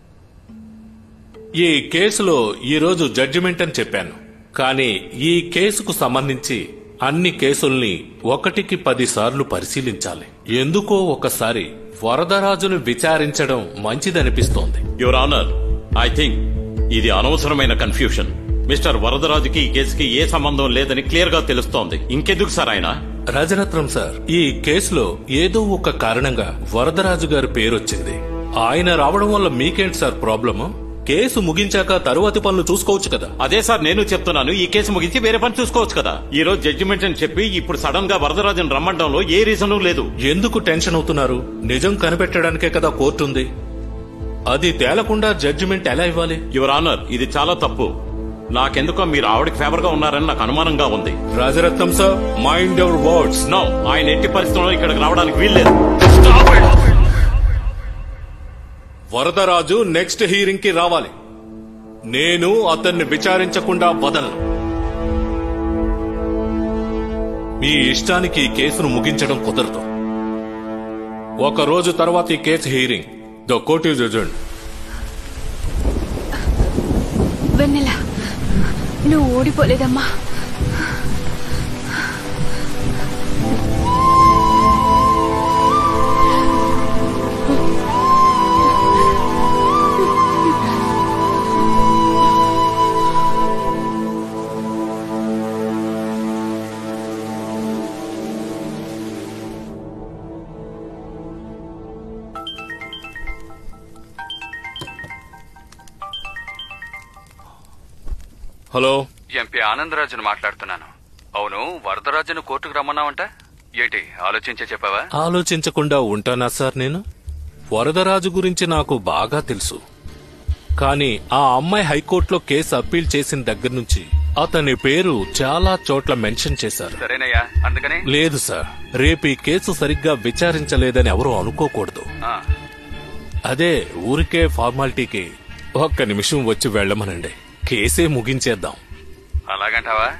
ఈ కేసులో ఈ రోజు జడ్జిమెంట్ అని చెప్పాను కానీ ఈ కేసుకు సంబంధించి అన్ని కేసుల్ని ఒకటికి పది సార్లు పరిశీలించాలి ఎందుకో ఒకసారి వరదరాజును విచారించడం మంచిదనిపిస్తోంది యువర్ ఆనర్ ఐ థింక్ ఇది అనవసరమైన కన్ఫ్యూషన్ మిస్టర్ వరదరాజుకి ఈ కేసుకి ఏ సంబంధం లేదని క్లియర్ గా తెలుస్తోంది ఇంకెందుకు సార్ ఆయన రజరత్నం సార్ ఈ కేసులో ఏదో ఒక కారణంగా వరదరాజు గారి పేరొచ్చింది ఆయన రావడం వల్ల మీకేంటి సార్ ప్రాబ్లము కేసు ముగించాక తరువాతి పనులు చూసుకోవచ్చు కదా అదే సార్ నేను చెప్తున్నాను ఈ కేసు ముగించి వేరే పని చూసుకోవచ్చు కదా ఈ రోజు జడ్జిమెంట్ అని చెప్పి ఇప్పుడు సడన్ గా వరదరాజును రమ్మండంలో ఏ రీజను లేదు ఎందుకు టెన్షన్ అవుతున్నారు నిజం కనిపెట్టడానికే కదా కోర్టు ఉంది అది తేలకుండా జడ్జిమెంట్ ఎలా ఇవ్వాలి యువర్ ఆనర్ ఇది చాలా తప్పు నాకెందుకో మీరు ఆవిడకి ఫేవర్ గా ఉన్నారని నాకు అనుమానంగా ఉంది Rajaratnam sir mind our words no ఆయన ఎట్టి పరిస్థితుల్లో ఇక్కడికి రావడానికి వీల్లేదు వరదరాజు నెక్స్ట్ హీరింగ్ కి రావాలి నేను అతన్ని విచారించకుండా వదలను మీ ఇష్టానికి ఈ కేసును ముగించడం కుదరదు ఒక రోజు తర్వాత ఈ case hearing the court is adjourned వెన్నెలా నువ్వు ఓడిపోలేదమ్మా హలో ఎంపీ ఆనందరాజును మాట్లాడుతున్నాను అవును వరదరాజును కోర్టుకు రమ్మన్నావంట ఏంటి ఆలోచించే చెప్పావా ఆలోచించకుండా ఉంటానా సార్ నేను వరదరాజు గురించి నాకు బాగా తెలుసు కానీ ఆ అమ్మాయి హైకోర్టులో కేసు అప్పీల్ చేసిన దగ్గర నుంచి అతని పేరు చాలా చోట్ల మెన్షన్ చేశారు సరేనయ్యా అందుకని లేదు సార్ రేపు ఈ కేసు సరిగ్గా విచారించలేదని ఎవరూ అనుకోకూడదు ఆ, అదే ఊరికే ఫార్మాలిటీకి ఒక్క నిమిషం వచ్చి వెళ్ళమనండి కేసే ముగించేద్దాం అలాగంటావా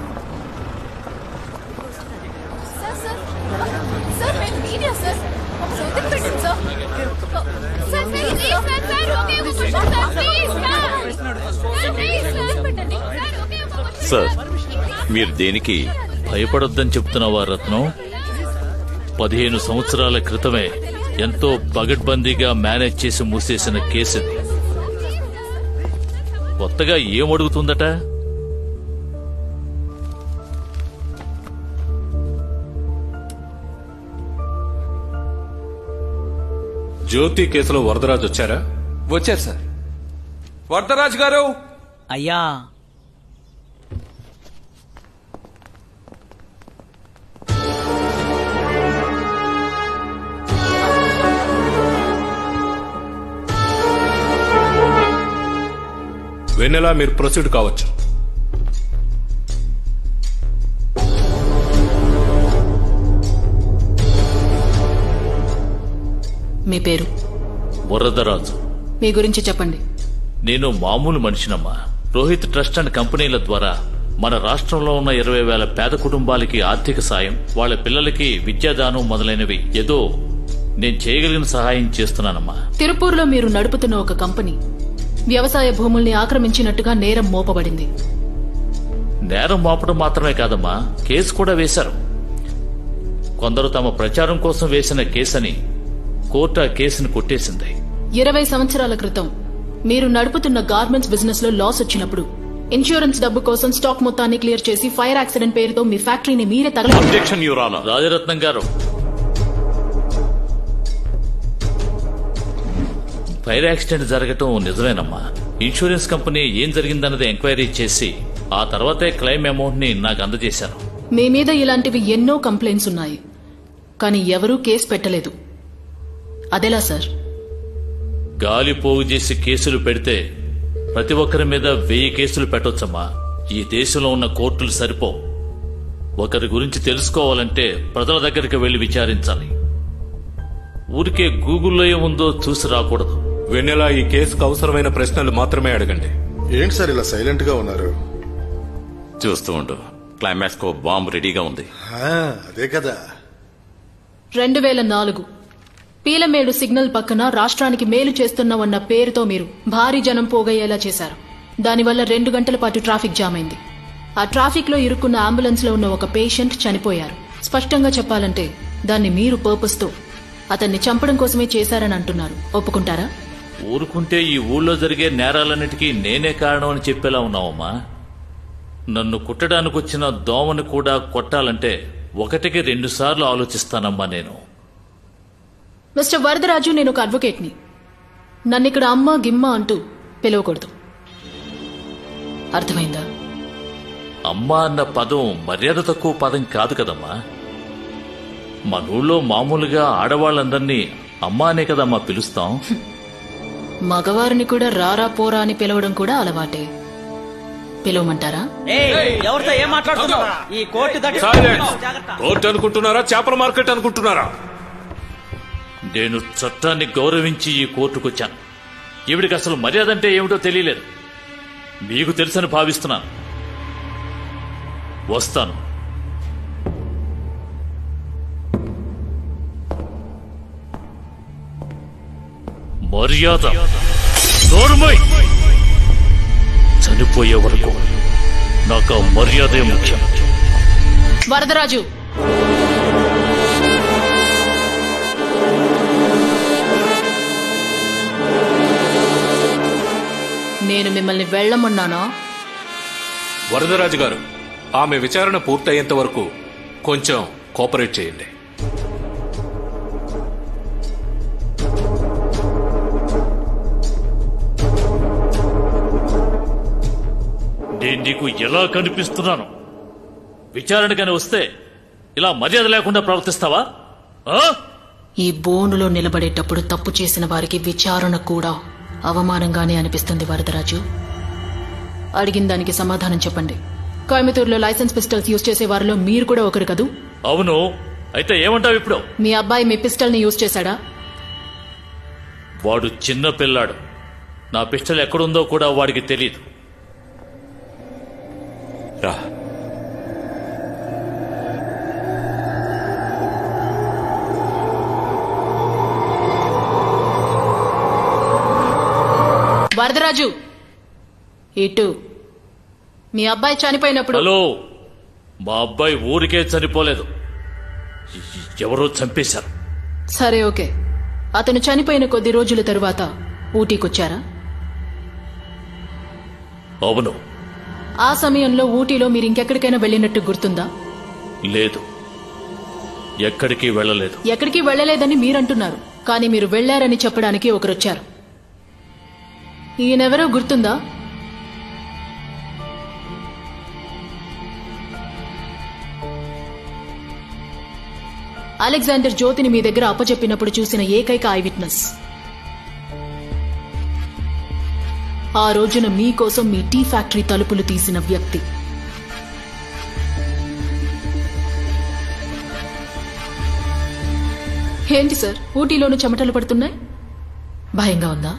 సార్ మేము మీడియా సార్ ఒకసారి వదిలిపెట్టండి sir sir please sir sir ఒకే ఒక question sir please sir please sir వదిలిపెట్టండి సార్ ఒకే ఒక క్వశ్చన్ సార్ మీరు దేనికి భయపడొద్దని చెప్తున్నావా రత్నం పదిహేను సంవత్సరాల క్రితమే ఎంతో పగడ్బందీగా మేనేజ్ చేసి మూసేసిన కేసు ఇది. కొత్తగా ఏం అడుగుతుందట జ్యోతి కేసులో వరదరాజు వచ్చారా వచ్చారు సార్ వరదరాజు గారు అయ్యా వెన్నెలా మీరు ప్రొసీడ్ కావచ్చు మీ పేరు వరదరాజు మీ గురించి చెప్పండి నేను మామూలు మనిషినమ్మా రోహిత్ ట్రస్ట్ అండ్ కంపెనీల ద్వారా మన రాష్ట్రంలో ఉన్న ఇరవై వేల పేద కుటుంబాలకి ఆర్థిక సాయం వాళ్ళ పిల్లలకి విద్యాదానం మొదలైనవి ఏదో నేను చేయగలిగిన సహాయం చేస్తున్నానమ్మా తిరుపూర్లో మీరు నడుపుతున్న ఒక కంపెనీ వ్యవసాయ భూముల్ని ఆక్రమించినట్టుగా నేరం మోపబడింది నేరం మోపడం మాత్రమే కాదమ్మా కేసు కూడా వేశారు కొందరు తమ ప్రచారం కోసం వేసిన కేసని కోర్టు ఆ కేసును కొట్టేసింది ఇరవై సంవత్సరాల క్రితం మీరు నడుపుతున్న గార్మెంట్స్ బిజినెస్ లో లాస్ వచ్చినప్పుడు ఇన్సూరెన్స్ డబ్బు కోసం స్టాక్ మొత్తాన్ని క్లియర్ చేసి ఫైర్ యాక్సిడెంట్ పేరుతో మీ ఫ్యాక్టరీని మీరే తగల అబ్జెక్షన్ యువరానా రాజరత్నం గారు ఫైర్ యాక్సిడెంట్ జరగటం నిజమేనమ్మా ఇన్సూరెన్స్ కంపెనీ ఏం జరిగిందన్నది ఎంక్వైరీ చేసి ఆ తర్వాతే క్లెయిమ్ అమౌంట్ ని నాకు అందజేశాను మీ మీద ఇలాంటివి ఎన్నో కంప్లైంట్స్ ఉన్నాయి కానీ ఎవరూ కేసు పెట్టలేదు అదెలా సార్ గాలి పోగు చేసి కేసులు పెడితే ప్రతి ఒక్కరి మీద వెయ్యి కేసులు పెట్టొచ్చమ్మా ఈ దేశంలో ఉన్న కోర్టులు సరిపో ఒకరి గురించి తెలుసుకోవాలంటే ప్రజల దగ్గరికి వెళ్లి విచారించాలి ఊరికే గూగుల్లో ఏముందో చూసి రాకూడదు వెన్నెలా ఈ కేసుకు అవసరమైన ప్రశ్నలు మాత్రమే అడగండి ఏంటి సార్ ఇలా సైలెంట్ గా ఉన్నారు చూస్తూ ఉండు క్లైమాక్స్ కో బాంబ్ రెడీగా ఉంది ఆ, అదే కదా రెండు వేల నాలుగు పీలమేడు సిగ్నల్ పక్కన రాష్ట్రానికి మేలు చేస్తున్నామన్న పేరుతో మీరు భారీ జనం పోగయ్యేలా చేశారు దానివల్ల రెండు గంటల పాటు ట్రాఫిక్ జామ్ అయింది ఆ ట్రాఫిక్ లో ఇరుక్కున్న అంబులెన్స్ లో ఉన్న ఒక పేషెంట్ చనిపోయారు స్పష్టంగా చెప్పాలంటే దాన్ని మీరు పర్పస్ తో అతన్ని చంపడం కోసమే చేశారని అంటున్నారు ఒప్పుకుంటారా ఊరుకుంటే ఈ ఊళ్ళో జరిగే నేరాలన్నిటికీ నేనే కారణం అని చెప్పేలా ఉన్నావమ్మా నన్ను కుట్టడానికి వచ్చిన దోమని కూడా కొట్టాలంటే ఒకటికి రెండు సార్లు ఆలోచిస్తానమ్మా నేను మిస్టర్ వరదరాజు నేను ఒక అడ్వకేట్ని నన్ను ఇక్కడ అమ్మ గిమ్మ అంటూ పిలవకూడదు అర్థమైందా అమ్మ అన్న పదం మర్యాద తక్కువ పదం కాదు కదమ్మా మన ఊళ్ళో మామూలుగా ఆడవాళ్ళందరినీ అమ్మ అనే కదమ్మా పిలుస్తాం మగవారిని కూడా రారా పోరా అని పిలవడం కూడా అలవాటే పిలవమంటారా ఎవరితో ఏం మాట్లాడుతున్నారా ఈ కోర్టు దగ్గర సైలెన్స్ కోర్టు అనుకుంటున్నారా చేపల మార్కెట్ అనుకుంటున్నారా నేను చట్టాన్ని గౌరవించి ఈ కోర్టుకొచ్చాను ఈవిడికి అసలు మర్యాద అంటే ఏమిటో తెలియలేదు మీకు తెలుసని భావిస్తున్నాను వస్తాను మర్యాద నోర్మై చనిపోయే వరకు నాకు ఆ మర్యాదే ముఖ్యం వరదరాజు నేను మిమ్మల్ని వెళ్ళమన్నానా వరదరాజు గారు ఆమె విచారణ పూర్తయ్యేంత వరకు కొంచెం కోఆపరేట్ చేయండి నేను నీకు ఎలా కనిపిస్తున్నాను విచారణకని వస్తే ఇలా మర్యాద లేకుండా ప్రవర్తిస్తావా ఆ? ఈ బోనులో నిలబడేటప్పుడు తప్పు చేసిన వారికి విచారణ కూడా అవమానంగానే అనిపిస్తుంది వరదరాజు అడిగిన దానికి సమాధానం చెప్పండి కోయంబత్తూరులో లైసెన్స్ పిస్టల్స్ యూజ్ చేసే వారిలో మీరు కూడా ఒకరు కదూ అవును అయితే ఏమంటావు ఇప్పుడు మీ అబ్బాయి మీ పిస్టల్ ని యూజ్ చేశాడా వాడు చిన్న పిల్లాడు నా పిస్టల్ ఎక్కడుందో కూడా వాడికి తెలియదు రా వరదరాజు ఇటు మీ అబ్బాయి చనిపోయినప్పుడు హలో మా అబ్బాయి ఊరికే చనిపోలేదు ఎ- ఎవరో చంపేశారు సరే ఓకే అతను చనిపోయిన కొద్ది రోజుల తరువాత ఊటీకొచ్చారా అవును ఆ సమయంలో ఊటీలో మీరు ఇంకెక్కడికైనా వెళ్ళినట్టు గుర్తుందా లేదు ఎక్కడికి వెళ్ళలేదు ఎక్కడికి వెళ్ళలేదని మీరంటున్నారు కానీ మీరు వెళ్లారని చెప్పడానికి ఒకరొచ్చారు ఈయనెవరో గుర్తుందా అలెగ్జాండర్ జ్యోతిని మీ దగ్గర అప్పచెప్పినప్పుడు చూసిన ఏకైక ఐ విట్నెస్ ఆ రోజున మీకోసం మీ టీ ఫ్యాక్టరీ తలుపులు తీసిన వ్యక్తి ఏంటి సార్ ఊటీలోనూ చెమటలు పడుతున్నాయి భయంగా ఉందా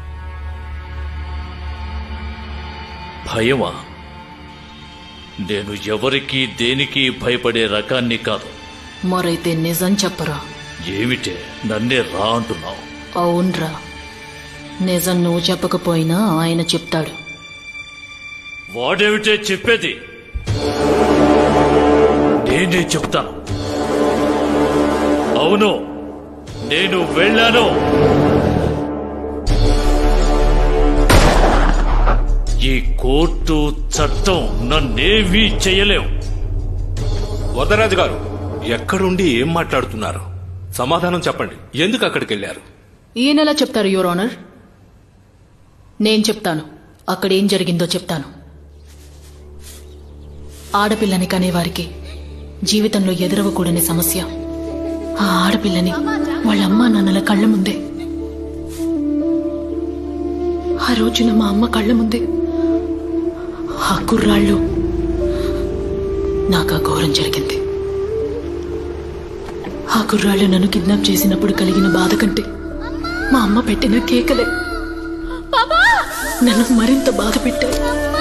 భయమా నేను ఎవరికి దేనికి భయపడే రకాన్ని కాదు మరైతే నిజం చెప్పరా ఏమిటే నన్నే రా అంటున్నావు అవునరా నిజం నువ్వు చెప్పకపోయినా ఆయన చెప్తాడు వాడేమిటే చెప్పేది నేనే చెప్తాను అవును నేను వెళ్ళాను ఈ కోర్టు చట్టం నన్నేమీ చేయలేవు వరదరాజు గారు ఎక్కడుండి ఏం మాట్లాడుతున్నారు సమాధానం చెప్పండి ఎందుకు అక్కడికి వెళ్ళారు ఈయనెలా చెప్తారు యువర్ ఆనర్ నేను చెప్తాను అక్కడ ఏం జరిగిందో చెప్తాను ఆడపిల్లని కనేవారికి జీవితంలో ఎదురవకూడని సమస్య ఆ ఆడపిల్లని వాళ్ళ అమ్మా నాన్నల కళ్ళ ముందే ఆ రోజున మా అమ్మ కళ్ళ ముందే ఆ కుర్రాళ్ళు నాకు ఆ ఘోరం జరిగింది ఆ కుర్రాళ్ళు నన్ను కిడ్నాప్ చేసినప్పుడు కలిగిన బాధ కంటే మా అమ్మ పెట్టిన కేకలే నన్ను మరింత బాధ పెట్టాయి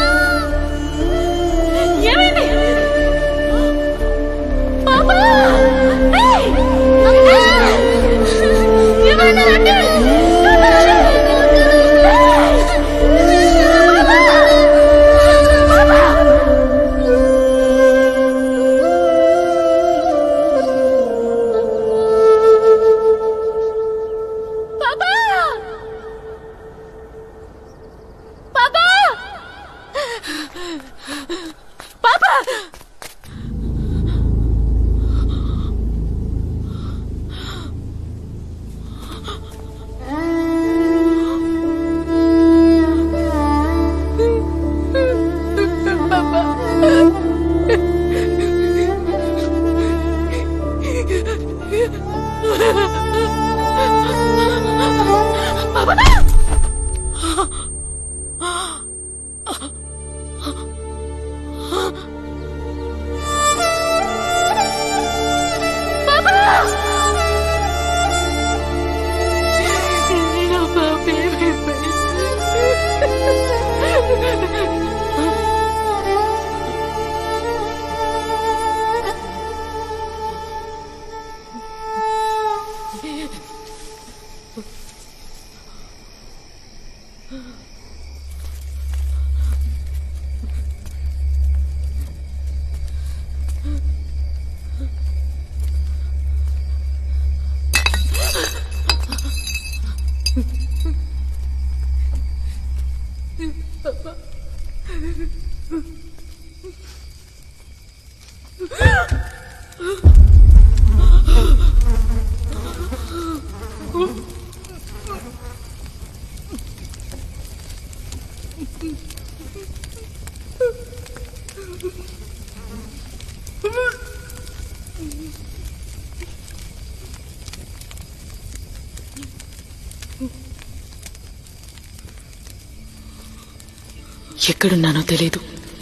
ఎక్కడున్నానో తెలీదు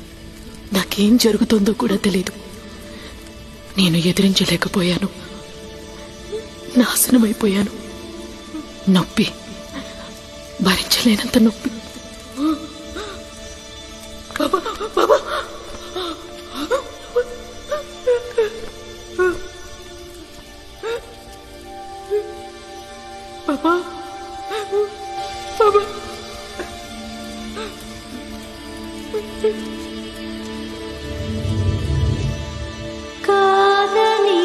నాకేం జరుగుతుందో కూడా తెలీదు నేను ఎదిరించలేకపోయాను నాశనమైపోయాను నొప్పి భరించలేనంత నొప్పి బాబా బాబా బాబా బాబా కాదని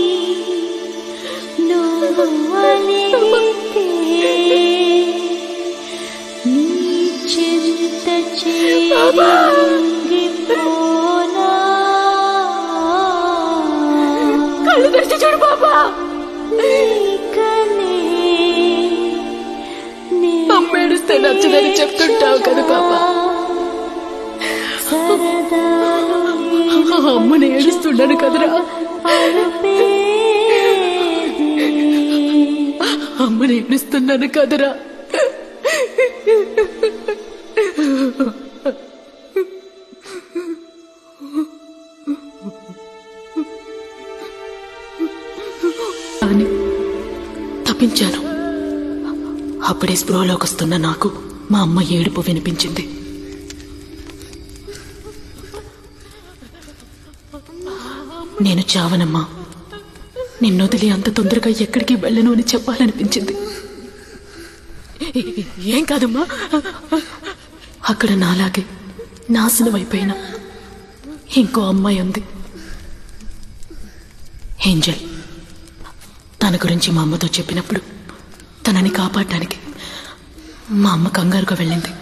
నువ్వలిగితే నీ చింత చేరిపోనా కళ్ళు తెరిచి చూడు బాబా నీకనే లేదని చెప్తుంటావు కదా పాప అమ్మని ఏడుస్తున్నాను కదరా అమ్మని ఏడుస్తున్నాను కదరా అని తప్పించాను అప్పుడే స్పృహలోకి వస్తున్న నాకు మా అమ్మ ఏడుపు వినిపించింది నేను చావనమ్మా నిన్నొదిలి అంత తొందరగా ఎక్కడికి వెళ్ళను అని చెప్పాలనిపించింది ఏం కాదమ్మా అక్కడ నాలాగే నాశనం అయిపోయిన ఇంకో అమ్మాయి ఉంది ఏంజల్ తన గురించి మా అమ్మతో చెప్పినప్పుడు తనని కాపాడటానికి మా అమ్మ కంగారుగా వెళ్ళింది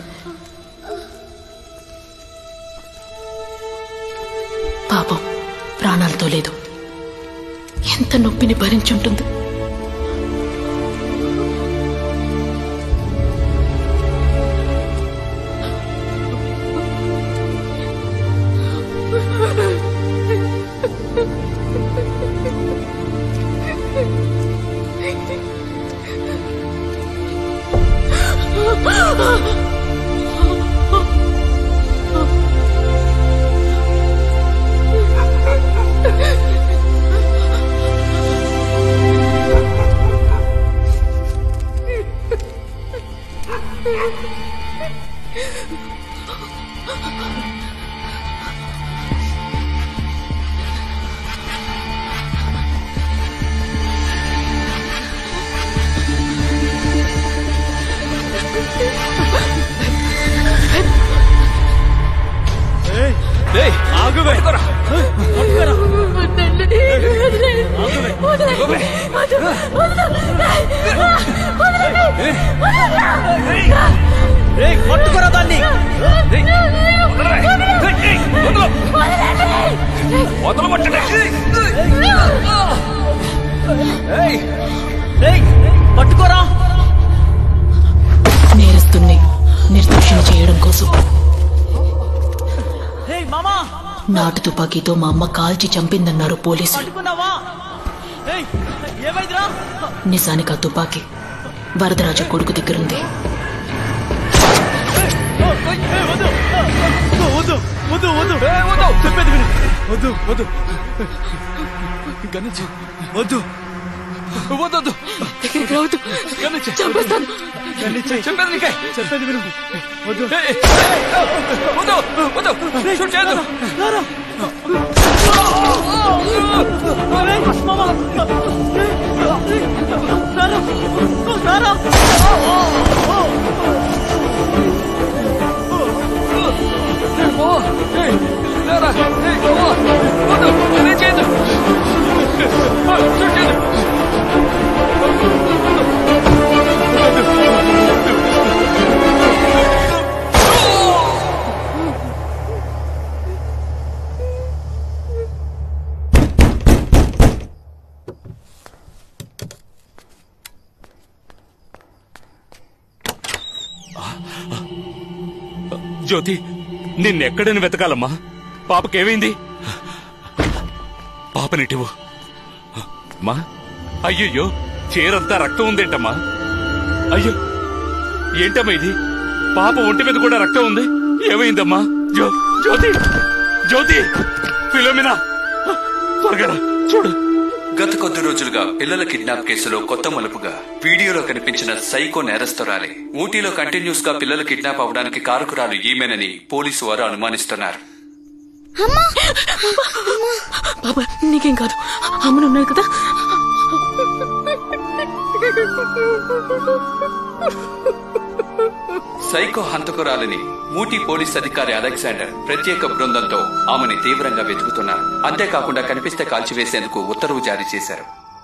పాపం ప్రాణాలతో లేదు ఎంత నొప్పిని భరించుంటుంది పట్టుకురా దాన్ని పట్టుకోరా నేరస్తుల్ని నిర్దోషం చేయడం కోసం మామా నాటు తుపాకీతో మా అమ్మ కాల్చి చంపిందన్నారు పోలీసులు పట్టుకున్నావా ఏయ్, ఏమైందిరా నిజానికి ఆ తుపాకీ వరదరాజు కొడుకు దగ్గరుంది వద్దు వద్దు వద్దు వద్దు చెప్పేది విను వద్దు వద్దు గణించు వద్దు వద్దు దగ్గరికి రావద్దు గణించు చంపేస్తాను గణించు చెప్పేది నీకే చెప్పేది విను వద్దు వద్దు వద్దు షూట్ చేయొద్దు రారా జ్యోతి నిన్నెక్కడని వెతకాలమ్మా పాపకేమైంది పాపనిటివు మా అయ్యయ్యో చీరంతా రక్తం ఉందేంటమ్మా అయ్యో ఏంటమ్మా ఇది పాప ఒంటి మీద కూడా రక్తం ఉంది ఏమైందమ్మా జ్యో జ్యోతి జ్యోతి ఫిలోమినా త్వరగా రా, చూడు గత కొద్ది రోజులుగా పిల్లల కిడ్నాప్ కేసులో కొత్త మలుపుగా వీడియోలో కనిపించిన సైకో నేరస్తురాలి ఊటీలో కంటిన్యూస్ గా పిల్లలు కిడ్నాప్ అవడానికి కారకురాలు ఈమెనని పోలీసు వారు అనుమానిస్తున్నారు బాబా నీకేం కాదు అమ్మను ఉన్నారు కదా సైకో హంతకురాలిని ఊటీ పోలీస్ అధికారి అలెగ్జాండర్ ప్రత్యేక బృందంతో ఆమెని తీవ్రంగా వెతుకుతున్నారు అంతేకాకుండా కనిపిస్తే కాల్చివేసేందుకు ఉత్తర్వు జారీ చేశారు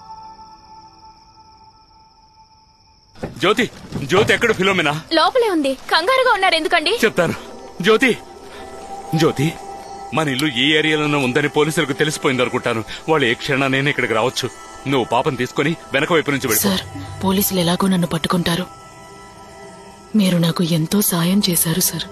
జ్యోతి జ్యోతి ఎక్కడ ఫిలోమినా లోపలే ఉంది కంగారుగా ఉన్నారు ఎందుకండి చెప్తాను జ్యోతి జ్యోతి మన ఇల్లు ఈ ఏరియాలోనే ఉందని పోలీసులకు తెలిసిపోయింది అనుకుంటాను వాళ్ళు ఏ క్షణానైనా ఇక్కడికి రావచ్చు నువ్వు పాపం తీసుకొని వెనక వైపు నుంచి వెళ్ళిపో సార్ పోలీసులు ఎలాగో నన్ను పట్టుకుంటారు మీరు నాకు ఎంతో సాయం చేశారు సార్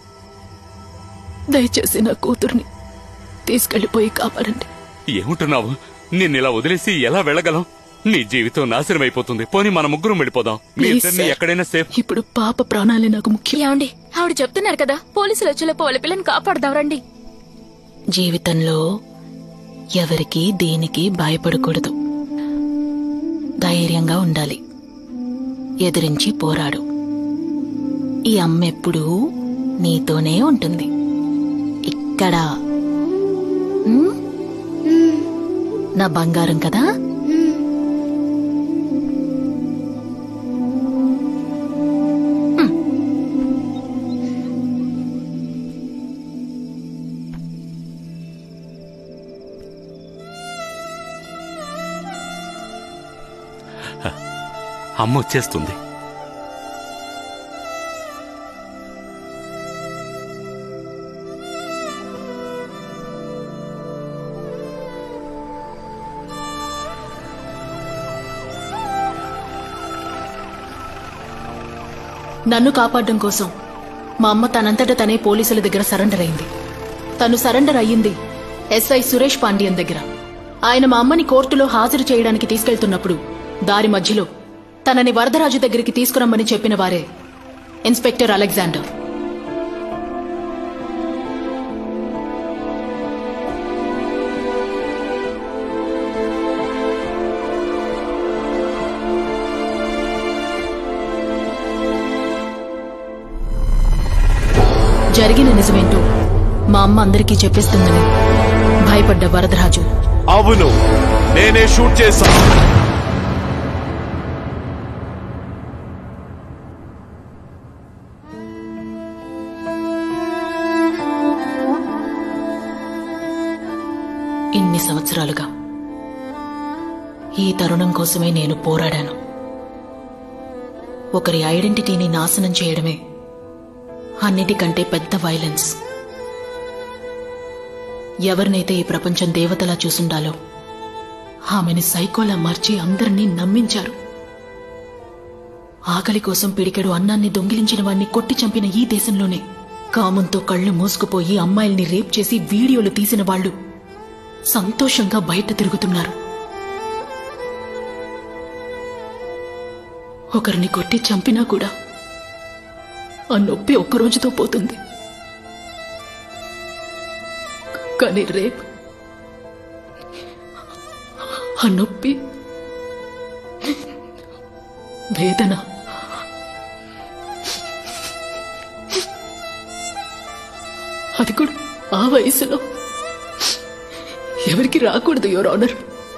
దయచేసి నా కూతుర్ని తీసుకెళ్లిపోయి కాపాడండి ఏముంటున్నావు నిన్నిలా వదిలేసి ఎలా వెళ్ళగలం నీ జీవితం నాశనం అయిపోతుంది పోనీ మన ముగ్గురం వెళ్ళిపోదాం మీ Please, ఇద్దరిని sir. ఎక్కడైనా సేఫ్ ఇప్పుడు పాప ప్రాణాలే నాకు ముఖ్యం ఏమండి ఆవిడ చెప్తున్నారు కదా పోలీసులు వచ్చేలోపు వాళ్ళ పిల్లని కాపాడదాం రండి జీవితంలో ఎవరికి దేనికి భయపడకూడదు ధైర్యంగా ఉండాలి ఎదిరించి పోరాడు ఈ అమ్మ ఎప్పుడూ నీతోనే ఉంటుంది ఇక్కడ ఉమ్? నా బంగారం కదా అమ్మ వచ్చేస్తుంది నన్ను కాపాడడం కోసం మా అమ్మ తనంతట తనే పోలీసుల దగ్గర సరెండర్ అయింది తను సరెండర్ అయ్యింది ఎస్ఐ సురేష్ పాండ్యన్ దగ్గర ఆయన మా అమ్మని కోర్టులో హాజరు చేయడానికి తీసుకెళ్తున్నప్పుడు దారి మధ్యలో తనని వరదరాజు దగ్గరికి తీసుకురమ్మని చెప్పిన వారే ఇన్స్పెక్టర్ అలెగ్జాండర్ జరిగిన నిజమేంటో మా అమ్మ అందరికీ చెప్పేస్తుందని భయపడ్డ వరదరాజు అవును నేనే షూట్ చేశా ఇన్ని సంవత్సరాలుగా ఈ తరుణం కోసమే నేను పోరాడాను ఒకరి ఐడెంటిటీని నాశనం చేయడమే అన్నిటికంటే పెద్ద వైలెన్స్ ఎవరినైతే ఈ ప్రపంచం దేవతలా చూసుండాలో ఆమెని సైకోలా మార్చి అందరినీ నమ్మించారు ఆకలి కోసం పిడికెడు అన్నాన్ని దొంగిలించిన వాణ్ణి కొట్టి చంపిన ఈ దేశంలోనే కామంతో కళ్ళు మూసుకుపోయి అమ్మాయిల్ని రేప్ చేసి వీడియోలు తీసిన వాళ్ళు సంతోషంగా బయట తిరుగుతున్నారు ఒకరిని కొట్టి చంపినా కూడా ఆ నొప్పి ఒక్క రోజుతో పోతుంది కానీ రేపు ఆ నొప్పి వేదన అది కూడా ఆ వయసులో ఎవరికి రాకూడదు యువర్ ఆనర్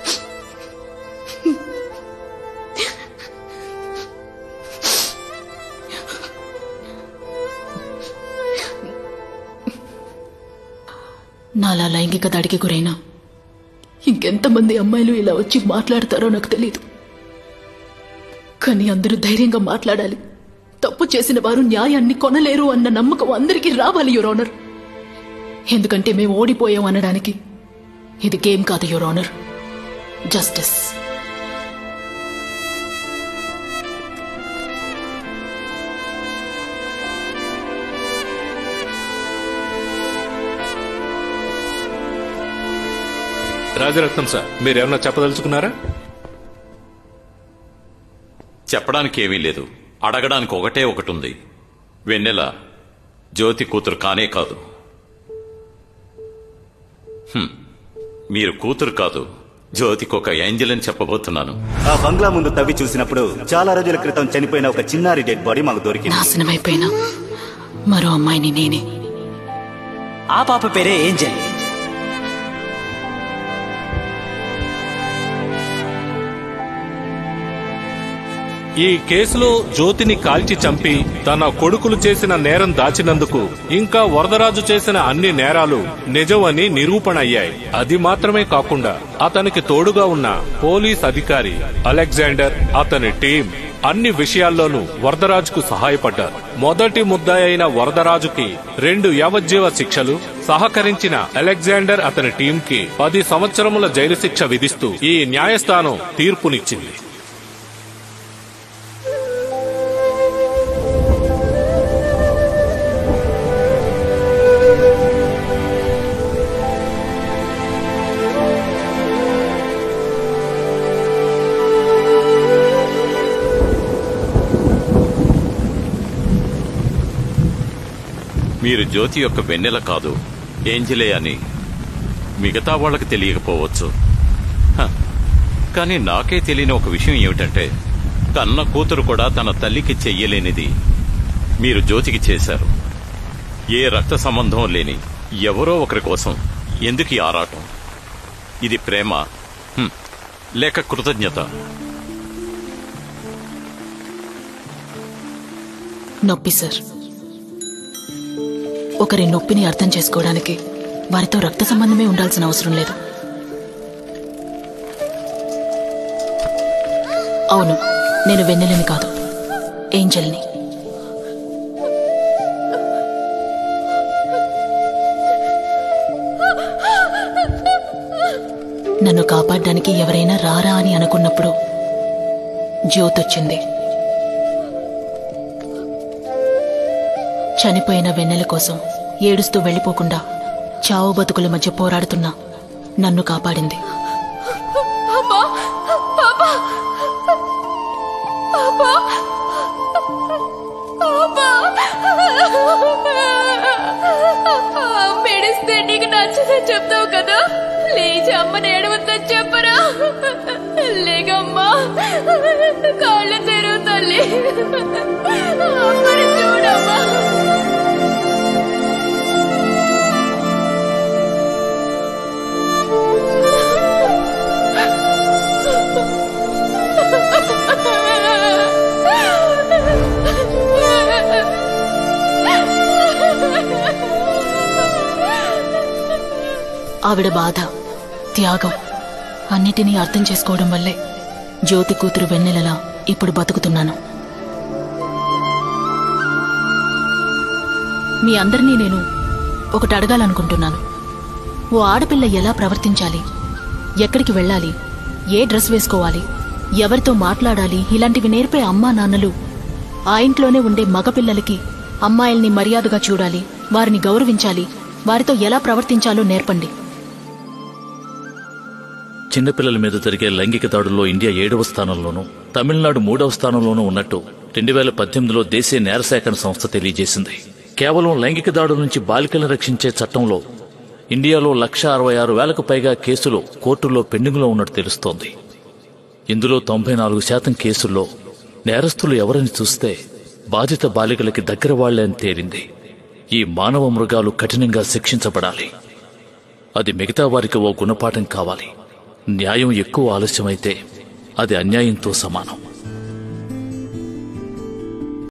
నాలా లైంగిక దాడికి గురైనా ఇంకెంతమంది అమ్మాయిలు ఇలా వచ్చి మాట్లాడతారో నాకు తెలియదు కానీ అందరూ ధైర్యంగా మాట్లాడాలి తప్పు చేసిన వారు న్యాయాన్ని కొనలేరు అన్న నమ్మకం అందరికీ రావాలి యువర్ ఆనర్ ఎందుకంటే మేము ఓడిపోయాం అనడానికి ఇది గేమ్ కాదు your honour justice Rajaratnam sir మీరేమన్నా చెప్పదలుచుకున్నారా చెప్పడానికి ఏమీ లేదు అడగడానికి ఒకటే ఒకటి ఉంది వెన్నెల జ్యోతి కూతురు కానే కాదు హ్మ్. మీరు కూతురు కాదు జ్యోతికి ఒక ఏంజల్ అని చెప్పబోతున్నాను ఆ బంగ్లా ముందు తవ్వి చూసినప్పుడు చాలా రోజుల క్రితం చనిపోయిన ఒక చిన్నారి డెడ్ బాడీ మాకు దొరికింది నాశనమైపోయినా మరో అమ్మాయిని నేనే ఆ పాప పేరే ఏంజల్ ఈ కేసులో జ్యోతిని కాల్చి చంపి తన కొడుకులు చేసిన నేరం దాచినందుకు ఇంకా వరదరాజు చేసిన అన్ని నేరాలు నిజమని నిరూపణ అయ్యాయి అది మాత్రమే కాకుండా అతనికి తోడుగా ఉన్న పోలీస్ అధికారి అలెగ్జాండర్ అతని టీం అన్ని విషయాల్లోనూ వరదరాజుకు సహాయపడ్డారు మొదటి ముద్దాయి అయిన వరదరాజుకి రెండు యావజ్జీవ శిక్షలు సహకరించిన అలెగ్జాండర్ అతని టీంకి పది సంవత్సరముల జైలు శిక్ష విధిస్తూ ఈ న్యాయస్థానం తీర్పునిచ్చింది మీరు జ్యోతి యొక్క వెన్నెల కాదు ఏంజిలే అని మిగతా వాళ్ళకి తెలియకపోవచ్చు హ, కానీ నాకే తెలియని ఒక విషయం ఏమిటంటే కన్న కూతురు కూడా తన తల్లికి చెయ్యలేనిది మీరు జ్యోతికి చేశారు ఏ రక్త సంబంధం లేని ఎవరో ఒకరి కోసం ఎందుకు ఈ ఆరాటం ఇది ప్రేమ హ్మ్, లేక కృతజ్ఞత నొప్పి సార్ ఒకరి నొప్పిని అర్థం చేసుకోవడానికి వారితో రక్త సంబంధమే ఉండాల్సిన అవసరం లేదు అవును నేను వెన్నెలని కాదు ఏంజల్ని నన్ను కాపాడడానికి ఎవరైనా రారా అని అనుకున్నప్పుడు జ్యోతొచ్చింది చనిపోయిన వెన్నెల కోసం ఏడుస్తూ వెళ్ళిపోకుండా చావు బతుకుల మధ్య పోరాడుతున్నా నన్ను కాపాడింది అమ్మా పాపా పాపా మెడిస్తే నీకు నచ్చదని చెప్తావు కదా లేచి అమ్మని ఏడవద్దని చెప్పరా లేకమ్మా కాళ్ళు తెరువు తల్లి అమ్మని చూడమ్మా ఆవిడ బాధ త్యాగం అన్నిటినీ అర్థం చేసుకోవడం వల్లే జ్యోతి కూతురు వెన్నెలలా ఇప్పుడు బతుకుతున్నాను మీ అందరినీ నేను ఒకటి అడగాలనుకుంటున్నాను ఓ ఆడపిల్ల ఎలా ప్రవర్తించాలి ఎక్కడికి వెళ్ళాలి ఏ డ్రెస్ వేసుకోవాలి ఎవరితో మాట్లాడాలి ఇలాంటివి నేర్పే అమ్మా నాన్నలు ఆ ఇంట్లోనే ఉండే మగపిల్లలకి అమ్మాయిల్ని మర్యాదగా చూడాలి వారిని గౌరవించాలి వారితో ఎలా ప్రవర్తించాలో నేర్పండి చిన్నపిల్లల మీద జరిగే లైంగిక దాడుల్లో ఇండియా ఏడవ స్థానంలోనూ తమిళనాడు మూడవ స్థానంలోనూ ఉన్నట్టు రెండు వేల పద్దెనిమిదిలో దేశీయ నేర సేకరణ సంస్థ తెలియజేసింది కేవలం లైంగిక దాడుల నుంచి బాలికలను రక్షించే చట్టంలో ఇండియాలో లక్ష అరవై ఆరు వేలకు పైగా కేసులు కోర్టుల్లో పెండింగ్లో ఉన్నట్టు తెలుస్తోంది ఇందులో తొంభై నాలుగు శాతం కేసుల్లో నేరస్తులు ఎవరని చూస్తే బాధిత బాలికలకి దగ్గర వాళ్లే అని తేలింది ఈ మానవ మృగాలు కఠినంగా శిక్షించబడాలి అది మిగతా వారికి ఓ గుణపాఠం కావాలి న్యాయం ఎక్కువ ఆలస్యమైతే అది అన్యాయంతో సమానం